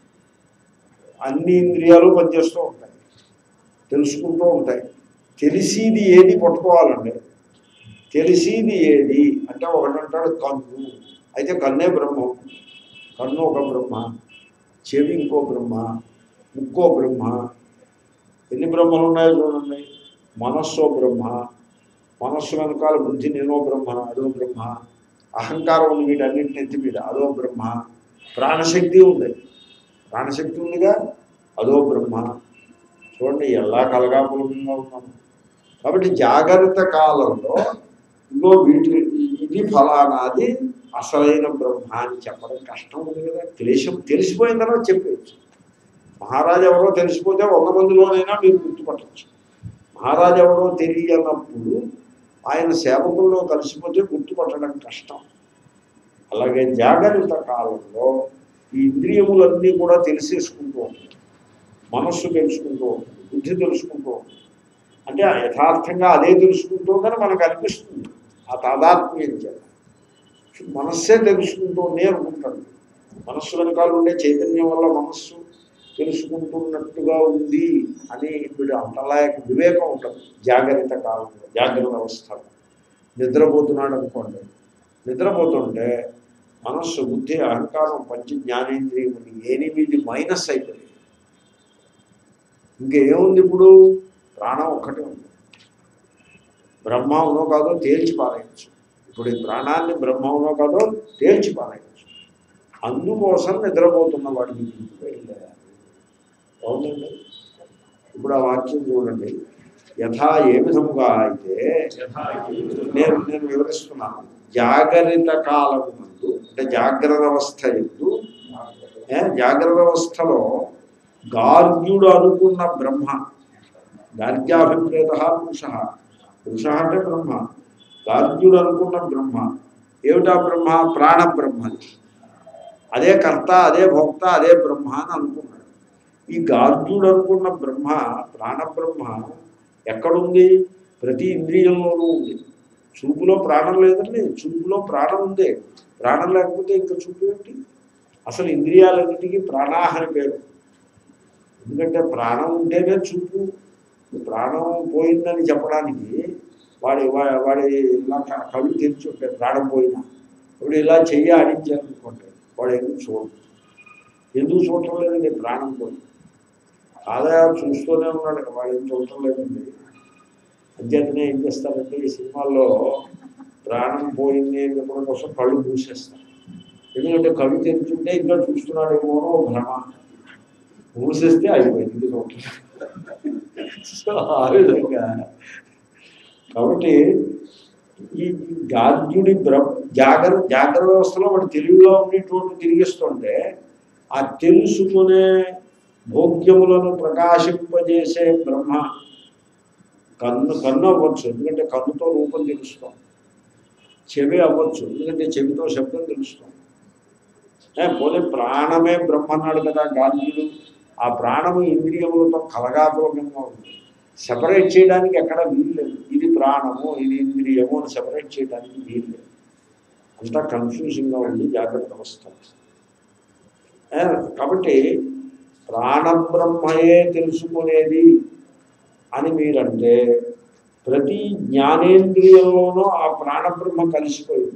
అన్ని ఇంద్రియాలు పనిచేస్తూ ఉంటాయి తెలుసుకుంటూ ఉంటాయి తెలిసిది ఏది పట్టుకోవాలండి తెలిసిది ఏది అంటే ఒకటి అంటాడు కన్ను అయితే కన్నే బ్రహ్మం కన్ను ఒక బ్రహ్మ చెవి ఇంకో బ్రహ్మ ముక్కో బ్రహ్మ ఎన్ని బ్రహ్మలు ఉన్నాయో చూడండి మనస్సో బ్రహ్మ మనస్సు వెనకాల బుద్ధి నేనో బ్రహ్మ అదో బ్రహ్మ అహంకారం ఉంది వీటన్నింటి నెత్తి మీద అదో బ్రహ్మ ప్రాణశక్తి ఉంది ప్రాణశక్తి ఉందిగా అదో బ్రహ్మ చూడండి ఎలా కలగాపులంగా ఉన్నాము కాబట్టి జాగ్రత్త కాలంలో ఇగో వీటి ఇది ఫలానాది అసలైన బ్రహ్మ అని చెప్పడం కష్టం ఉంది కదా తెలిసి తెలిసిపోయిన తర్వాత చెప్పేయచ్చు మహారాజు ఎవరో తెలిసిపోతే వంద మందిలోనైనా మీరు గుర్తుపట్టచ్చు మహారాజు ఎవరో తెలియనప్పుడు ఆయన సేవకుల్లో కలిసిపోతే గుర్తుపట్టడం కష్టం అలాగే జాగ్రత్త కాలంలో ఈ ఇంద్రియములన్నీ కూడా తెలిసేసుకుంటూ ఉంటాయి మనస్సు తెలుసుకుంటూ ఉంటుంది బుద్ధి తెలుసుకుంటూ ఉంటుంది అంటే యథార్థంగా అదే తెలుసుకుంటుందని మనకు అనిపిస్తుంది ఆ తాదాత్మ్యం చేత మనస్సే తెలుసుకుంటూనే అనుకుంటాడు మనస్సు వెనకాల ఉండే చైతన్యం వల్ల మనస్సు తెలుసుకుంటున్నట్టుగా ఉంది అని వీడు అంతలాయక వివేకం ఉంటుంది జాగ్రత్త కాలంలో జాగ్రత్త అవస్థలో నిద్రపోతున్నాడు అనుకోండి నిద్రపోతుంటే మనస్సు బుద్ధి అహంకారం పంచ జ్ఞానేంద్రియం ఎనిమిది మైనస్ అయిపోయింది ఇంకేముంది ఇప్పుడు ప్రాణం ఒక్కటే ఉంది బ్రహ్మంలో కాదో తేల్చి పారేయచ్చు ఇప్పుడు ఈ ప్రాణాన్ని బ్రహ్మంలో కాదో తేల్చి పారేయచ్చు అందుకోసం నిద్రపోతున్న వాడికి వెళ్ళారు అవునండి ఇప్పుడు ఆ వాక్యం చూడండి యథా ఏ విధముగా అయితే నేను నేను వివరిస్తున్నాను జాగరిత కాలం నందు అంటే జాగ్రత్త అవస్థ ఎందు ఏ, జాగ్రత్త అవస్థలో గార్గ్యుడు అనుకున్న బ్రహ్మ గార్గ్యాభిప్రేత పురుష పురుష అంటే బ్రహ్మ గార్గ్యుడు అనుకున్న బ్రహ్మ ఏమిటా బ్రహ్మ ప్రాణ బ్రహ్మది అదే కర్త అదే భోక్త అదే బ్రహ్మ అని అనుకున్నాడు ఈ గార్గ్యుడు అనుకున్న బ్రహ్మ ప్రాణబ్రహ్మ ఎక్కడుంది ప్రతి ఇంద్రియంలోనూ ఉంది చూపులో ప్రాణం లేదండి చూపులో ప్రాణం ఉంది ప్రాణం లేకపోతే ఇంకా చూపు ఏంటి అసలు ఇంద్రియాలన్నిటికీ ప్రాణాహని పేరు ఎందుకంటే ప్రాణం ఉంటేనే చూపు ప్రాణం పోయిందని చెప్పడానికి వాడి వా- వాడి ఇలా క- కళ్ళు తెరిచి ఉంటాయి ప్రాణం పోయినా ఇప్పుడు ఇలా చెయ్యి ఆడించాలనుకోండి వాడు ఎందుకు చూడదు ఎందుకు చూడటం లేదండి ప్రాణం పోయింది కాదా చూస్తూనే ఉన్నాడు వాడు ఏం చూడటం లేదండి అంచేతనే ఏం చేస్తారంటే ఈ సినిమాల్లో ప్రాణం పోయింది అని చెప్పడం కోసం కళ్ళు మూసేస్తారు ఎందుకంటే కళ్ళు తెరుచుంటే ఇంకా చూస్తున్నాడేమో భ్రమ మూసేస్తే అయిపోయింది ఇది చూడటం సో ఆ విధంగా కాబట్టి ఈ గార్గ్యుడి బ్ర జాగ్ర జాగ్రత్త వ్యవస్థలో వాడు తెలివిలో ఉండేటువంటి తిరిగిస్తుంటే ఆ తెలుసుకునే భోగ్యములను ప్రకాశింపజేసే బ్రహ్మ కన్ను కన్ను అవ్వచ్చు ఎందుకంటే కన్నుతో రూపం తెలుస్తాం చెవి అవ్వచ్చు ఎందుకంటే చెవితో శబ్దం తెలుస్తాం ఏ, పోనీ ప్రాణమే బ్రహ్మ అన్నాడు కదా గాంధీయుడు ఆ ప్రాణము ఇంద్రియములతో కలగాపూర్వకంగా ఉంది సెపరేట్ చేయడానికి ఎక్కడ వీలు లేదు ఇది ప్రాణము ఇది ఇంద్రియము అని సెపరేట్ చేయడానికి వీలు లేదు అంతా కన్ఫ్యూజింగ్గా ఉంది జాగ్రత్త అవస్థ ఏ, కాబట్టి ప్రాణబ్రహ్మయే తెలుసుకునేది అని మీరంటే ప్రతి జ్ఞానేంద్రియంలోనూ ఆ ప్రాణబ్రహ్మ కలిసిపోయింది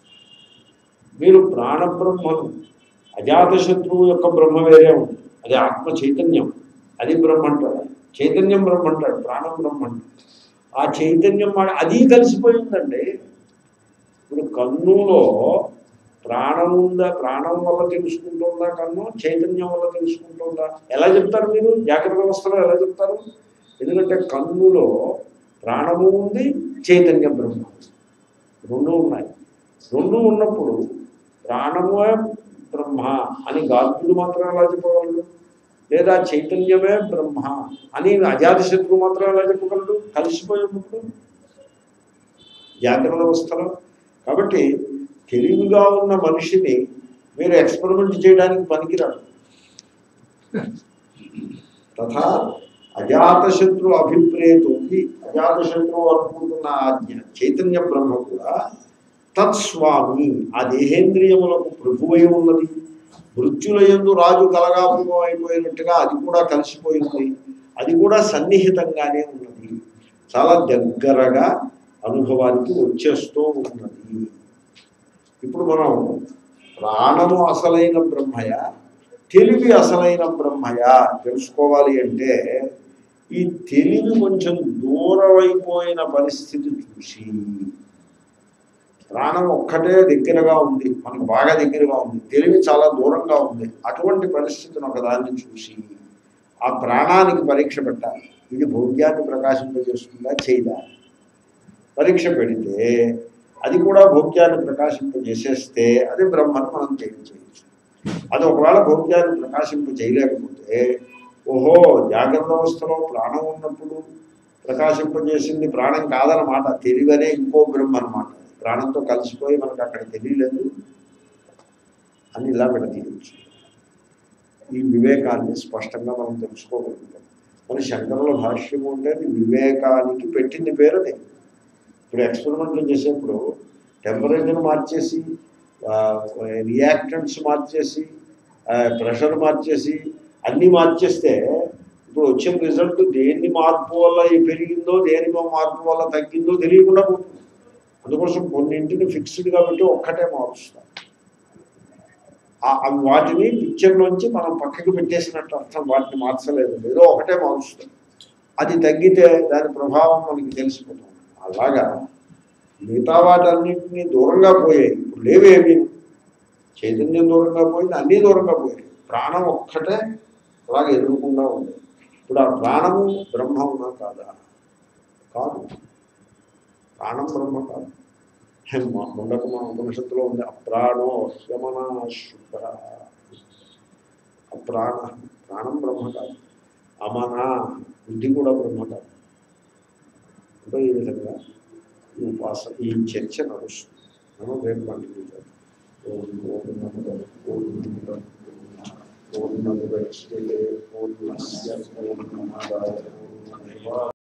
మీరు ప్రాణబ్రహ్మను అజాతశత్రువు యొక్క బ్రహ్మ వేరే ఉంది అది ఆత్మ చైతన్యం అది బ్రహ్మ అంటాడు చైతన్యం బ్రహ్మ అంటాడు ప్రాణం బ్రహ్మ అంటాడు ఆ చైతన్యం వాడు అది కలిసిపోయిందండి ఇప్పుడు కన్నులో ప్రాణం ఉందా ప్రాణం వల్ల తెలుసుకుంటుందా కన్ను చైతన్యం వల్ల తెలుసుకుంటుందా ఎలా చెప్తారు మీరు జాగ్రత్త వ్యవస్థలో ఎలా చెప్తారు ఎందుకంటే కన్నులో ప్రాణము ఉంది చైతన్య బ్రహ్మ ఉంది. రెండు ఉన్నాయి రెండు ఉన్నప్పుడు ప్రాణమే బ్రహ్మ అని గార్గ్యుడు మాత్రం ఎలా చెప్పగలడు లేదా చైతన్యమే బ్రహ్మ అని అజాతశత్రువు మాత్రం ఎలా చెప్పగలడు కలిసిపోయేటప్పుడు జాగ్రత్త వ్యవస్థలో కాబట్టి తెలివిగా ఉన్న మనిషిని మీరు ఎక్స్పెరిమెంట్ చేయడానికి పనికిరాడు తథా అజాతశత్రు అభిప్రేతోకి అజాతశత్రువు అనుకుంటున్న ఆ జ్ఞ- చైతన్య బ్రహ్మ కూడా తత్స్వామి ఆ దేహేంద్రియములకు ప్రభువై ఉన్నది మృత్యులయందు రాజు కలగాపురం అయిపోయినట్టుగా అది కూడా కలిసిపోయింది అది కూడా సన్నిహితంగానే ఉన్నది చాలా దగ్గరగా అనుభవానికి వచ్చేస్తూ ఉన్నది ఇప్పుడు మనం ప్రాణము అసలైన బ్రహ్మయ తెలివి అసలైన బ్రహ్మయ తెలుసుకోవాలి అంటే ఈ తెలివి కొంచెం దూరమైపోయిన పరిస్థితి చూసి ప్రాణం ఒక్కటే దగ్గరగా ఉంది మనకు బాగా దగ్గరగా ఉంది తెలివి చాలా దూరంగా ఉంది అటువంటి పరిస్థితిని ఒకదాన్ని చూసి ఆ ప్రాణానికి పరీక్ష పెట్టాలి ఇది భోగ్యాన్ని ప్రకాశింపజేస్తుందా చేయదా పరీక్ష పెడితే అది కూడా భోగ్యాన్ని ప్రకాశింపజేసేస్తే అది బ్రహ్మను మనం చేయవచ్చు అది ఒకవేళ భోగ్యాన్ని ప్రకాశింప చేయలేకపోతే ఓహో జాగ్రత్త అవస్థలో ప్రాణం ఉన్నప్పుడు ప్రకాశింపజేసింది ప్రాణం కాదనమాట తెలివనే ఇంకో బ్రహ్మ అనమాట ప్రాణంతో కలిసిపోయి మనకు అక్కడ తెలియలేదు అని ఇలా విడతీయచ్చు ఈ వివేకాన్ని స్పష్టంగా మనం తెలుసుకోగలుగుతాం మన శంకరుల భాష్యము అంటే అది వివేకానికి పెట్టింది పేరు అది ఇప్పుడు ఎక్స్పెరిమెంట్లు చేసేప్పుడు టెంపరేచర్ మార్చేసి రియాక్టెంట్స్ మార్చేసి ప్రెషర్ మార్చేసి అన్నీ మార్చేస్తే ఇప్పుడు వచ్చిన రిజల్ట్ దేని మార్పు వల్ల ఈ పెరిగిందో దేని మార్పు వల్ల తగ్గిందో తెలియకుండా పోతుంది అందుకోసం కొన్నింటిని ఫిక్స్డ్గా పెట్టి ఒక్కటే మారుస్తాం ఆ- ఆ వాటిని పిక్చర్లోంచి మనం పక్కకి పెట్టేసినట్టు అర్థం వాటిని మార్చలేదు ఏదో ఒకటే మారుస్తాం అది తగ్గితే దాని ప్రభావం మనకి తెలిసిపోతుంది అలాగా మిగతా వాటన్నింటినీ దూరంగా పోయాయి ఇప్పుడు లేవేమి చైతన్యం దూరంగా పోయింది అన్నీ దూరంగా పోయాయి ప్రాణం ఒక్కటే అలాగే ఎదురుకుండా ఉంది ఇప్పుడు ఆ ప్రాణము బ్రహ్మ ఉన్నా కాదా కాదు ప్రాణం బ్రహ్మ కాదు ముండక మన ఉపనిషత్తులో ఉంది అప్రాణో శమన శుభ్ర అప్రాణ ప్రాణం బ్రహ్మ కాదు అమన బుద్ధి కూడా బ్రహ్మ కాదు అంటే ఈ విధంగా ఈ ఉపాస ఈ చర్చ నడుస్తుంది మనం రేపు కంటిన్యూ చేద్దాం ఓం పూర్ణముద పూర్ణముద పూర్ణముద పూర్ణస్య పూర్ణమాదాయ పూర్ణమేవా